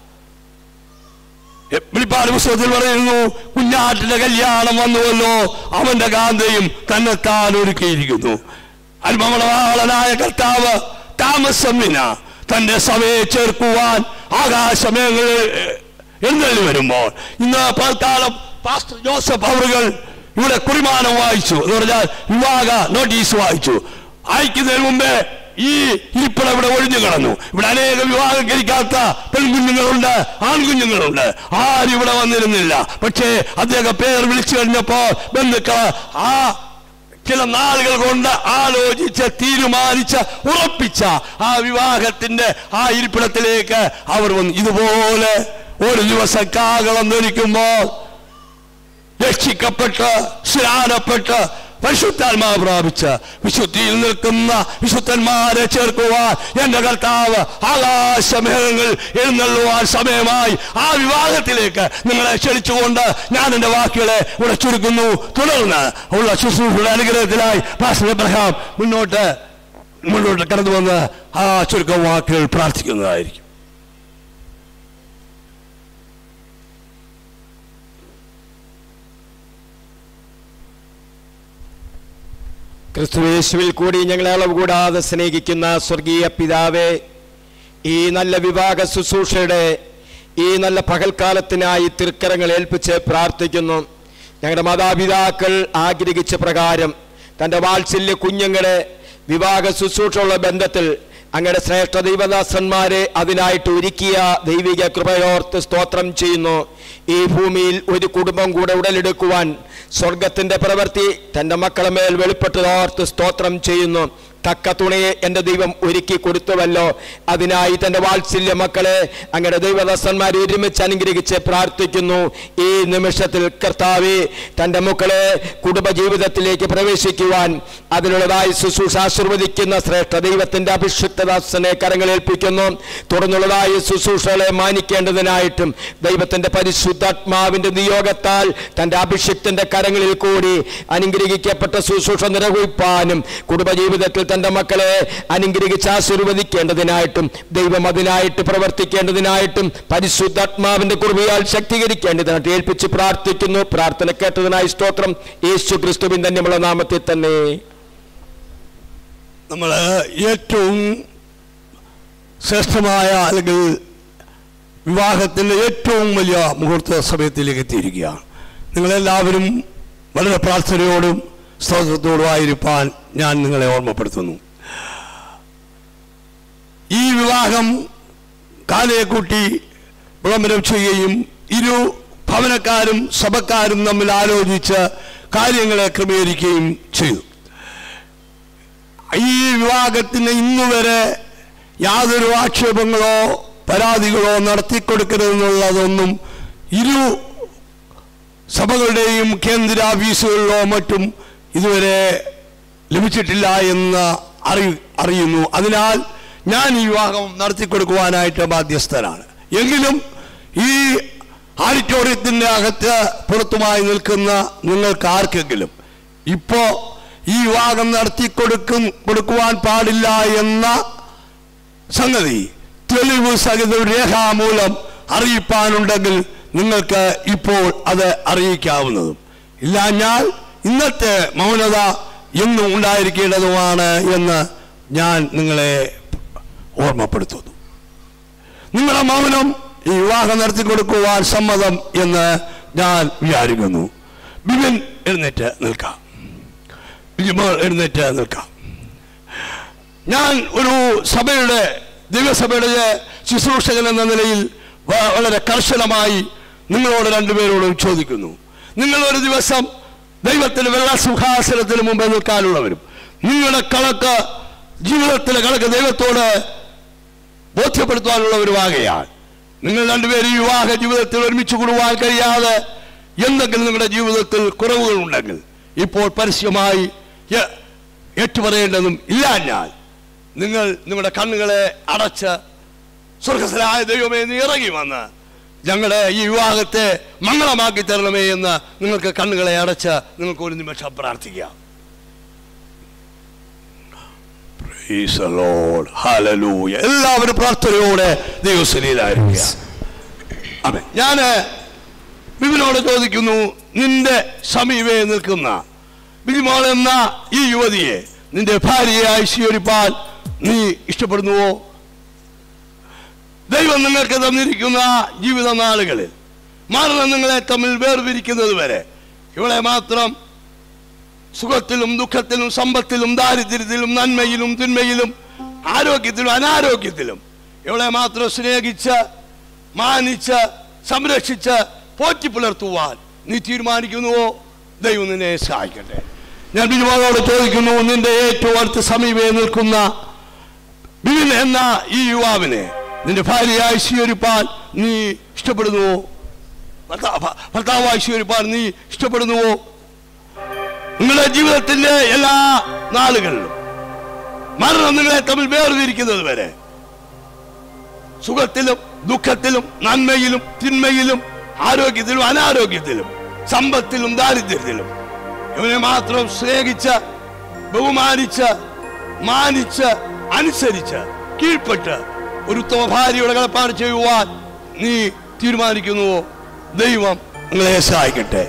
വെളിപ്പാട് പുസ്തകത്തിൽ പറയുന്നു കുഞ്ഞാട്ടിന്റെ കല്യാണം വന്നുവല്ലോ അവന്റെ കാന്തയും തന്നെത്താൻ ഒരുക്കിയിരിക്കുന്നു അൽമമളവാളനായ കർത്താവ് താമസമിന തന്റെ സഭയെ ചേർക്കുവാൻ ആകാശമേങ്ങളിൽ എഴുന്നള്ളി വരുമ്പോൾ ഇന്ന് പൽക്കാലം പാസ്റ്റർ ജോസഫ് അവറുകൾ ഇവിടെ കുറിമാനം വായിച്ചു എന്ന് പറഞ്ഞാൽ വിവാഹ നോട്ടീസ് വായിച്ചു അയക്കുന്നതിന് മുമ്പേ ഈ ഇരിപ്പിട ഇവിടെ ഒഴിഞ്ഞു കിടന്നു ഇവിടെ അനേകം വിവാഹം കഴിക്കാത്ത പെൺകുഞ്ഞുങ്ങളുണ്ട് ആൺകുഞ്ഞുങ്ങളുണ്ട് ആരും ഇവിടെ വന്നിരുന്നില്ല പക്ഷേ അദ്ദേഹം പേർ വിളിച്ചു കഴിഞ്ഞപ്പോൾ ബന്ധുക്കൾ ആ ചില നാളുകൾ കൊണ്ട് ആലോചിച്ച് തീരുമാനിച്ച് ഉറപ്പിച്ച ആ വിവാഹത്തിന്റെ ആ ഇരിപ്പിടത്തിലേക്ക് അവർ വന്നു ഇതുപോലെ ഒരു ദിവസം കാകളം ധരിക്കുമ്പോൾ രക്ഷിക്കപ്പെട്ട് സ്നാനപ്പെട്ട് പരിശുദ്ധാത്മാവ് പ്രാപിച്ച് വിശുദ്ധിയിൽ നിൽക്കുന്ന വിശുദ്ധന്മാരെ ചേർക്കുവാൻ എന്റെ കർത്താവ് ആകാശമേഘങ്ങൾ എഴുന്നള്ളുവാൻ സമയമായി ആ വിവാഹത്തിലേക്ക് നിങ്ങളെ ക്ഷണിച്ചുകൊണ്ട് ഞാൻ എൻ്റെ വാക്കുകളെ ഇവിടെ ചുരുക്കുന്നു തുടർന്ന് ഉള്ള ശുശ്രൂഷയുടെ അനുഗ്രഹത്തിനായി പാസ്റ്റർ എബ്രഹാം മുന്നോട്ട് മുന്നോട്ട് കടന്നു വന്ന് ആ ചുരുക്കം വാക്കുകൾ പ്രാർത്ഥിക്കുന്നതായിരിക്കും ക്രിസ്തുവേശുവിൽ കൂടി ഞങ്ങളെ അളവ് കൂടാതെ സ്നേഹിക്കുന്ന സ്വർഗീയ പിതാവേ ഈ നല്ല വിവാഹ ശുശ്രൂഷയുടെ ഈ നല്ല പകൽക്കാലത്തിനായി തൃക്കരങ്ങൾ ഏൽപ്പിച്ച് പ്രാർത്ഥിക്കുന്നു ഞങ്ങളുടെ മാതാപിതാക്കൾ ആഗ്രഹിച്ച പ്രകാരം തൻ്റെ വാത്സല്യ കുഞ്ഞുങ്ങളെ വിവാഹ ശുശ്രൂഷയുള്ള ബന്ധത്തിൽ അങ്ങയുടെ ശ്രേഷ്ഠ ദൈവദാസന്മാരെ അതിനായിട്ട് ഒരുക്കിയ ദൈവിക കൃപയോർത്ത് സ്തോത്രം ചെയ്യുന്നു ഈ ഭൂമിയിൽ ഒരു കുടുംബം കൂടെ ഉടലെടുക്കുവാൻ സ്വർഗത്തിന്റെ പ്രവൃത്തി തൻ്റെ മക്കളെ മേൽ വെളിപ്പെട്ടതോർത്ത് സ്തോത്രം ചെയ്യുന്നു തക്ക തുണയെ എൻ്റെ ദൈവം ഒരുക്കി കൊടുത്തുവല്ലോ അതിനായി തൻ്റെ വാത്സല്യ മക്കളെ അങ്ങനെ ദൈവദാസന്മാർ ഒരുമിച്ച് അനുഗ്രഹിച്ച് പ്രാർത്ഥിക്കുന്നു ഈ നിമിഷത്തിൽ കർത്താവെ തൻ്റെ മക്കളെ കുടുംബജീവിതത്തിലേക്ക് പ്രവേശിക്കുവാൻ അതിനുള്ളതായി ശുശ്രൂഷ ആശീർവദിക്കുന്ന ശ്രേഷ്ഠ ദൈവത്തിൻ്റെ അഭിഷിക്തദാസനെ കരങ്ങളേൽപ്പിക്കുന്നു തുടർന്നുള്ളതായി ശുശ്രൂഷകളെ മാനിക്കേണ്ടതിനായിട്ടും ദൈവത്തിൻ്റെ പരിശുദ്ധാത്മാവിൻ്റെ നിയോഗത്താൽ തൻ്റെ അഭിഷിക്തന്റെ കരങ്ങളിൽ കൂടി അനുഗ്രഹിക്കപ്പെട്ട ശുശ്രൂഷ നിർവഹിപ്പാനും കുടുംബജീവിതത്തിൽ തൻ്റെ മക്കളെ അനുഗ്രഹിച്ച് ആശീർവദിക്കേണ്ടതിനായിട്ടും ദൈവം അതിനായിട്ട് പ്രവർത്തിക്കേണ്ടതിനായിട്ടും പരിശുദ്ധാത്മാവിന്റെ കുറുമയാൽ ശക്തീകരിക്കേണ്ടതിനായിട്ട് ഏൽപ്പിച്ച് പ്രാർത്ഥിക്കുന്നു പ്രാർത്ഥന കേട്ടതിനായി സ്തോത്രം യേശു ക്രിസ്തുവിൻ തന്നെയുള്ള നാമത്തിൽ തന്നെ നമ്മൾ ഏറ്റവും ശ്രേഷ്ഠമായ അല്ലെങ്കിൽ വിവാഹത്തിൻ്റെ ഏറ്റവും വലിയ മുഹൂർത്ത സമയത്തിലേക്ക് എത്തിയിരിക്കുകയാണ് നിങ്ങളെല്ലാവരും വളരെ പ്രാർത്ഥനയോടും സ്തോത്രത്തോടുമായിരിക്കാൻ ഞാൻ നിങ്ങളെ ഓർമ്മപ്പെടുത്തുന്നു ഈ വിവാഹം കാലയെക്കൂട്ടി വിളംബരം ചെയ്യുകയും ഇരു ഭവനക്കാരും സഭക്കാരും തമ്മിൽ ആലോചിച്ച് കാര്യങ്ങളെ ക്രമീകരിക്കുകയും ചെയ്തു ഈ വിവാഹത്തിന് ഇന്നുവരെ യാതൊരു ആക്ഷേപങ്ങളോ പരാതികളോ നടത്തിക്കൊടുക്കരുതെന്നുള്ളതൊന്നും ഇരു സഭകളുടെയും കേന്ദ്ര ഓഫീസുകളിലോ മറ്റും ഇതുവരെ ലഭിച്ചിട്ടില്ല എന്ന് അറി അറിയുന്നു അതിനാൽ ഞാൻ ഈ വിവാഹം നടത്തിക്കൊടുക്കുവാനായിട്ട് ബാധ്യസ്ഥനാണ് എങ്കിലും ഈ ആഡിറ്റോറിയത്തിൻ്റെ അകത്ത് പുറത്തുമായി നിൽക്കുന്ന നിങ്ങൾക്ക് ആർക്കെങ്കിലും ഇപ്പോ ഈ വിവാഹം നടത്തിക്കൊടുക്കും കൊടുക്കുവാൻ പാടില്ല എന്ന സംഗതി തെളിവ് സഹിതം രേഖാമൂലം അറിയിപ്പാനുണ്ടെങ്കിൽ നിങ്ങൾക്ക് ഇപ്പോൾ അത് അറിയിക്കാവുന്നതും ഇല്ലാഞ്ഞാൽ ഇന്നത്തെ മൗനത എന്നും ഉണ്ടായിരിക്കേണ്ടതുമാണ് എന്ന് ഞാൻ നിങ്ങളെ ഓർമ്മപ്പെടുത്തുന്നു നിങ്ങളുടെ മൗനം ഈ വിവാഹം നടത്തി കൊടുക്കുവാൻ സമ്മതം എന്ന് ഞാൻ വിചാരിക്കുന്നു ബിബിൻ എഴുന്നേറ്റ് നിൽക്കാം ബിജിമോൾ എഴുന്നേറ്റ് നിൽക്കാം ഞാൻ ഒരു സഭയുടെ ദൈവസഭയുടെ ശുശ്രൂഷകൻ എന്ന നിലയിൽ വ- വളരെ കർശനമായി നിങ്ങളോട് രണ്ടുപേരോടും ചോദിക്കുന്നു നിങ്ങൾ ഒരു ദിവസം ദൈവത്തിന് വെള്ള സുഖാസനത്തിന് മുമ്പ് നിൽക്കാനുള്ളവരും നിങ്ങളുടെ കണക്ക് ജീവിതത്തിലെ കണക്ക് ദൈവത്തോട് ബോധ്യപ്പെടുത്തുവാനുള്ളവരുമാകയാൽ നിങ്ങൾ രണ്ടുപേരും ഈ വിവാഹ ജീവിതത്തിൽ ഒരുമിച്ച് കൂടുവാൻ കഴിയാതെ എന്തെങ്കിലും നിങ്ങളുടെ ജീവിതത്തിൽ കുറവുകൾ ഉണ്ടെങ്കിൽ ഇപ്പോൾ പരസ്യമായി ഏ- ഏറ്റുപറയേണ്ടതും ഇല്ലാഞ്ഞാൽ നിങ്ങൾ നിങ്ങളുടെ കണ്ണുകളെ അടച്ച് സ്വർഗസ്ഥനായ ദൈവമേ നീ ഇറങ്ങി വന്ന് ഞങ്ങളുടെ ഈ വിവാഹത്തെ മംഗളമാക്കി തരണമേ എന്ന് നിങ്ങൾക്ക് കണ്ണുകളെ അടച്ച് നിങ്ങൾക്ക് ഒരു നിമിഷം പ്രാർത്ഥിക്കാം Praise the Lord. Hallelujah. എല്ലാവരും പ്രാർത്ഥനയോടെ ദൈവസ്ഥലിയിലായിരിക്കുക അതെ ഞാൻ ബിബിനോട് ചോദിക്കുന്നു നിന്റെ സമീപേ നിൽക്കുന്ന ബിബിമോൾ എന്ന ഈ യുവതിയെ നിന്റെ ഭാര്യയായി സ്വീകരിപ്പാൻ നീ ഇഷ്ടപ്പെടുന്നുവോ ദൈവം നിങ്ങൾക്ക് തന്നിരിക്കുന്ന ജീവിത നാളുകളിൽ മരണം നിങ്ങളെ തമ്മിൽ വേർതിരിക്കുന്നത് വരെ ഇവളെ മാത്രം സുഖത്തിലും ദുഃഖത്തിലും സമ്പത്തിലും ദാരിദ്ര്യത്തിലും നന്മയിലും തിന്മയിലും ആരോഗ്യത്തിലും അനാരോഗ്യത്തിലും ഇവളെ മാത്രം സ്നേഹിച്ച് മാനിച്ച് സംരക്ഷിച്ച് പോറ്റി പുലർത്തുവാൻ നീ തീരുമാനിക്കുന്നുവോ ദൈവം നിന്നെ സഹായിക്കട്ടെ ഞാൻ ബിജുമാനോട് ചോദിക്കുന്നു നിന്റെ ഏറ്റവും അടുത്ത് സമീപേ നിൽക്കുന്ന ബിബിൻ എന്ന ഈ യുവാവിനെ നിന്റെ ഭാര്യയായി സ്വീകരിപ്പാൻ നീ ഇഷ്ടപ്പെടുന്നുവോ ഭർത്താ- ഭ- ഭർത്താവായി സ്വീകരിപ്പാൻ നീ ഇഷ്ടപ്പെടുന്നുവോ നിങ്ങളുടെ ജീവിതത്തിന്റെ എല്ലാ നാളുകളിലും മരണം നിങ്ങളെ തമ്മിൽ വേർതിരിക്കുന്നത് വരെ സുഖത്തിലും ദുഃഖത്തിലും നന്മയിലും തിന്മയിലും ആരോഗ്യത്തിലും അനാരോഗ്യത്തിലും സമ്പത്തിലും ദാരിദ്ര്യത്തിലും ഇവനെ മാത്രം സ്നേഹിച്ച് ബഹുമാനിച്ച് മാനിച്ച് അനുസരിച്ച് കീഴ്പ്പെട്ട് ഒരു ഉത്തമ ഭാര്യയുടെ കടപ്പാട് ചെയ്യുവാൻ നീ തീരുമാനിക്കുന്നുവോ ദൈവം നിങ്ങളെ സഹായിക്കട്ടെ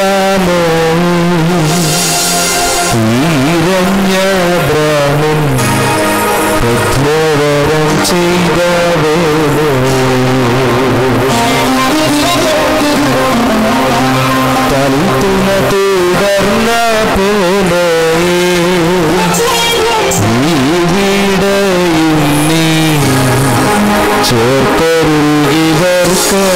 ശ്രീയായതാമോ തീരഞ്ഞ ബ്രഹ്മം തുണ തുടർന്ന പോലെ ഈവിടയും നീ ചേർത്തരുകിവർ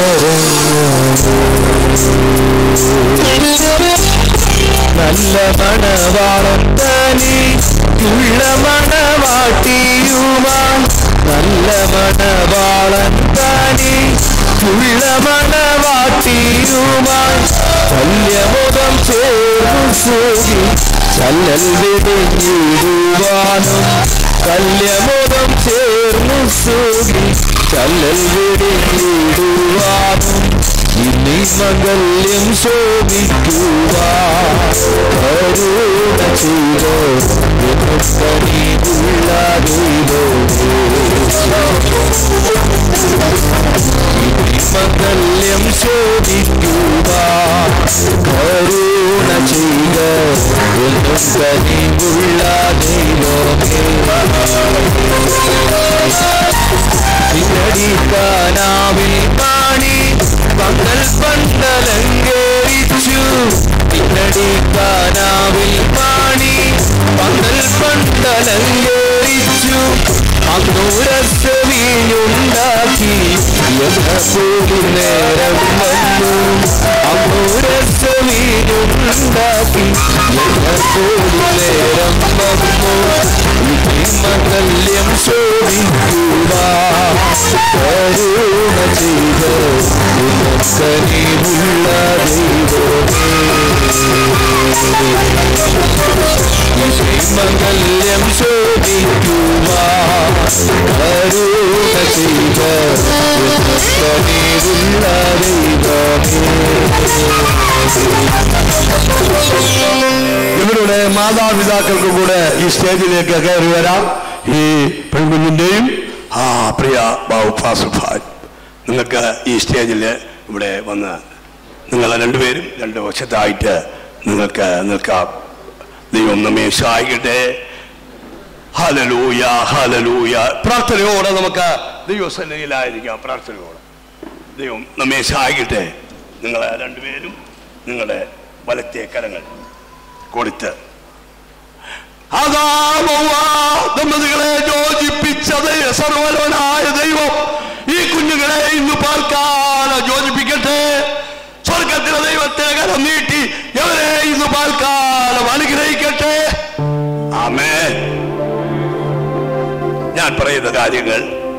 നല്ല മണവാളം തനി ഉള്ള മണവാട്ടിയുമാൻ നല്ല മണവാളൻ തനി ഉള്ള മണവാട്ടിയുമാൻ കല്യമുഖം ചേർന്നു സൂകി ചല്ലൽ വിടിഞ്ഞിടുവാനും കല്യമുഖം ചേർന്നു സൂകി ചല്ലൽ വിടിഞ്ഞിടുവാനും ഇനി മംഗല്യം ശോഭിക്കുവാൻ കരുണ ചെയ്തോ കനിവുള്ള ഇനി മംഗല്യം ശോഭിക്കുവാൻ കരുണ ചെയ്തോ കനിവുള്ള ദൈവമേ പാണി പന്തൽ പന്തലങ്കേറിച്ചു പിന്നടിക്കാനാവിൽ പാണി പന്തൽ പന്തലങ്കേറിച്ചു അന്നൂരസ് വീഞ്ഞുണ്ടാക്കി യഥപോലി നേരം വന്നു അന്നൂരസ് വീഞ്ഞുണ്ടാക്കി യഥപോലി നേരം വന്നു മംഗല്യം ശോഭിക്കുക കരുണ ചെയ്ത് കനിവുള്ള ദൈവമേ മംഗല്യം ശോഭിക്കുക കരുണ ചെയ്ത് കനിവുള്ള ഇവരുടെ മാതാപിതാക്കൾക്ക് കൂടെ ഈ സ്റ്റേജിലേക്ക് കയറി വരാം ഈ പെൺകുഞ്ഞിന്റെയും ആ പ്രിയ ബാബു ഫാസുഫാൻ നിങ്ങൾക്ക് ഈ സ്റ്റേജിൽ ഇവിടെ വന്ന് നിങ്ങൾ രണ്ടുപേരും രണ്ട് വശത്തായിട്ട് നിങ്ങൾക്ക് നിൽക്കാം ദൈവം നമ്മെ സഹായിക്കട്ടെ ഹലലൂയ ഹലലൂയ പ്രാർത്ഥനയോടെ നമുക്ക് ദൈവസന്നിധിയിലായിരിക്കാം പ്രാർത്ഥനയോടെ ദൈവം നമ്മെ സഹായിക്കട്ടെ നിങ്ങൾ രണ്ടുപേരും നിങ്ങളുടെ വലത്തെ കരങ്ങൾ കൊടുത്ത് അതാ മൗവ ദമ്പതികളെ യോജിപ്പിച്ചത് സർവലോനായ ദൈവം ഈ കുഞ്ഞുങ്ങളെ ഇന്ന് പാൽക്കാലം യോജിപ്പിക്കട്ടെ സ്വർഗത്തിലെ ദൈവത്തെ കരം നീട്ടി എവരെ ഇന്ന് പാൽക്കാലം അനുഗ്രഹിക്കട്ടെ ആമേ ഞാൻ പറയുന്ന കാര്യങ്ങൾ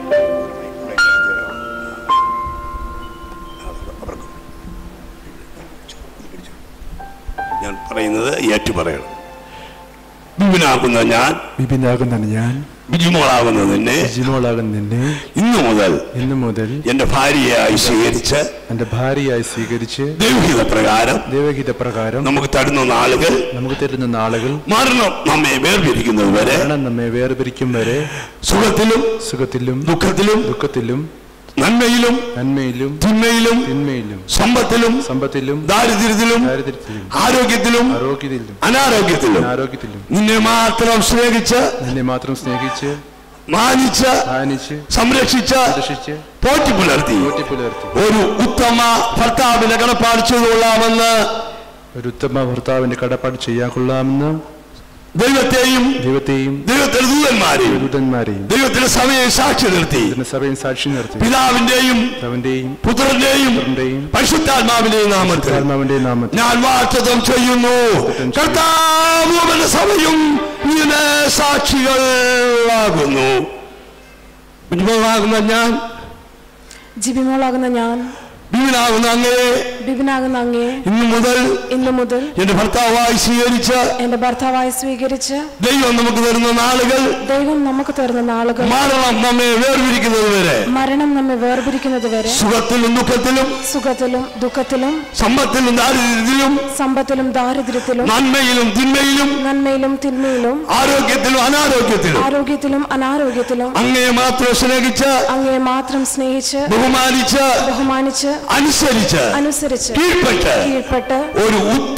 ഞാൻ പറയുന്നത് ഏറ്റു പറയണം ബിബിനാകുന്ന ഞാൻ വിപിനാകുന്ന ഞാൻ ബിജുമോളാകുന്ന നിന്നെ ജിമോളാകുന്ന നിന്നെ ഇന്നു മുതൽ ഇന്നു മുതൽ എന്റെ ഭാര്യയായി സ്വീകരിച്ച് എന്റെ ഭാര്യയായി സ്വീകരിച്ച് ദൈവഹിത പ്രകാരം ദേവഗീത പ്രകാരം നമുക്ക് തരുന്ന നാളുകൾ നമുക്ക് തരുന്ന നാളുകൾ മരണം നമ്മെ വേർപിരിക്കുന്നത് വരെ മരണം നമ്മെ വേർപിരിക്കും വരെ സുഖത്തിലും സുഖത്തിലും ദുഃഖത്തിലും ദുഃഖത്തിലും നന്മയിലും നന്മയിലും തിന്മയിലും തിന്മയിലും സമ്പത്തിലും സമ്പത്തിലും ദാരിദ്ര്യത്തിലും ദാരിദ്ര്യത്തിലും ആരോഗ്യത്തിലും ആരോഗ്യത്തിലും അനാരോഗ്യത്തിലും ആരോഗ്യത്തിലും നിന്നെ മാത്രം സ്നേഹിച്ച് നിന്നെ മാത്രം സ്നേഹിച്ച് മാനിച്ച് മാനിച്ച് സംരക്ഷിച്ച് രക്ഷിച്ച് പോറ്റി പുലർത്തി ഊട്ടിപ്പുലർത്തി ഒരു ഉത്തമ ഭർത്താവിനെ കടപ്പാട് ചെയ്തുകൊള്ളാമെന്ന് ഒരു ഉത്തമ ഭർത്താവിന്റെ കടപ്പാട് ചെയ്യാൻ കൊള്ളാമെന്ന് ദൈവത്തെയും ദൈവത്തെയും ദൈവത്തിലെ ദൂതന്മാരെയും ദൂതന്മാരെയും ദൈവത്തിലെ സഭയെ സാക്ഷി നിർത്തി ഇതിന്റെ സഭയും സാക്ഷി നിർത്തി പിതാവിന്റെയും അവന്റെയും പുത്രന്റെയും പുത്രന്റെയും പരിശുദ്ധാത്മാവിന്റെയും നാമത്തിൽ ആത്മാവിന്റെ നാമത്തിൽ ഞാൻ വാറ്റതം ചെയ്യുന്നു കർത്താവും എന്റെ സഭയും ഇങ്ങനെ സാക്ഷികളാകുന്നു ബിജുമോളാകുന്ന ഞാൻ ജിബിമോളാകുന്ന ഞാൻ ബിബിനാകുന്ന അങ്ങേ ബിബിനാകുന്ന അങ്ങേ ഇന്നു മുതൽ ഇന്നു മുതൽ എന്റെ ഭർത്താവായി സ്വീകരിച്ച് എന്റെ ഭർത്താവായി സ്വീകരിച്ച് ദൈവം നമുക്ക് തരുന്ന നാളുകൾ ദൈവം നമുക്ക് തരുന്ന നാളുകൾ മരണം നമ്മെ വേർപിരിക്കുന്നത് വരെ മരണം നമ്മെ വേർപിരിക്കുന്നത് വരെ സുഖത്തിലും ദുഃഖത്തിലും സുഖത്തിലും ദുഃഖത്തിലും സമ്പത്തിലും ദാരിദ്ര്യത്തിലും സമ്പത്തിലും ദാരിദ്ര്യത്തിലും നന്മയിലും തിന്മയിലും നന്മയിലും തിന്മയിലും ആരോഗ്യത്തിലും അനാരോഗ്യത്തിലും ആരോഗ്യത്തിലും അനാരോഗ്യത്തിലും അങ്ങയെ മാത്രം സ്നേഹിച്ച് അങ്ങയെ മാത്രം സ്നേഹിച്ച് ബഹുമാനിച്ച് ബഹുമാനിച്ച് അനുസരിച്ച് അനുസരിച്ച് കീഴ്പ്പെട്ട് കീഴ്പ്പെട്ട് ഒരു ഉത്തമ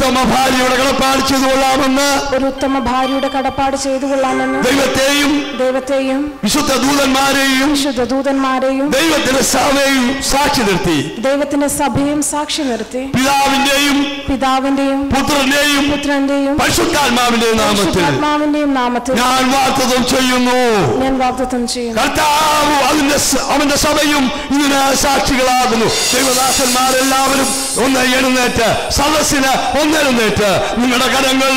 ഉത്തമ ഭാര്യയുടെ കടപ്പാട് ചെയ്തു കൊള്ളാമെന്ന് ഒരു ഉത്തമ ഭാര്യയുടെ കടപ്പാട് ചെയ്തു കൊള്ളാമെന്ന് ദൈവത്തെയും ദൈവത്തെയും വിശുദ്ധ ദൂതന്മാരെയും വിശുദ്ധ ദൂതന്മാരെയും ദൈവത്തിന്റെ സഭയെയും സാക്ഷി നിർത്തി ദൈവത്തിന്റെ സഭയും സാക്ഷി നിർത്തി പിതാവിന്റെയും പിതാവിന്റെയും പുത്രന്റെയും പുത്രന്റെയും പരിശുദ്ധാത്മാവിന്റെയും നാമത്തിൽ പരിശുദ്ധാത്മാവിന്റെയും നാമത്തിൽ ഞാൻ വാർത്തതം ചെയ്യുന്നു ഞാൻ വാഗ്ദത്തം ചെയ്യുന്നു കർത്താവ് അതിന്റെ സ- അവന്റെ സഭയും ഇതിന് സാക്ഷികളാകുന്നു ദൈവദാസന്മാരെല്ലാവരും ഒന്ന് എഴുന്നേറ്റ് സദസ്സിന് ഒന്നെഴുന്നേറ്റ് നിങ്ങളുടെ കരങ്ങൾ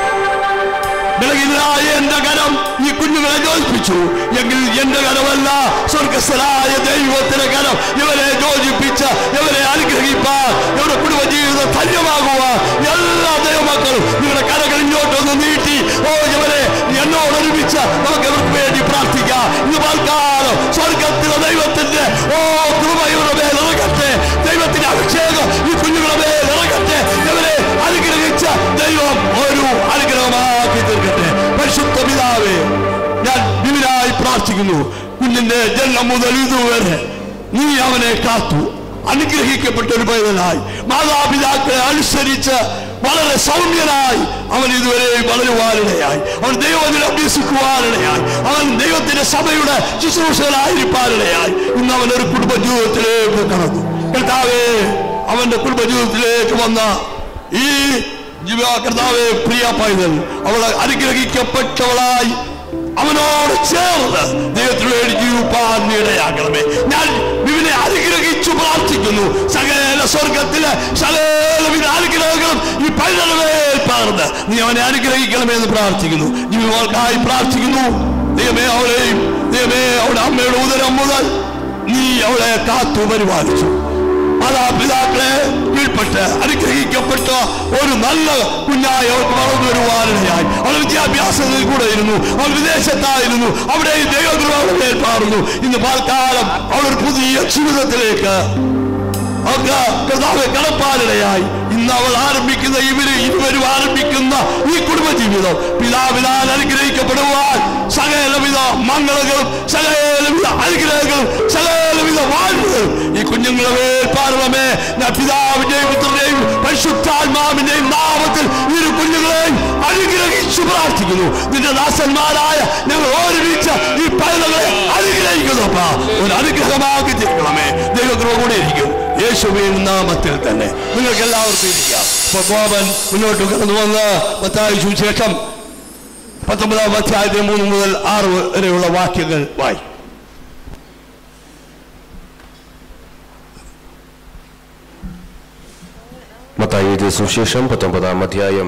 ബലഹീനനായ എന്റെ കരം ഈ കുഞ്ഞുങ്ങളെ യോജിപ്പിച്ചു എങ്കിൽ എന്റെ കരമല്ല സ്വർഗസ്ഥനായ ദൈവത്തിന്റെ കരം ഇവരെ യോജിപ്പിച്ച് ഇവരെ അനുഗ്രഹിപ്പാൻ ഇവരുടെ കുടുംബജീവിതം ധന്യമാകുവാൻ എല്ലാ ദൈവമക്കളും നിങ്ങളുടെ കരകൾ ഇങ്ങോട്ടൊന്ന് നീട്ടി ഓ ഇവരെ എന്നോടൊരുമിച്ച് നമുക്ക് ഇവർക്ക് വേണ്ടി പ്രാർത്ഥിക്കാം ഇന്ന് പാൽക്കാലം സ്വർഗത്തിലെ ദൈവത്തിന്റെ ഓ കൃപ ഇവരുടെ മേൽ ഇറങ്ങട്ടെ ദൈവത്തിന്റെ അഭിഷേകം ഈ കുഞ്ഞുങ്ങളുടെ മേൽ ഇറങ്ങട്ടെ ഇവരെ അനുഗ്രഹിച്ച ദൈവം ഒരു അനുഗ്രഹമാക്കി തീർക്കട്ടെ പരിശുദ്ധ പിതാവേ ഞാൻ വിവിനായി പ്രാർത്ഥിക്കുന്നു കുഞ്ഞിന്റെ ജന്മം മുതൽ ഇതുവരെ നീ അവനെ കാത്തു അനുഗ്രഹിക്കപ്പെട്ട ഒരു പൈതലായി മാതാപിതാക്കളെ അനുസരിച്ച് വളരെ സൗമ്യനായി അവൻ ഇതുവരെ വളരുവാനിടയായി അവൻ ദൈവത്തിൽ അഭ്യസിക്കുവാനിടയായി അവൻ ദൈവത്തിന്റെ സഭയുടെ ശുശ്രൂഷകനായിരിക്കാനിടയായി ഇന്ന് അവൻ ഒരു കുടുംബ ജീവിതത്തിലേക്ക് കടന്നു കർത്താവേ അവന്റെ കുടുംബ ജീവിതത്തിലേക്ക് വന്ന ഈ ജീവ കർത്താവെ പ്രിയ പൈതൽ അവളെ അനുഗ്രഹിക്കപ്പെട്ടവളായി അവനോട് ചേർന്ന് ദൈവത്തിന് വേണ്ടി ജീവിപ്പാൻ നീ ഇടയാക്കണമേ ഞാൻ ഇവനെ അനുഗ്രഹിച്ചു പ്രാർത്ഥിക്കുന്നു സകല സ്വർഗത്തിലെ സകലവിധ അനുഗ്രഹങ്ങളും ഈ പൈതലമേൽ പകർന്ന് നീ അവനെ അനുഗ്രഹിക്കണമേ എന്ന് പ്രാർത്ഥിക്കുന്നു ജീവികൾക്കായി പ്രാർത്ഥിക്കുന്നു ദൈവമേ അവളെയും ദൈവമേ അവളുടെ അമ്മയുടെ ഉദരം മുതൽ നീ അവളെ കാത്തു പരിപാലിച്ചു മാതാപിതാക്കളെ കീഴ്പ്പെട്ട് അനുഗ്രഹിക്കപ്പെട്ട ഒരു നല്ല കുഞ്ഞായി അവർക്ക് വളർന്നു വരുവാനിടയായി അവൾ വിദ്യാഭ്യാസത്തിൽ കൂടെ ഇരുന്നു അവൾ വിദേശത്തായിരുന്നു അവിടെ ദൈവകൃപയുടെ മേൽ പാർന്നു ഇന്ന് പാൽക്കാലം അവൾ ഒരു പുതിയ ജീവിതത്തിലേക്ക് അവർക്ക് കർത്താവ് കടപ്പാടിടയായി ഇന്ന് അവൾ ആരംഭിക്കുന്ന ഇവര് ഇരുവരും ആരംഭിക്കുന്ന ഈ കുടുംബജീവിതം പിതാവിനാൽ അനുഗ്രഹിക്കപ്പെടുവാൻ സകലവിധ മംഗളങ്ങളും സകലവിധ അനുഗ്രഹങ്ങളും സകലവിധ വാഴ്വുകളും ഈ കുഞ്ഞുങ്ങളെ മേൽ പാർവമേ ഞാൻ പിതാവിന്റെയും പുത്രന്റെയും പരിശുദ്ധാത്മാവിന്റെയും നാമത്തിൽ ഇരു കുഞ്ഞുങ്ങളെയും അനുഗ്രഹിച്ചു പ്രാർത്ഥിക്കുന്നു നിന്റെ ദാസന്മാരായ ഞങ്ങൾ ഒരുമിച്ച് ഈ പൈതങ്ങളെ അനുഗ്രഹിക്കുന്നു അപ്പാ. ഒരു അനുഗ്രഹമാക്കി തീർക്കണമേ ദൈവകൃപ കൂടെ ഇരിക്കും യേശുവിൻ നാമത്തിൽ തന്നെ നിങ്ങൾക്ക് എല്ലാവർക്കും ഇരിക്കാം അപ്പൊ ഗോപൻ മുന്നോട്ട് കടന്നു വന്ന് മത്തായി സുവിശേഷം പത്തൊമ്പതാം അധ്യായത്തിൽ മൂന്ന് മുതൽ ആറ് വരെയുള്ള വാക്യങ്ങൾ വായി മത്തായി എഴുതിയ സുവിശേഷം പത്തൊമ്പതാം അധ്യായം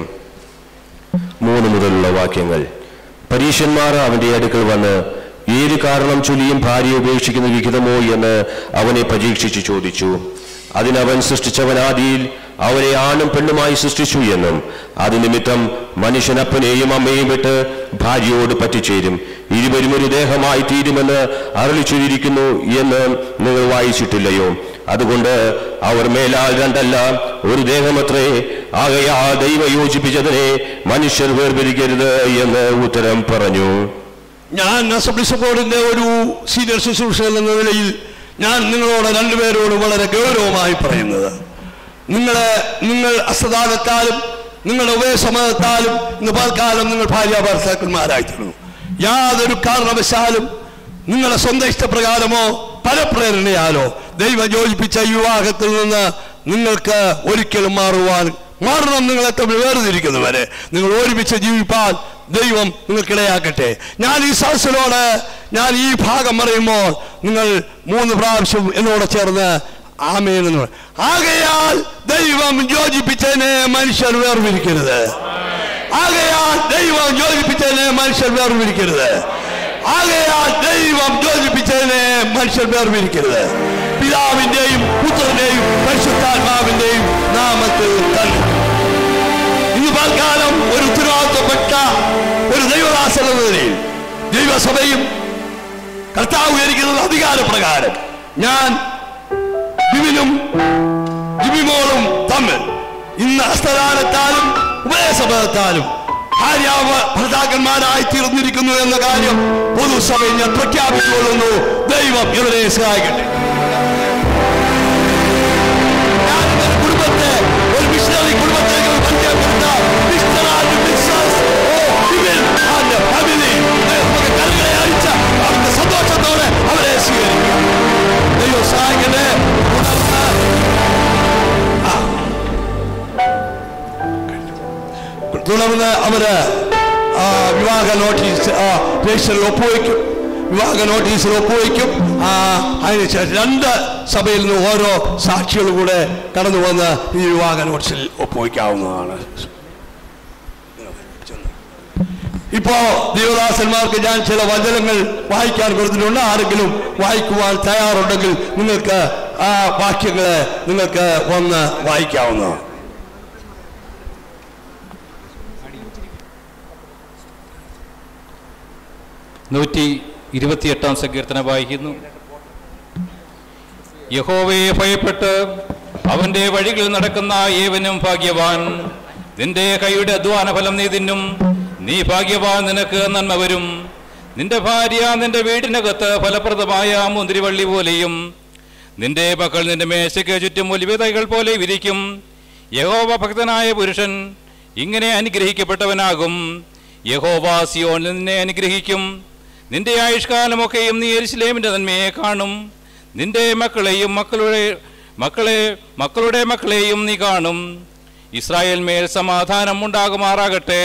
മൂന്ന് മുതലുള്ള വാക്യങ്ങൾ പരീശന്മാർ അവന്റെ അടുക്കൽ വന്ന് ഏത് കാരണം ചൊല്ലിയും ഭാര്യയെ ഉപേക്ഷിക്കുന്ന വിഹിതമോ എന്ന് അവനെ പരീക്ഷിച്ചു ചോദിച്ചു അതിനവൻ സൃഷ്ടിച്ചവൻ ആദിയിൽ അവരെ ആണും പെണ്ണുമായി സൃഷ്ടിച്ചു എന്നും അത് നിമിത്തം മനുഷ്യൻ അപ്പനെയും അമ്മയും വിട്ട് ഭാര്യയോട് പറ്റിച്ചേരും ഇരുവരും ഒരു ദേഹമായി തീരുമെന്ന് അരളി ചൊല്ലിയിരിക്കുന്നു എന്ന് നിങ്ങൾ വായിച്ചിട്ടില്ലയോ അതുകൊണ്ട് അവർ മേലാൽ രണ്ടല്ല ഒരു ദേഹമത്രേ ആകയാ ദൈവ യോജിപ്പിച്ചതിനെ മനുഷ്യർ വേർപിരിക്കരുത് എന്ന് ഉത്തരം പറഞ്ഞു ഞാൻ അസംബ്ലി ബോർഡിന്റെ ഒരു സീനിയർ ശുശ്രൂഷകൻ എന്ന നിലയിൽ ഞാൻ നിങ്ങളോട് രണ്ടുപേരോട് വളരെ ഗൗരവമായി പറയുന്നത് നിങ്ങളെ നിങ്ങൾ അസ്തദാനത്താലും നിങ്ങളുടെ ഉപയസമയത്താലും ഇന്ന് പൽക്കാലം നിങ്ങൾ ഭാര്യ ഭർത്താക്കന്മാരായിത്തീർന്നു യാതൊരു കാരണവശാലും നിങ്ങളുടെ സ്വന്തം ഇഷ്ടപ്രകാരമോ പരപ്രേരണയാലോ ദൈവം യോജിപ്പിച്ച ഈ വിവാഹത്തിൽ നിന്ന് നിങ്ങൾക്ക് ഒരിക്കലും മാറുവാൻ മാറണം നിങ്ങളെ തമ്മിൽ വേർതിരിക്കുന്നവരെ നിങ്ങൾ ഒരുമിച്ച് ജീവിപ്പാൻ ദൈവം നിങ്ങൾക്കിടയാക്കട്ടെ ഞാൻ ഈ സദസ്സിനോട് ഞാൻ ഈ ഭാഗം പറയുമ്പോൾ നിങ്ങൾ മൂന്ന് പ്രാവശ്യം എന്നോട് ചേർന്ന് ആമേൻ എന്ന് പറയും. ആകയാൽ ദൈവം യോജിപ്പിച്ചതിനെ മനുഷ്യർ വേർതിരിക്കരുത് ആകയാൽ ദൈവം യോജിപ്പിച്ചതിനെ മനുഷ്യർ വേർതിരിക്കരുത് ആകയാൽ ദൈവം യോജിപ്പിച്ചതിനെ മനുഷ്യർ വേർതിരിക്കരുത് പിതാവിന്റെയും പുത്രന്റെയും പരിശുദ്ധാത്മാവിന്റെയും നാമത്തിൽ തന്നെ ഇന്ന് പൽക്കാലം ഒരു ഉത്തരവാദിത്തപ്പെട്ട ഒരു ദൈവദാസൻ എന്ന നിലയിൽ ദൈവസഭയും കർത്താവ് ഉയരിക്കുന്നത് അധികാരപ്രകാരം ഞാൻ ബിബിനും ജിബിമോളും തമ്മിൽ ഇന്ന് ഹസ്തദാനത്താലും ഉപദേശപദത്താലും ഭാര്യ ഭർത്താക്കന്മാരായി തീർന്നിരിക്കുന്നു എന്ന കാര്യം പൊതുസഭയിൽ ഞാൻ പ്രഖ്യാപിച്ചുകൊള്ളുന്നു ദൈവം ഇവരെ സഹായിക്കട്ടെ ഞാൻ എൻ്റെ കുടുംബത്തെ ഒരു മിഷണറി കുടുംബത്തേക്ക് പരിചയപ്പെടുത്തി തുടർന്ന് അവര് ആ, വിവാഹ നോട്ടീസ് ആ, രജിസ്റ്ററിൽ ഒപ്പുവയ്ക്കും വിവാഹ നോട്ടീസിൽ ഒപ്പുവയ്ക്കും ആ, അതിനുശേഷം രണ്ട് സഭയിൽ നിന്ന് ഓരോ സാക്ഷികൾ കൂടെ കടന്നു വന്ന് ഈ വിവാഹ നോട്ടീസിൽ ഒപ്പുവയ്ക്കാവുന്നതാണ് ഇപ്പോ ദേവദാസന്മാർക്ക് ഞാൻ ചില വചനങ്ങൾ വായിക്കാൻ കൊടുത്തിട്ടുണ്ട് ആരെങ്കിലും വായിക്കുവാൻ തയ്യാറുണ്ടെങ്കിൽ നിങ്ങൾക്ക് ആ വാക്യങ്ങളെ നിങ്ങൾക്ക് വന്ന് വായിക്കാവുന്നതാണ് നൂറ്റി ഇരുപത്തിയെട്ടാം സങ്കീർത്തനം വായിക്കുന്നു യഹോവയെ ഭയപ്പെട്ട് അവന്റെ വഴികളിൽ നടക്കുന്ന ഏവനും ഭാഗ്യവാൻ നിന്റെ കൈയുടെ അധ്വാന ഫലം നീ തിന്നും നീ ഭാഗ്യവാൻ നിനക്ക് നന്മ വരും നിന്റെ ഭാര്യ നിന്റെ വീടിനകത്ത് ഫലപ്രദമായ മുന്തിരിവള്ളി പോലെയും നിന്റെ മക്കൾ നിന്റെ മേശയ്ക്ക് ചുറ്റും ഒലിവിതകൾ പോലെ വിരിക്കും യഹോവ ഭക്തനായ പുരുഷൻ ഇങ്ങനെ അനുഗ്രഹിക്കപ്പെട്ടവനാകും യഹോവ സിയോനിൽ നിന്നെ അനുഗ്രഹിക്കും നിന്റെ ആയുഷ്കാലമൊക്കെയും നീ എരിശിലേമിന്റെ നന്മയെ കാണും നിന്റെ മക്കളെയും മക്കളുടെ മക്കളെ മക്കളുടെ മക്കളെയും നീ കാണും ഇസ്രായേൽ മേൽ സമാധാനം ഉണ്ടാകുമാറാകട്ടെ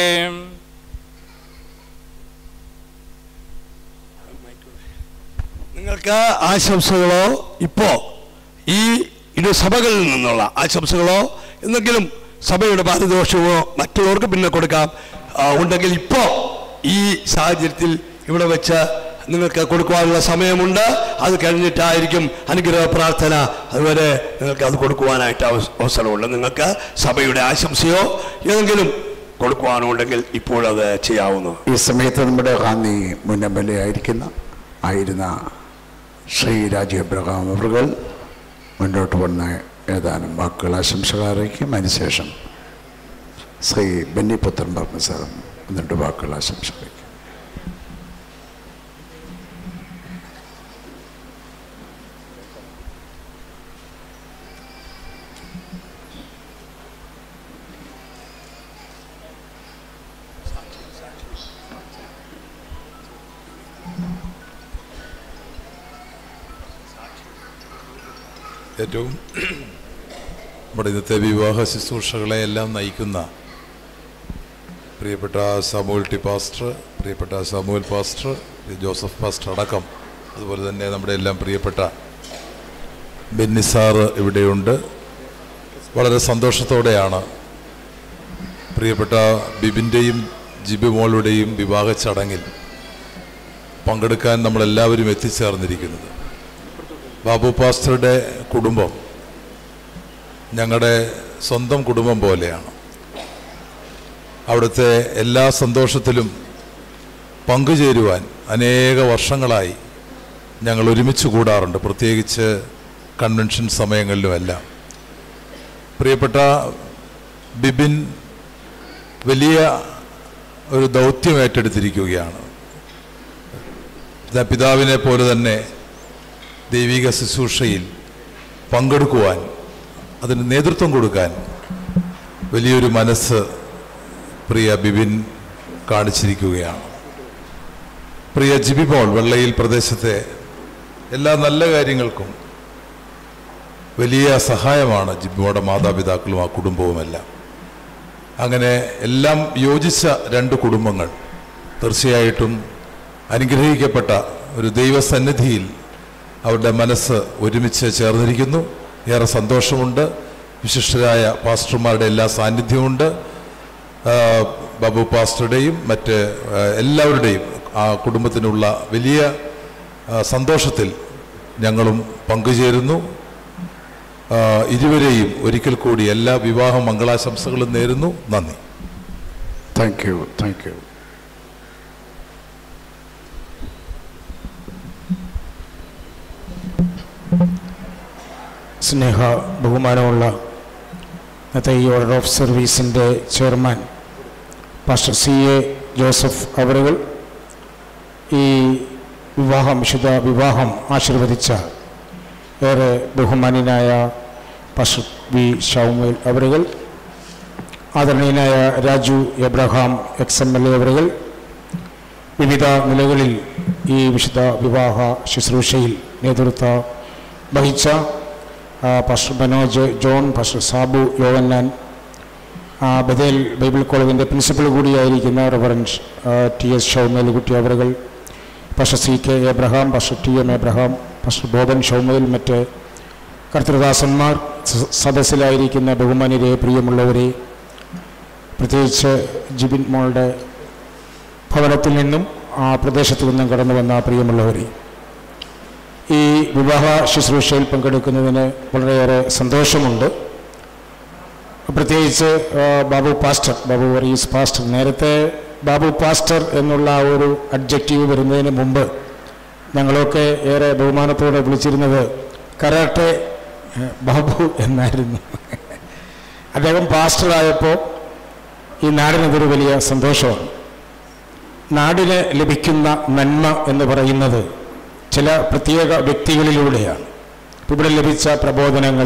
നിങ്ങൾക്ക് ആശംസകളോ ഇപ്പോ ഈ ഇരു സഭകളിൽ നിന്നുള്ള ആശംസകളോ എന്തെങ്കിലും സഭയുടെ പാരിതോഷമോ മറ്റുള്ളവർക്ക് പിന്നെ കൊടുക്കാം ആ, ഉണ്ടെങ്കിൽ ഇപ്പോ ഈ സാഹചര്യത്തിൽ ഇവിടെ വെച്ച് നിങ്ങൾക്ക് കൊടുക്കുവാനുള്ള സമയമുണ്ട് അത് കഴിഞ്ഞിട്ടായിരിക്കും അനുഗ്രഹ പ്രാർത്ഥന അതുവരെ നിങ്ങൾക്ക് അത് കൊടുക്കുവാനായിട്ട് അവസ- അവസരമുണ്ട് നിങ്ങൾക്ക് സഭയുടെ ആശംസയോ ഏതെങ്കിലും കൊടുക്കുവാനുണ്ടെങ്കിൽ ഇപ്പോഴത് ചെയ്യാവുന്നു ഈ സമയത്ത് നമ്മുടെ റാന്നി മുന്നമ്പലയായിരിക്കുന്ന ആയിരുന്ന ശ്രീ രാജു എബ്രഹാം അവറുകൾ മുന്നോട്ട് വന്ന ഏതാനും വാക്കുകൾ ആശംസകൾ അറിയിക്കും അതിനുശേഷം ശ്രീ ബെന്നി പുത്രൻ പറഞ്ഞ സാർ എന്നിട്ട് വാക്കുകൾ ആശംസ അറിയിക്കും ഏറ്റവും നമ്മുടെ ഇന്നത്തെ വിവാഹ ശുശ്രൂഷകളെ എല്ലാം നയിക്കുന്ന പ്രിയപ്പെട്ട സാമുവൽ ടി പാസ്റ്റർ പ്രിയപ്പെട്ട സാമുവൽ പാസ്റ്റർ ജോസഫ് പാസ്റ്റർ അടക്കം അതുപോലെ തന്നെ നമ്മുടെ എല്ലാം പ്രിയപ്പെട്ട ബെന്നി സാറ് ഇവിടെയുണ്ട് വളരെ സന്തോഷത്തോടെയാണ് പ്രിയപ്പെട്ട ബിബിൻ്റെയും ജിബി മോളുടെയും വിവാഹ ചടങ്ങിൽ പങ്കെടുക്കാൻ നമ്മളെല്ലാവരും എത്തിച്ചേർന്നിരിക്കുന്നത് ബാബു പാസ്റ്ററുടെ കുടുംബം ഞങ്ങളുടെ സ്വന്തം കുടുംബം പോലെയാണ് അവിടുത്തെ എല്ലാ സന്തോഷത്തിലും പങ്കുചേരുവാൻ അനേക വർഷങ്ങളായി ഞങ്ങൾ ഒരുമിച്ച് കൂടാറുണ്ട് പ്രത്യേകിച്ച് കൺവെൻഷൻ സമയങ്ങളിലുമെല്ലാം പ്രിയപ്പെട്ട ബിബിൻ വലിയ ഒരു ദൗത്യം ഏറ്റെടുത്തിരിക്കുകയാണ് പിതാ- പിതാവിനെ പോലെ തന്നെ ദൈവിക ശുശ്രൂഷയിൽ പങ്കെടുക്കുവാൻ അതിന് നേതൃത്വം കൊടുക്കാൻ വലിയൊരു മനസ്സ് പ്രിയ ബിബിൻ കാണിച്ചിരിക്കുകയാണ് പ്രിയ ജിബി പോൾ വെള്ളയിൽ പ്രദേശത്തെ എല്ലാ നല്ല കാര്യങ്ങൾക്കും വലിയ സഹായമാണ് ജിബിയുടെ മാതാപിതാക്കളും ആ കുടുംബവുമെല്ലാം അങ്ങനെ എല്ലാം യോജിച്ച രണ്ട് കുടുംബങ്ങൾ തീർച്ചയായിട്ടും അനുഗ്രഹിക്കപ്പെട്ട ഒരു ദൈവസന്നിധിയിൽ അവരുടെ മനസ്സ് ഒരുമിച്ച് ചേർന്നിരിക്കുന്നു ഏറെ സന്തോഷമുണ്ട് വിശിഷ്ടരായ പാസ്റ്റർമാരുടെ എല്ലാ സാന്നിധ്യമുണ്ട് ആ, ബാബു പാസ്റ്ററുടെയും മറ്റ് ആ, എല്ലാവരുടെയും ആ കുടുംബത്തിനുള്ള വലിയ ആ, സന്തോഷത്തിൽ ഞങ്ങളും പങ്കുചേരുന്നു ആ, ഇരുവരെയും ഒരിക്കൽ കൂടി എല്ലാ വിവാഹ മംഗളാശംസകളും നേരുന്നു നന്ദി താങ്ക് യു താങ്ക് യു സ്നേഹ ബഹുമാനമുള്ള ഇന്നത്തെ ഈ ഓർഡർ ഓഫ് സർവീസിൻ്റെ chairman pastor C A Joseph അവറുകൾ ഈ വിവാഹം വിശുദ്ധ വിവാഹം ആശീർവദിച്ച ഏറെ ബഹുമാന്യനായ പാസ്റ്റർ വി ഷൗമേൽ അവറുകൾ ആദരണീയനായ Raju Abraham ex M L A അവറുകൾ വിവിധ നിലകളിൽ ഈ വിശുദ്ധ വിവാഹ ശുശ്രൂഷയിൽ നേതൃത്വം വഹിച്ച ആ, pastor Manoj John pastor Sabu Yohannan ആ ബദേൽ ബൈബിൾ കോളേജിൻ്റെ പ്രിൻസിപ്പൽ കൂടിയായിരിക്കുന്ന റവറൻസ് ടി എസ് ഷൗമേലുകുട്ടി അവറുകൾ പക്ഷ സി കെ എബ്രഹാം പക്ഷ ടി എം എബ്രഹാം പക്ഷ ബോബൻ ഷൗമേൽ മറ്റ് കർത്തൃദാസന്മാർ സ- സദസ്സിലായിരിക്കുന്ന ബഹുമാന്യരെ പ്രിയമുള്ളവരെ പ്രത്യേകിച്ച് ജിബിൻ മോളുടെ ഭവനത്തിൽ നിന്നും ആ പ്രദേശത്തു നിന്നും കടന്നു വന്ന പ്രിയമുള്ളവരെ ഈ വിവാഹ ശുശ്രൂഷയിൽ പങ്കെടുക്കുന്നതിന് വളരെയേറെ സന്തോഷമുണ്ട് പ്രത്യേകിച്ച് ആ, ബാബു പാസ്റ്റർ ബാബു വറീസ് പാസ്റ്റർ നേരത്തെ ബാബു പാസ്റ്റർ എന്നുള്ള ആ ഒരു അഡ്ജക്റ്റീവ് വരുന്നതിന് മുമ്പ് ഞങ്ങളൊക്കെ ഏറെ ബഹുമാനത്തോടെ വിളിച്ചിരുന്നത് കരാട്ടെ ഏ, ബാബു എന്നായിരുന്നു അദ്ദേഹം പാസ്റ്ററായപ്പോൾ ഈ നാടിനതൊരു വലിയ സന്തോഷമാണ് നാടിന് ലഭിക്കുന്ന നന്മ എന്ന് പറയുന്നത് ചില പ്രത്യേക വ്യക്തികളിലൂടെയാണ് ഇവിടെ ലഭിച്ച പ്രബോധനങ്ങൾ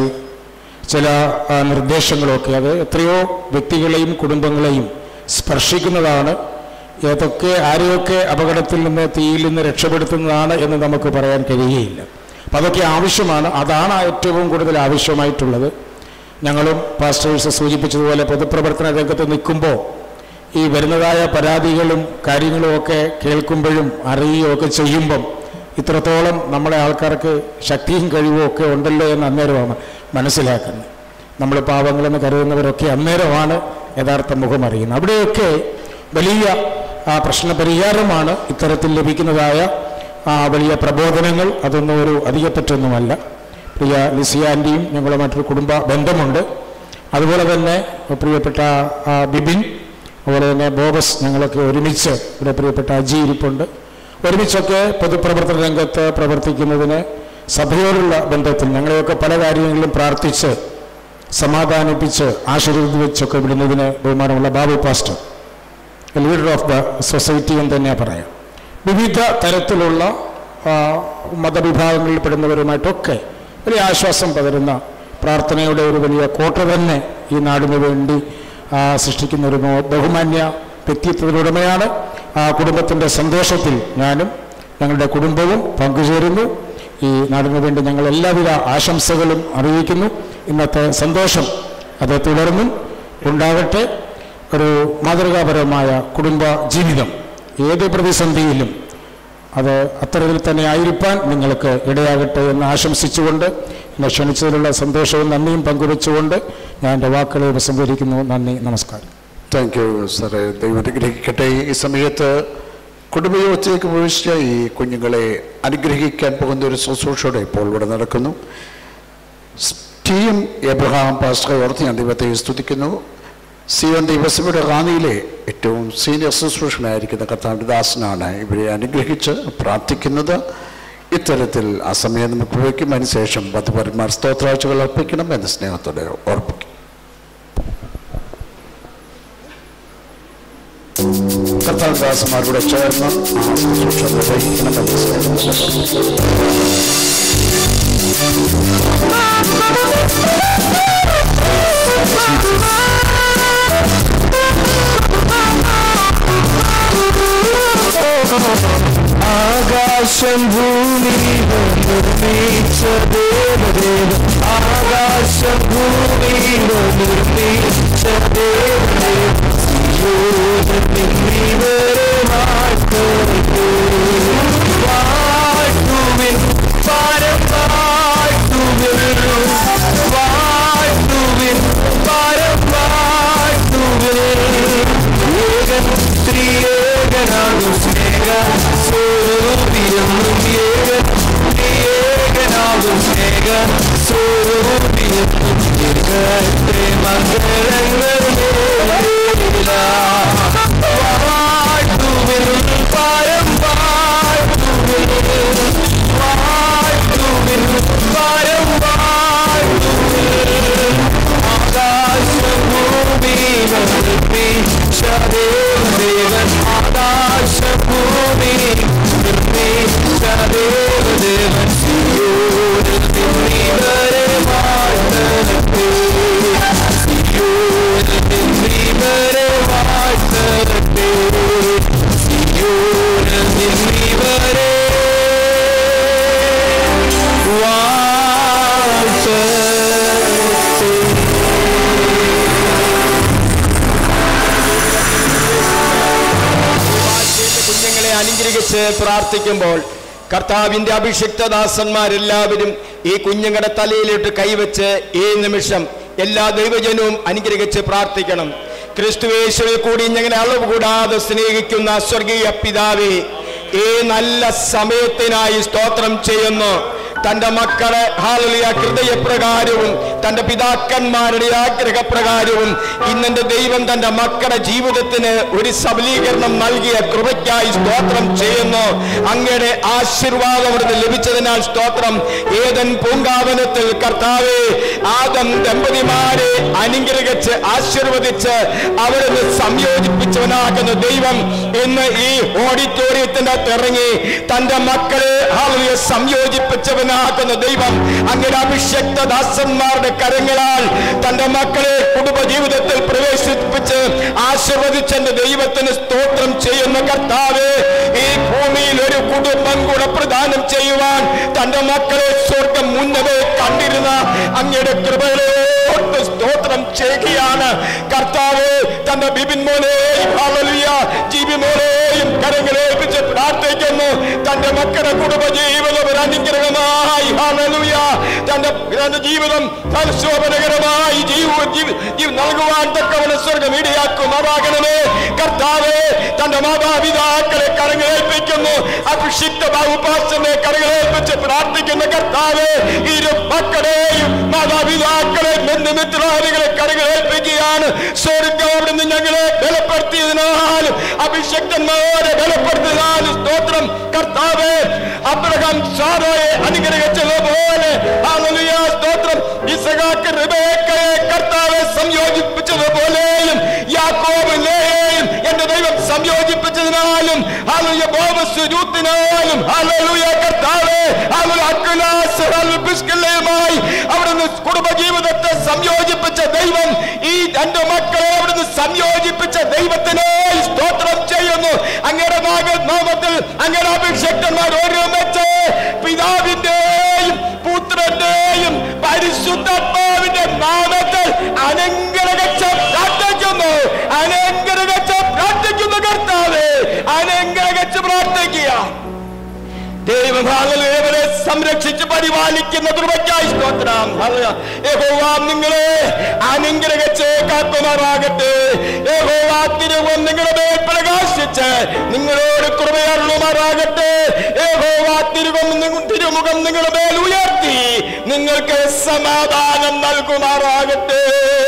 ചില ആ, നിർദ്ദേശങ്ങളൊക്കെ അത് എത്രയോ വ്യക്തികളെയും കുടുംബങ്ങളെയും സ്പർശിക്കുന്നതാണ് ഏതൊക്കെ ആരെയൊക്കെ അപകടത്തിൽ നിന്ന് തീയിൽ നിന്ന് രക്ഷപ്പെടുത്തുന്നതാണ് എന്ന് നമുക്ക് പറയാൻ കഴിയുകയില്ല അപ്പം അതൊക്കെ ആവശ്യമാണ് അതാണ് ഏറ്റവും കൂടുതൽ ആവശ്യമായിട്ടുള്ളത് ഞങ്ങളും പാസ്റ്റേഴ്സ് സൂചിപ്പിച്ചതുപോലെ പൊതുപ്രവർത്തന രംഗത്ത് നിൽക്കുമ്പോൾ ഈ വരുന്നതായ പരാതികളും കാര്യങ്ങളും ഒക്കെ കേൾക്കുമ്പോഴും അറിയുകയും ഒക്കെ ചെയ്യുമ്പം ഇത്രത്തോളം നമ്മളെ ആൾക്കാർക്ക് ശക്തിയും കഴിവും ഒക്കെ ഉണ്ടല്ലോ എന്ന് അന്നേരമാണ് മനസ്സിലാക്കുന്നത് നമ്മൾ പാവങ്ങളെന്ന് കരുതുന്നവരൊക്കെ അന്നേരമാണ് യഥാർത്ഥ മുഖം അറിയുന്നത് അവിടെയൊക്കെ വലിയ ആ, പ്രശ്ന പരിഹാരമാണ് ഇത്തരത്തിൽ ലഭിക്കുന്നതായ ആ, വലിയ പ്രബോധനങ്ങൾ അതൊന്നും ഒരു അധികപ്പറ്റൊന്നുമല്ല പ്രിയ ലിസിയാൻ്റെയും ഞങ്ങളുമായിട്ടൊരു കുടുംബ ബന്ധമുണ്ട് അതുപോലെ തന്നെ പ്രിയപ്പെട്ട ആ, ബിബിൻ അതുപോലെ തന്നെ ബോബസ് ഞങ്ങളൊക്കെ ഒരുമിച്ച് ഇവിടെ പ്രിയപ്പെട്ട അജി ഇരിപ്പുണ്ട് ഒരുമിച്ചൊക്കെ പൊതുപ്രവർത്തന രംഗത്ത് പ്രവർത്തിക്കുന്നതിന് സഭയോടുള്ള ബന്ധത്തിൽ ഞങ്ങളെയൊക്കെ പല കാര്യങ്ങളിലും പ്രാർത്ഥിച്ച് സമാധാനിപ്പിച്ച് ആശീർവദിച്ചൊക്കെ വിടുന്നതിന് ബഹുമാനമുള്ള Babu pastor leader of the society എന്ന് തന്നെ പറയാം വിവിധ തരത്തിലുള്ള ആ, മതവിഭാഗങ്ങളിൽ പെടുന്നവരുമായിട്ടൊക്കെ വലിയ ആശ്വാസം പകരുന്ന പ്രാർത്ഥനയുടെ ഒരു വലിയ കോട്ട തന്നെ ഈ നാടിന് വേണ്ടി ആ, സൃഷ്ടിക്കുന്ന ഒരു മോ- ബഹുമാന്യ വ്യക്തിത്വത്തിനുടമയാണ് ആ കുടുംബത്തിൻ്റെ സന്തോഷത്തിൽ ഞാനും ഞങ്ങളുടെ കുടുംബവും പങ്കുചേരുന്നു ഈ നാടിനു വേണ്ടി ഞങ്ങൾ എല്ലാവിധ ആശംസകളും അറിയിക്കുന്നു ഇന്നത്തെ സന്തോഷം അത് തുടർന്നും ഉണ്ടാകട്ടെ ഒരു മാതൃകാപരമായ കുടുംബ ജീവിതം ഏത് പ്രതിസന്ധിയിലും അത് അത്തരത്തിൽ തന്നെ ആയിരിക്കാൻ നിങ്ങൾക്ക് ഇടയാകട്ടെ എന്ന് ആശംസിച്ചുകൊണ്ട് എന്നെ ക്ഷണിച്ചതിലുള്ള സന്തോഷവും നന്ദിയും പങ്കുവെച്ചുകൊണ്ട് ഞാൻ എൻ്റെ വാക്കുകളെ ഉപസംഹരിക്കുന്നു നന്ദി നമസ്കാരം താങ്ക് യു സാറേ ദൈവം അനുഗ്രഹിക്കട്ടെ ഈ സമയത്ത് കുടുംബയോഗത്തിലേക്ക് പ്രവേശിച്ച ഈ കുഞ്ഞുങ്ങളെ അനുഗ്രഹിക്കാൻ പോകുന്ന ഒരു ശുശ്രൂഷയോടെ ഇപ്പോൾ ഇവിടെ നടക്കുന്നു ടി എം എബ്രഹാം പാസ്റ്ററെ ഓർത്ത് ഞാൻ ദൈവത്തെ സ്തുതിക്കുന്നു സിയോൻ ദൈവസഭയുടെ റാന്നിയിലെ ഏറ്റവും സീനിയർ ശുശ്രൂഷനായിരിക്കുന്ന കർത്താവിൻ്റെ ദാസനാണ് ഇവരെ അനുഗ്രഹിച്ച് പ്രാർത്ഥിക്കുന്നത് ഇത്തരത്തിൽ ആ സമയം നമുക്ക് വയ്ക്കും അതിനുശേഷം വധുപരന്മാർ സ്തോത്രാഴ്ചകൾ അർപ്പിക്കണം എന്ന സ്നേഹത്തോടെ ഓർപ്പിക്കും കർത്താവദാസന്മാരുടെ ചേർന്ന് ആ ശുശ്രൂഷ നിർവഹിക്കണമെന്ന് സ്നേഹത്തോടെ ആകാശം ഭൂമി നിർമ്മിച്ച ദേവദേവ ആകാശം ഭൂമി നിർമ്മിച്ച ദേവദേവ സിയോനിവരെ വാഴ്ത്തുവിൻ പരം വാഴ്ത്തുവിൻ വാഴ്ത്തുവിൻ പരം വാഴ്ത്തുവിൻ ഏകൻ ത്രിയേകനാകും സ്നേഹ സ്വരൂപിയെന്നും ഏകൻ ത്രിയേകനാകും സ്നേഹ സ്വരൂപിയെന്നും ഏകത്തെ മംഗളങ്ങൾ നേരില്ല. വാഴ്ത്തുവിൻ പരം വാഴ്ത്തുവിൻ വാഴ്ത്തുവിൻ പരം വാഴ്ത്തുവിൻ ആകാശഭൂമി നിർമ്മിച്ച ദേവദേവൻ ആകാശഭൂമി നിർമ്മിച്ച ദേവദേവൻ സിയോനിൽ നിന്നിവരെ വാഴ്ത്തട്ടെ സിയോനിൽ അനുഗ്രഹിച്ച് പ്രാർത്ഥിക്കുമ്പോൾ കർത്താവിന്റെ അഭിഷിക്തദാസന്മാരെല്ലാവരും ഈ കുഞ്ഞുങ്ങളുടെ തലയിലിട്ട് കൈവച്ച് ഈ നിമിഷം എല്ലാ ദൈവജനവും അനുഗ്രഹിച്ച് പ്രാർത്ഥിക്കണം ക്രിസ്തുവേശുവിൽ കൂടി ഞങ്ങളെ അളവ് കൂടാതെ സ്നേഹിക്കുന്ന സ്വർഗീയ പിതാവേ ഈ നല്ല സമയത്തിനായി സ്തോത്രം ചെയ്യുന്നു തന്റെ മക്കളെ ഹാലലിയ ഹൃദയപ്രകാരവും തന്റെ പിതാക്കന്മാരുടെ ആഗ്രഹപ്രകാരവും ഇന്നെന്റെ ദൈവം തന്റെ മക്കളുടെ ജീവിതത്തിന് ഒരു സബലീകരണം നൽകിയ കൃപയ്ക്കായി സ്തോത്രം ചെയ്യുന്നു അങ്ങയുടെ ആശീർവാദം അവിടുന്ന് ലഭിച്ചതിനാൽ സ്തോത്രം ഏതൻ പൂങ്കാവനത്തിൽ കർത്താവെ ആദം ദമ്പതിമാരെ അനുഗ്രഹിച്ച് ആശീർവദിച്ച് അവിടുന്ന് സംയോജിപ്പിച്ചവനാകുന്ന ദൈവം ഇന്ന് ഈ ഓഡിറ്റോറിയത്തിന്റെ അകത്ത് ഇറങ്ങി തന്റെ മക്കളെ ഹാലലിയ സംയോജിപ്പിച്ചവനാകുന്ന ദൈവം അങ്ങനെ അഭിഷക്ത ദാസന്മാരുടെ കരങ്ങളാൽ തന്റെ മക്കളെ കുടുംബ ജീവിതത്തിൽ പ്രവേശിപ്പിച്ച് ആശീർവദിച്ചെന്റെ ദൈവത്തിന് സ്തോത്രം ചെയ്യുന്ന കർത്താവ് ഈ ഭൂമിയിൽ ഒരു കുടുംബം കൂടെ പ്രദാനം ചെയ്യുവാൻ തന്റെ മക്കളെ സ്വർഗം മുന്നമേ കണ്ടിരുന്ന അങ്ങയുടെ കൃപകളെ ഓർത്ത് സ്തോത്രം ചെയ്യുകയാണ് കർത്താവ് തന്റെ ബിബിൻ മോനെയും ഹല്ലേലൂയ ജീവി മോനെയും കരങ്ങളേൽപ്പിച്ച് പ്രാർത്ഥിക്കുന്നു തന്റെ മക്കളുടെ കുടുംബ ജീവിതം ഒരു അനുഗ്രഹമായി ഹല്ലേലൂയ തന്റെ തന്റെ ജീവിതം ഫലശോഭനകരമായി ജീവ ജീവ- ജീവ നൽകുവാൻ തക്കവന് സ്വർഗം ഇടയാക്കുമാറാകണമേ കർത്താവെ തന്റെ മാതാപിതാക്കളെ കരങ്ങളേൽപ്പിക്കുന്നു അഭിഷിക്ത ബാബുപാസനെ കരങ്ങളേൽപ്പിച്ച് പ്രാർത്ഥിക്കുന്ന കർത്താവെ ഇരു മക്കളെയും മാതാപിതാക്കളെ ബന്ധുമിത്രാദികളെ കരങ്ങളേൽപ്പിക്കുകയാണ് സ്വർഗം അവിടുന്ന് ഞങ്ങളെ ബലപ്പെടുത്തിയതിനാലും അഭിഷക്തന്മാരെ ബലപ്പെടുത്തിയതിനാലും സ്തോത്രം കർത്താവെ അബ്രഹാം സാറോയെ അനുഗ്രഹിച്ചതുപോലെ ഹല്ലേലൂയ, സ്തോത്രം ഇസഹാക്ക് റിബേക്കയെ കർത്താവെ സംയോജിപ്പിച്ചതുപോലെയും യാക്കോബിനെയും എന്റെ ദൈവം സംയോജിപ്പിച്ചതിനാലും ഹല്ലേലൂയ, ബോബസ് രൂത്തിനാലും ഹല്ലേലൂയ, കർത്താവെ ഹല്ലേലൂയ, അക്വിലാസ്, ഹല്ലേലൂയ, പ്രിസ്കില്ലയുമായി അവിടുന്ന് കുടുംബജീവിതത്തെ സംയോജിപ്പിച്ച ദൈവം ഈ രണ്ട് മക്കളെ അവിടുന്ന് സംയോജിപ്പിച്ച ദൈവത്തിനെ സ്തോത്രം ചെയ്യുന്നു അങ്ങയുടെ നാഗ- നാമത്തിൽ അങ്ങയുടെ അഭിഷക്തന്മാർ ഒരുമിച്ച് പിതാവിന്റെയും പുത്രന്റെയും പരിശുദ്ധാത്മാവിന്റെ നാമത്തിൽ അനങ്കരകച്ച പ്രാർത്ഥിക്കുന്നു അനങ്കരകച്ച പ്രാർത്ഥിക്കുന്നു കർത്താവേ അനങ്കരകച്ച് പ്രാർത്ഥിക്കുക ദൈവം ഹല്ലേലൂയ, ഇവരെ സംരക്ഷിച്ച് പരിപാലിക്കുന്ന കൃപയ്ക്കായി സ്തോത്രം ഹല്ലേലൂയ. യഹോവ നിങ്ങളെ അനുഗ്രഹിച്ച് കാക്കുമാറാകട്ടെ യഹോവ തിരുവം നിങ്ങളുടെ മേൽ പ്രകാശിച്ച് നിങ്ങളോട് കൃപയറുമാറാകട്ടെ യഹോവ തിരുവം നിങ്ങ- തിരുമുഖം നിങ്ങളുടെ മേൽ ഉയർത്തി നിങ്ങൾക്ക് സമാധാനം നൽകുമാറാകട്ടെ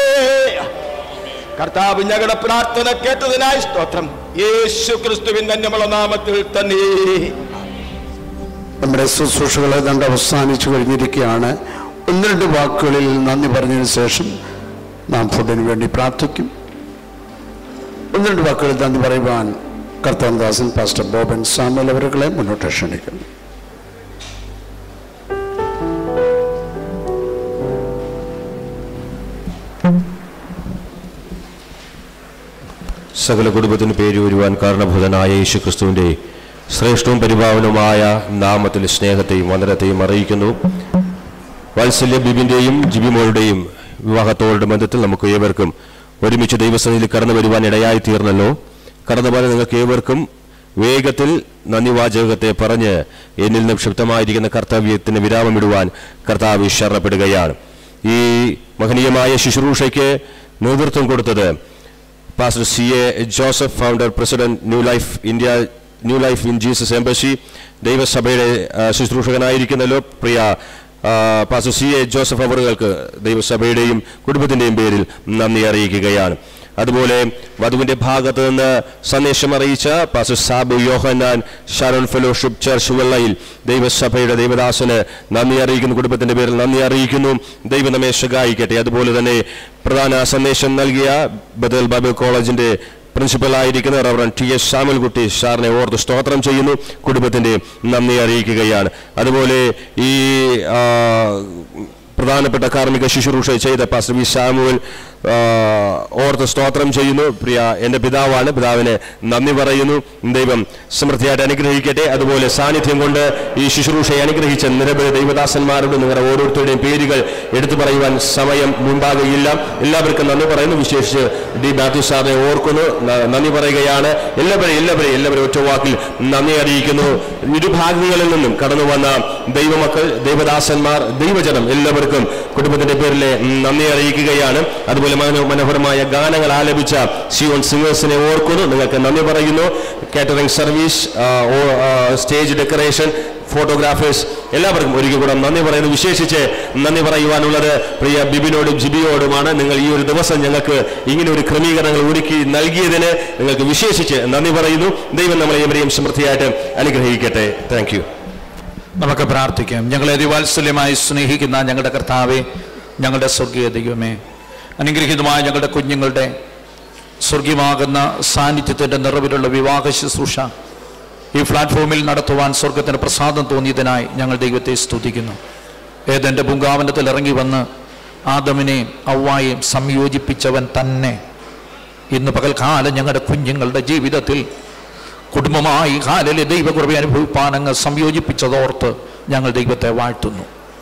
കർത്താവ് ഞങ്ങളുടെ പ്രാർത്ഥന കേട്ടതിനായി സ്തോത്രം യേശു ക്രിസ്തുവിൻ തന്നെ നാമത്തിൽ തന്നെ നമ്മുടെ ശുശ്രൂഷകൾ ഏതാണ്ട് അവസാനിച്ചു കഴിഞ്ഞിരിക്കുകയാണ് ഒന്ന് രണ്ട് വാക്കുകളിൽ നന്ദി പറഞ്ഞതിന് ശേഷം നാം ഫുഡിന് വേണ്ടി പ്രാർത്ഥിക്കും ഒന്ന് രണ്ട് വാക്കുകളിൽ നന്ദി പറയുവാൻ കർത്താൻദാസൻ പാസ്റ്റർ ബോബൻ സാമുൽ അവരുകളെ മുന്നോട്ട് ക്ഷണിക്കുന്നു സകല കുടുംബത്തിന് പേര് വരുവാൻ കാരണഭൂതനായ യേശു ക്രിസ്തുവിൻ്റെ ശ്രേഷ്ഠവും പരിഭാവനവുമായ നാമത്തിൽ സ്നേഹത്തെയും വന്ദനത്തെയും അറിയിക്കുന്നു വാത്സല്യ ബിബിൻ്റെയും ജിബിമോളുടെയും വിവാഹത്തോടെ ബന്ധത്തിൽ നമുക്ക് ഏവർക്കും ഒരുമിച്ച് ദൈവസന്നിധിയിൽ കടന്നു വരുവാൻ ഇടയായി തീർന്നല്ലോ കടന്നു പോയ നിങ്ങൾക്ക് ഏവർക്കും വേഗത്തിൽ നന്ദി വാചകത്തെ പറഞ്ഞ് എന്നിൽ നിന്നും ക്ഷുപ്തമായിരിക്കുന്ന കർത്തവ്യത്തിന് വിരാമമിടുവാൻ കർത്താവ് ശരണപ്പെടുകയാണ് ഈ മഹനീയമായ ശുശ്രൂഷയ്ക്ക് നേതൃത്വം കൊടുത്തത് pastor C A Joseph founder president new life India new life in Jesus embassy ദൈവസഭയുടെ ആ, ശുശ്രൂഷകനായിരിക്കുന്നല്ലോ പ്രിയ ആ, പാസ്റ്റർ സി എ ജോസഫ് അവറുകൾക്ക് ദൈവസഭയുടെയും കുടുംബത്തിൻ്റെയും പേരിൽ നന്ദി അറിയിക്കുകയാണ് അതുപോലെ വധുവിൻ്റെ ഭാഗത്ത് നിന്ന് സന്ദേശം അറിയിച്ച pastor Sabu Yohannan Sharon fellowship church Vellayil ദൈവസഭയുടെ ദൈവദാസന് നന്ദി അറിയിക്കുന്നു കുടുംബത്തിൻ്റെ പേരിൽ നന്ദി അറിയിക്കുന്നു ദൈവം നമ്മെ സഹായിക്കട്ടെ അതുപോലെ തന്നെ പ്രധാന സന്ദേശം നൽകിയ ബദൽ ബൈബിൾ കോളേജിൻ്റെ പ്രിൻസിപ്പലായിരിക്കുന്ന റവറൻ ടി എസ് സാമുൽകുട്ടി സാറിനെ ഓർത്ത് സ്തോത്രം ചെയ്യുന്നു കുടുംബത്തിൻ്റെ നന്ദി അറിയിക്കുകയാണ് അതുപോലെ ഈ ആ, പ്രധാനപ്പെട്ട കാർമ്മിക ശുശ്രൂഷ ചെയ്ത പാസ്റ്റർ വി സാമുവൽ ആ, ഓർത്ത് സ്തോത്രം ചെയ്യുന്നു പ്രിയ എൻ്റെ പിതാവാണ് പിതാവിന് നന്ദി പറയുന്നു ദൈവം സമൃദ്ധിയായിട്ട് അനുഗ്രഹിക്കട്ടെ അതുപോലെ സാന്നിധ്യം കൊണ്ട് ഈ ശുശ്രൂഷയെ അനുഗ്രഹിച്ച നിരവധി ദൈവദാസന്മാരോട് നിങ്ങളുടെ ഓരോരുത്തരുടെയും പേരുകൾ എടുത്തു പറയുവാൻ സമയം ഉണ്ടാകുകയില്ല എല്ലാവർക്കും നന്ദി പറയുന്നു വിശേഷിച്ച് ഡി മാത്യു സാറിനെ ഓർക്കുന്നു ന- നന്ദി പറയുകയാണ് എല്ലാവരെയും എല്ലാവരെയും എല്ലാവരും ഒറ്റ വാക്കിൽ നന്ദി അറിയിക്കുന്നു ഇരുഭാഗങ്ങളിൽ നിന്നും കടന്നു വന്ന ദൈവമക്കൾ ദൈവദാസന്മാർ ദൈവജനം എല്ലാവർക്കും കുടുംബത്തിന്റെ പേരിലെ നന്ദി അറിയിക്കുകയാണ് അതുപോലെ മനോ മനോഹരമായ ഗാനങ്ങൾ ആലപിച്ച സിയോൺ സിംഗേഴ്സിനെ ഓർക്കുന്നു നിങ്ങൾക്ക് നന്ദി പറയുന്നു catering service stage decoration photographers എല്ലാവർക്കും ഒരിക്കൽ കൂടെ നന്ദി പറയുന്നു വിശേഷിച്ച് നന്ദി പറയുവാനുള്ളത് പ്രിയ ബിബിനോടും ജിബിയോടുമാണ് നിങ്ങൾ ഈ ഒരു ദിവസം ഞങ്ങൾക്ക് ഇങ്ങനെ ഒരു ക്രമീകരണങ്ങൾ ഒരുക്കി നൽകിയതിന് നിങ്ങൾക്ക് വിശേഷിച്ച് നന്ദി പറയുന്നു ദൈവം നമ്മളെ എവരെയും സമൃദ്ധിയായിട്ട് അനുഗ്രഹിക്കട്ടെ താങ്ക് യു നമുക്ക് പ്രാർത്ഥിക്കാം ഞങ്ങളെ അതിവാത്സല്യമായി സ്നേഹിക്കുന്ന ഞങ്ങളുടെ കർത്താവെ ഞങ്ങളുടെ സ്വർഗീയ ദൈവമേ അനുഗ്രഹീതമായ ഞങ്ങളുടെ കുഞ്ഞുങ്ങളുടെ സ്വർഗീയമാകുന്ന സാന്നിധ്യത്തിൻ്റെ നിറവിലുള്ള വിവാഹ ശുശ്രൂഷ ഈ പ്ലാറ്റ്ഫോമിൽ നടത്തുവാൻ സ്വർഗത്തിന് പ്രസാദം തോന്നിയതിനായി ഞങ്ങൾ ദൈവത്തെ സ്തുതിക്കുന്നു ഏതെൻ്റെ പൂങ്കാവനത്തിൽ ഇറങ്ങി വന്ന് ആദമിനെയും ഔവായെയും സംയോജിപ്പിച്ചവൻ തന്നെ ഇന്ന് പകൽക്കാലം ഞങ്ങളുടെ കുഞ്ഞുങ്ങളുടെ ജീവിതത്തിൽ കുടുംബമായി കാലിലെ ദൈവകുറവി അനുഭവിപ്പാൻ അങ്ങ് സംയോജിപ്പിച്ചതോർത്ത് ഞങ്ങൾ ദൈവത്തെ വാഴ്ത്തുന്നു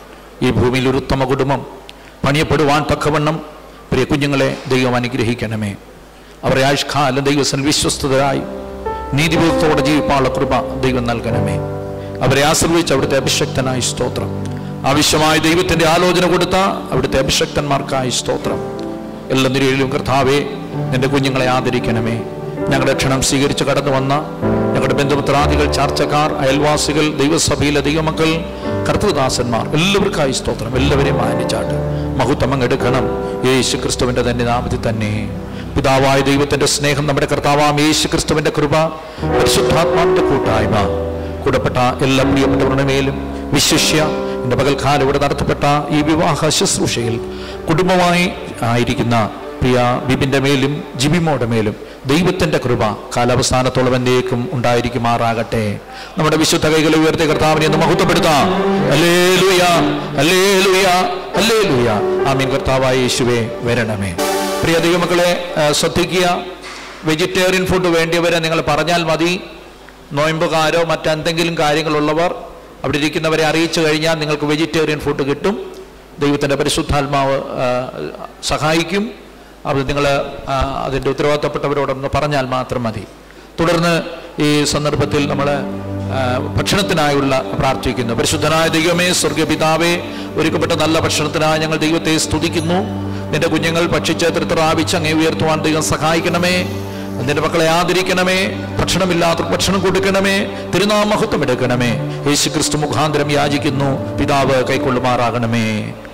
ഈ ഭൂമിയിൽ ഒരു ഉത്തമ കുടുംബം പണിയപ്പെടുവാൻ തക്കവണ്ണം പ്രിയ കുഞ്ഞുങ്ങളെ ദൈവം അനുഗ്രഹിക്കണമേ അവരെ ആയുഷ്കാലം ദൈവസൻ വിശ്വസ്തരായി നീതിബോധത്തോടെ ജീവിപ്പാനുള്ള കൃപ ദൈവം നൽകണമേ അവരെ ആശ്രയിച്ച് അവിടുത്തെ അഭിഷക്തനായി സ്തോത്രം ആവശ്യമായ ദൈവത്തിന്റെ ആലോചന കൊടുത്ത അവിടുത്തെ അഭിഷക്തന്മാർക്കായി സ്തോത്രം എല്ലാ നിരയിലും കർത്താവെ നിന്റെ കുഞ്ഞുങ്ങളെ ആദരിക്കണമേ ഞങ്ങളുടെ ക്ഷണം സ്വീകരിച്ച് കടന്നു വന്ന ഞങ്ങളുടെ ബന്ധുമിത്രാദികൾ ചാർച്ചക്കാർ അയൽവാസികൾ ദൈവസഭയിലെ ദൈവമക്കൾ കർത്തൃദാസന്മാർ എല്ലാവർക്കായി സ്തോത്രം എല്ലാവരെയും മാനിച്ചാട്ട് മഹുത്തമം എടുക്കണം യേശു ക്രിസ്തുവിന്റെ തന്നെ നാമത്തിൽ തന്നെ പിതാവായ ദൈവത്തിന്റെ സ്നേഹം നമ്മുടെ കർത്താവാം യേശു ക്രിസ്തുവിന്റെ കൃപ പരിശുദ്ധാത്മാവിന്റെ കൂട്ടായ്മ കൂടപ്പെട്ട എല്ലാ പ്രിയപ്പെട്ടവരുടെ മേലും വിശിഷ്യ എൻ്റെ പകൽക്കാലം ഇവിടെ നടത്തപ്പെട്ട ഈ വിവാഹ ശുശ്രൂഷയിൽ കുടുംബമായി ആയിരിക്കുന്ന പ്രിയ ബിബിൻ്റെ മേലും ജിബിമോടെ മേലും ദൈവത്തിൻ്റെ കൃപ കാലാവസാനത്തോളം എന്നേക്കും ഉണ്ടായിരിക്കുമാറാകട്ടെ നമ്മുടെ വിശുദ്ധ കൈകളെ ഉയർത്തി കർത്താവിനെ ഒന്ന് മഹത്വപ്പെടുത്താം അല്ലേ ലുയ അല്ലേ ലുയ അല്ലേ ലുയ ആമീൻ കർത്താവായ യേശുവേ വരണമേ പ്രിയ ദൈവമക്കളെ ആ, ശ്രദ്ധിക്കുക വെജിറ്റേറിയൻ ഫുഡ് വേണ്ടിയവരെ നിങ്ങൾ പറഞ്ഞാൽ മതി നോയമ്പുകാരോ മറ്റെന്തെങ്കിലും കാര്യങ്ങളുള്ളവർ അവിടെ ഇരിക്കുന്നവരെ അറിയിച്ചു കഴിഞ്ഞാൽ നിങ്ങൾക്ക് വെജിറ്റേറിയൻ ഫുഡ് കിട്ടും ദൈവത്തിൻ്റെ പരിശുദ്ധാത്മാവ് ആ, സഹായിക്കും അത് നിങ്ങൾ അതിൻ്റെ ഉത്തരവാദിത്തപ്പെട്ടവരോടൊന്ന് പറഞ്ഞാൽ മാത്രം മതി തുടർന്ന് ഈ സന്ദർഭത്തിൽ നമ്മൾ ഭക്ഷണത്തിനായുള്ള പ്രാർത്ഥിക്കുന്നു പരിശുദ്ധനായ ദൈവമേ സ്വർഗീയ പിതാവേ ഒരുക്കപ്പെട്ട നല്ല ഭക്ഷണത്തിനായി ഞങ്ങൾ ദൈവത്തെ സ്തുതിക്കുന്നു നിന്റെ കുഞ്ഞുങ്ങൾ ഭക്ഷിച്ച് തൃപ്തറാവിച്ച് അങ്ങേ ഉയർത്തുവാൻ ദൈവം സഹായിക്കണമേ നിന്റെ മക്കളെ ആദരിക്കണമേ ഭക്ഷണമില്ലാത്ത ഭക്ഷണം കൊടുക്കണമേ തിരുനാമഹത്വം എടുക്കണമേ യേശു ക്രിസ്തു മുഖാന്തരം യാചിക്കുന്നു പിതാവ് കൈക്കൊള്ളുമാറാകണമേ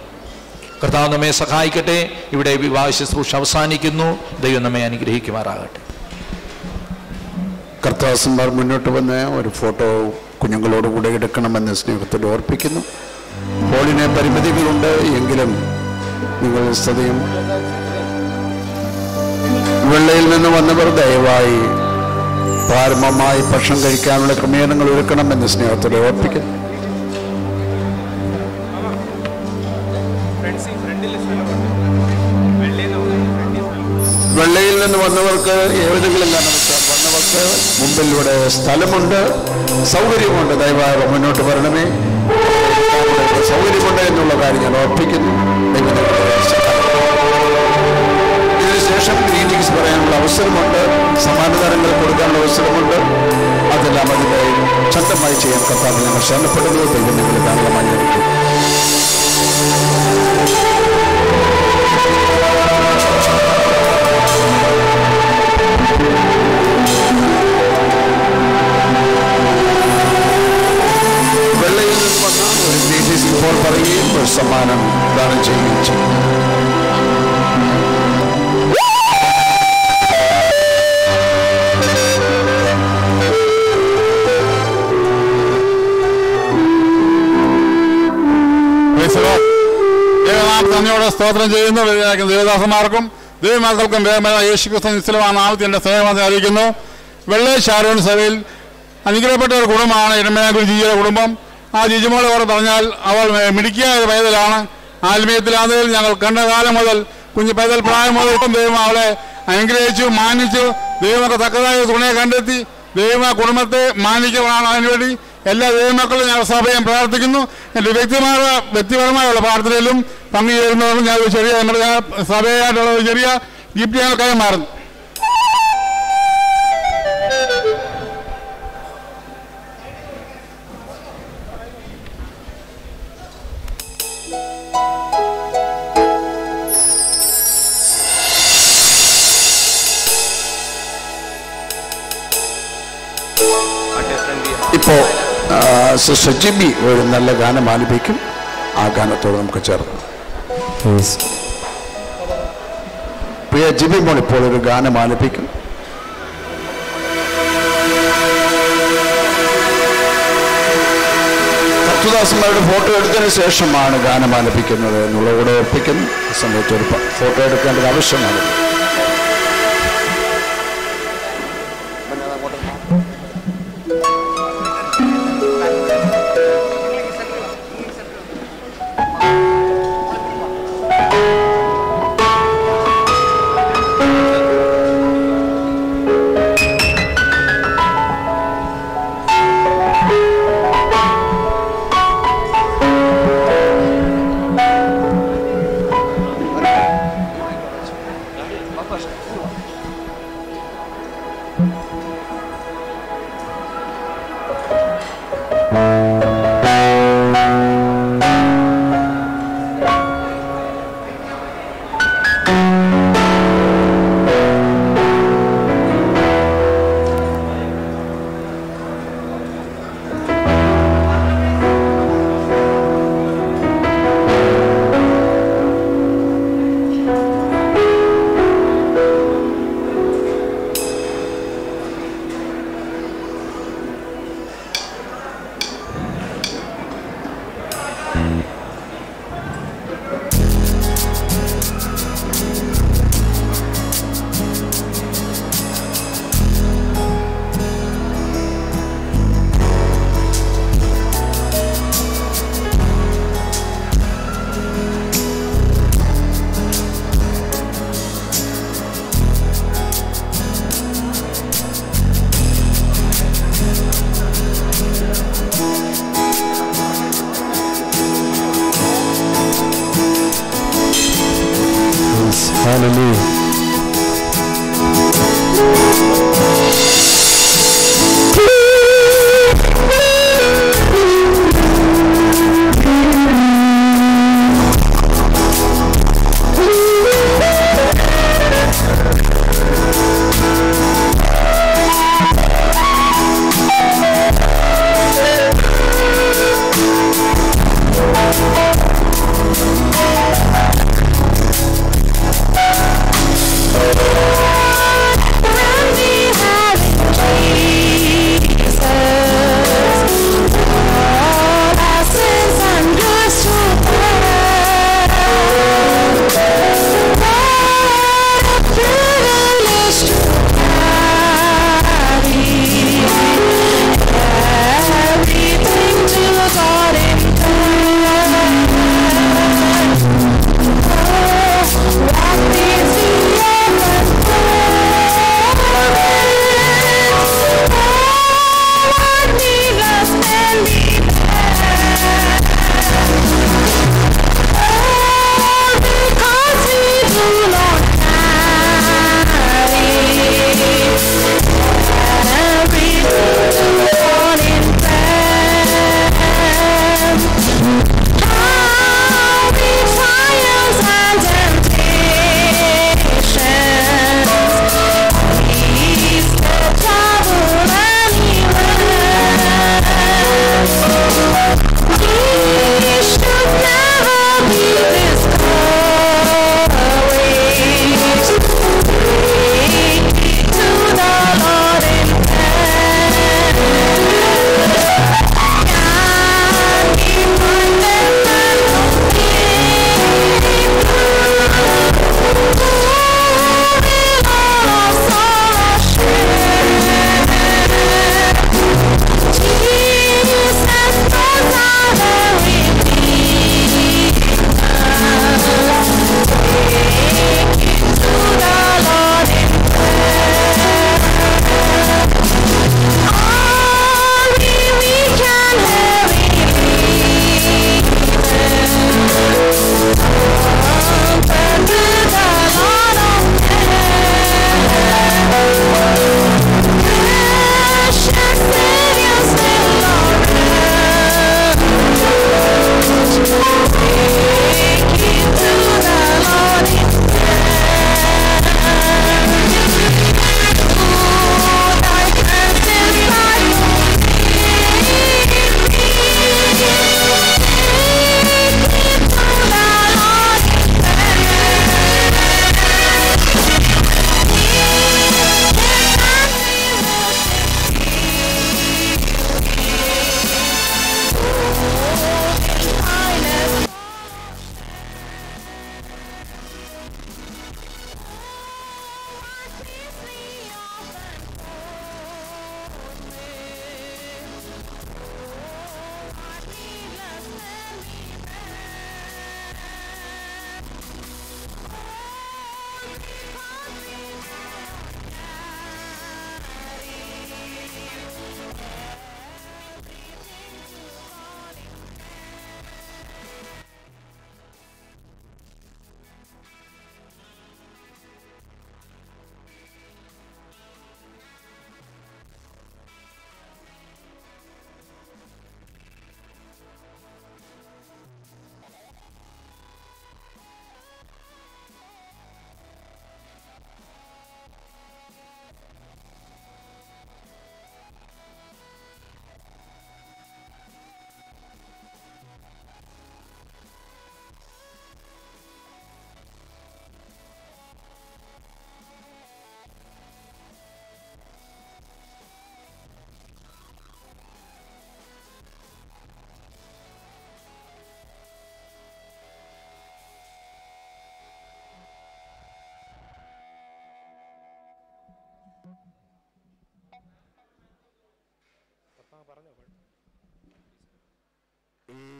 കർത്താവ് നമ്മെ സഹായിക്കട്ടെ ഇവിടെ വിവാഹ ശുശ്രൂഷ അവസാനിക്കുന്നു ദൈവം നമ്മെ അനുഗ്രഹിക്കുമാറാകട്ടെ കർത്താസന്മാർ മുന്നോട്ട് വന്ന് ഒരു ഫോട്ടോ കുഞ്ഞുങ്ങളോട് കൂടെ എടുക്കണമെന്ന് സ്നേഹത്തിൽ ഓർപ്പിക്കുന്നു ഹോളിന് പരിമിതികളുണ്ട് എങ്കിലും നിങ്ങൾ സതയും വെള്ളയിൽ നിന്ന് വന്നവർ ദയവായി പാരമമായി ഭക്ഷണം കഴിക്കാനുള്ള ക്രമീകരണങ്ങൾ ഒരുക്കണമെന്ന് സ്നേഹത്തോടെ ഓർപ്പിക്കുന്നു വെള്ളയിൽ നിന്ന് വന്നവർക്ക് ഏതെങ്കിലും കാരണവശാൽ വന്നവർക്ക് മുമ്പിലൂടെ സ്ഥലമുണ്ട് സൗകര്യമുണ്ട് ദയവായി മുന്നോട്ട് വരണമേ സൗകര്യമുണ്ട് എന്നുള്ള കാര്യം ഞാൻ ഓർപ്പിക്കുന്നു ദൈവത്തെ ഇതിനുശേഷം ഗ്രീറ്റിംഗ്സ് പറയാനുള്ള അവസരമുണ്ട് സമ്മാനദാനങ്ങൾ കൊടുക്കാനുള്ള അവസരമുണ്ട് അതെല്ലാം അതിൻ്റെ ശക്തമായി ചെയ്യാൻ കർത്താവ് ഞങ്ങൾ ശരണപ്പെടുന്നു ദൈവം നിങ്ങൾ ധാരാളമായി നൽകും വെള്ളയിൽ നിന്ന് വന്ന ഒരു ഗ്രീറ്റിംഗ്സ് ഇപ്പോൾ പറയുകയും ഒരു സമ്മാനം ദാനം ചെയ്യുകയും ചെയ്യും ദൈവനാം തന്നോട് സ്തോത്രം ചെയ്യുന്നു വേദനാക്കുന്ന ദേവദാസന്മാർക്കും ദൈവമക്കൾക്കും വേഗമായ യേശു ക്രിസ്തു നിശ്ചലമായ നാമത്തിൽ എൻ്റെ സ്നേഹം അറിയിക്കുന്നു വെള്ളേ ഷാരോൺ സഭയിൽ അനുഗ്രഹപ്പെട്ട ഒരു കുടുംബമാണ് ഇടമയ ഗുരുജിയുടെ കുടുംബം ആ ജിജിമോളെ ഓർ പറഞ്ഞാൽ അവൾ മിടുക്കിയായ ഒരു പൈതലാണ് ആത്മീയത്തിലാണെങ്കിൽ ഞങ്ങൾ കണ്ട കാലം മുതൽ കുഞ്ഞ് പൈതൽ പ്രായം മുതൽ ഇപ്പം ദൈവം അവളെ അനുഗ്രഹിച്ചു മാനിച്ചു ദൈവമൊക്കെ തക്കതായ തുണയെ കണ്ടെത്തി ദൈവം ആ കുടുംബത്തെ മാനിക്കലാണ് അതിനുവേണ്ടി എല്ലാ ദൈവമക്കളും ഞാൻ സഭയും പ്രാർത്ഥിക്കുന്നു എൻ്റെ വ്യക്തിപരമായ വ്യക്തിപരമായുള്ള പ്രാർത്ഥനയിലും പങ്കുചേരുന്നതുകൊണ്ട് ഞാൻ ഒരു ചെറിയ നമ്മുടെ സഭയായിട്ടുള്ള ഒരു ചെറിയ ഗിഫ്റ്റ് ഞങ്ങൾ കൈമാറുന്നു ഇപ്പോൾ സിസ്റ്റർ ജിബി ഒരു നല്ല ഗാനം ആലപിക്കും ആ ഗാനത്തോട് നമുക്ക് ചേർന്ന് പ്രിയ ജിബി മോൾ ഇപ്പോൾ ഒരു ഗാനം ആലപിക്കും കത്തുദാസന്മാരുടെ ഫോട്ടോ എടുത്തതിന് ശേഷമാണ് ഗാനം ആലപിക്കുന്നത് എന്നുള്ളത് കൂടെ ഓർപ്പിക്കുന്നു ഈ സമയത്ത് ഒരു പ- ഫോട്ടോ എടുക്കേണ്ടത് ആവശ്യമാണ് Thank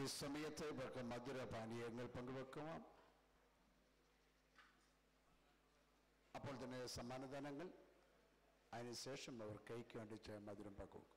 ഈ സമയത്ത് ഇവർക്ക് മധുരപാനീയങ്ങൾ പങ്കുവെക്കുവാം അപ്പോൾ തന്നെ സമ്മാനദാനങ്ങൾ അതിനുശേഷം അവർ കൈക്ക് വേണ്ടി മധുരം പങ്കുവെക്കും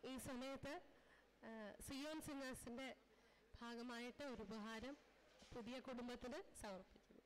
ഈ സമയത്ത് ആ, സിയോൺ സിംഗേഴ്സിൻ്റെ ഭാഗമായിട്ട് ഒരു ഉപഹാരം പുതിയ കുടുംബത്തിന് സമർപ്പിക്കുന്നു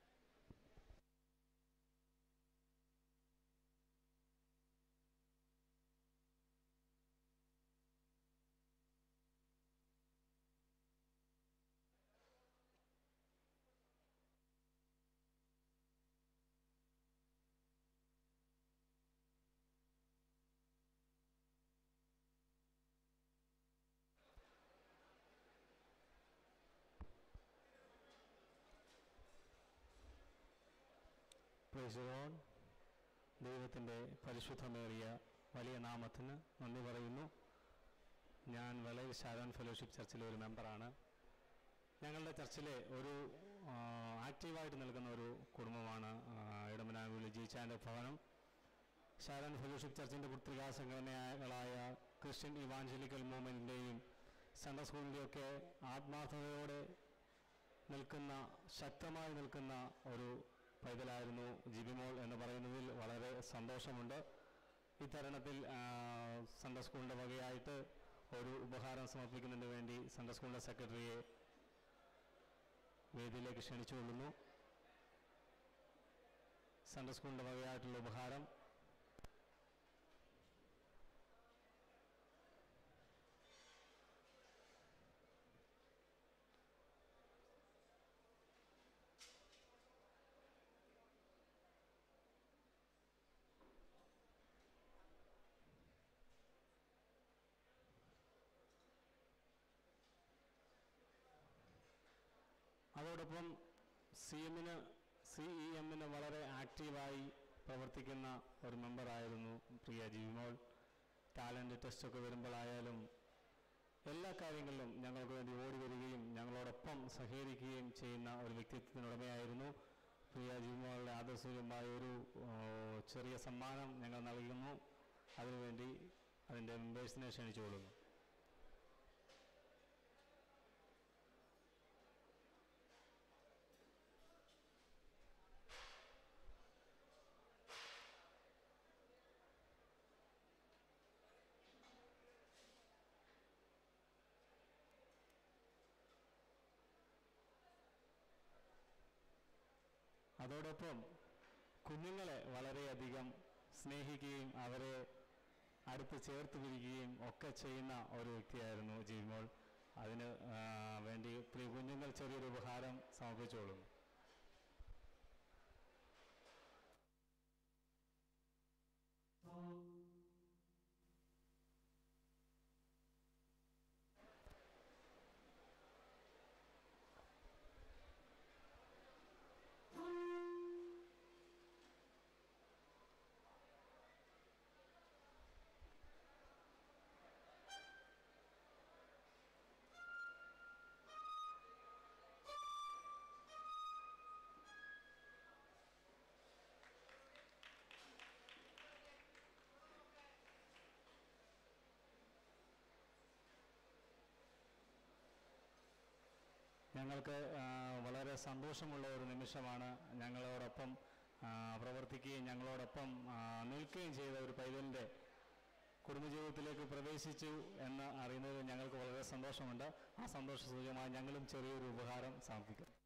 പ്രൈസുകോൺ ദൈവത്തിൻ്റെ പരിശുദ്ധമേറിയ വലിയ നാമത്തിന് നന്ദി പറയുന്നു ഞാൻ വളയിൽ ഷാരോൺ ഫെലോഷിപ്പ് ചർച്ചിലെ ഒരു മെമ്പറാണ് ഞങ്ങളുടെ ചർച്ചിലെ ഒരു ആ, ആക്റ്റീവായിട്ട് നിൽക്കുന്ന ഒരു കുടുംബമാണ് ആ, ഇടമനാകുളി ജീച്ചാൻ്റെ ഭവനം ഷാരോൺ ഫെലോഷിപ്പ് ചർച്ചിൻ്റെ പുത്രികാ സംഘടനകളായ ക്രിസ്ത്യൻ ഇവാഞ്ചലിക്കൽ മൂവ്മെൻറ്റിൻ്റെയും സൺഡേ സ്കൂളിൻ്റെയൊക്കെ ആത്മാർത്ഥതയോടെ നിൽക്കുന്ന ശക്തമായി നിൽക്കുന്ന ഒരു പൈതലായിരുന്നു ജിബിമോൾ എന്ന് പറയുന്നതിൽ വളരെ സന്തോഷമുണ്ട് ഇത്തരുണത്തിൽ ആ, സൺഡേ സ്കൂളിൻ്റെ വകയായിട്ട് ഒരു ഉപഹാരം സമർപ്പിക്കുന്നതിന് വേണ്ടി സൺഡേ സ്കൂളിൻ്റെ സെക്രട്ടറിയെ വേദിയിലേക്ക് ക്ഷണിച്ചുകൊള്ളുന്നു സൺഡേ സ്കൂളിൻ്റെ വകയായിട്ടുള്ള ഉപഹാരം അതോടൊപ്പം സി എമ്മിന് സി ഇ എമ്മിന് വളരെ ആക്റ്റീവായി പ്രവർത്തിക്കുന്ന ഒരു മെമ്പറായിരുന്നു പ്രിയ ജിവിമോൾ ടാലൻറ്റ് ടെസ്റ്റൊക്കെ വരുമ്പോഴായാലും എല്ലാ കാര്യങ്ങളിലും ഞങ്ങൾക്ക് വേണ്ടി ഓടി വരികയും ഞങ്ങളോടൊപ്പം സഹകരിക്കുകയും ചെയ്യുന്ന ഒരു വ്യക്തിത്വത്തിനുടമയായിരുന്നു പ്രിയ ജിവിമോളുടെ ആദർശമായ ഒരു ഓ, ചെറിയ സമ്മാനം ഞങ്ങൾ നൽകുന്നു അതിനുവേണ്ടി അതിൻ്റെ മെമ്പേഴ്സിനെ ക്ഷണിച്ചുകൊള്ളുന്നു അതോടൊപ്പം കുഞ്ഞുങ്ങളെ വളരെയധികം സ്നേഹിക്കുകയും അവരെ അടുത്ത് ചേർത്ത് പിടിക്കുകയും ഒക്കെ ചെയ്യുന്ന ഒരു വ്യക്തിയായിരുന്നു ജിമോൾ അതിന് ആ, വേണ്ടി പ്രിയ കുഞ്ഞുങ്ങൾ ചെറിയൊരു ഉപഹാരം സമർപ്പിച്ചോളും ഞങ്ങൾക്ക് ആ, വളരെ സന്തോഷമുള്ള ഒരു നിമിഷമാണ് ഞങ്ങളോടൊപ്പം ആ, പ്രവർത്തിക്കുകയും ഞങ്ങളോടൊപ്പം ആ, നിൽക്കുകയും ചെയ്ത ഒരു പൈതലിൻ്റെ കുടുംബജീവിതത്തിലേക്ക് പ്രവേശിച്ചു എന്ന് അറിയുന്നത് ഞങ്ങൾക്ക് വളരെ സന്തോഷമുണ്ട് ആ സന്തോഷ സൂചകമായി ഞങ്ങളും ചെറിയൊരു ഉപഹാരം സമർപ്പിക്കും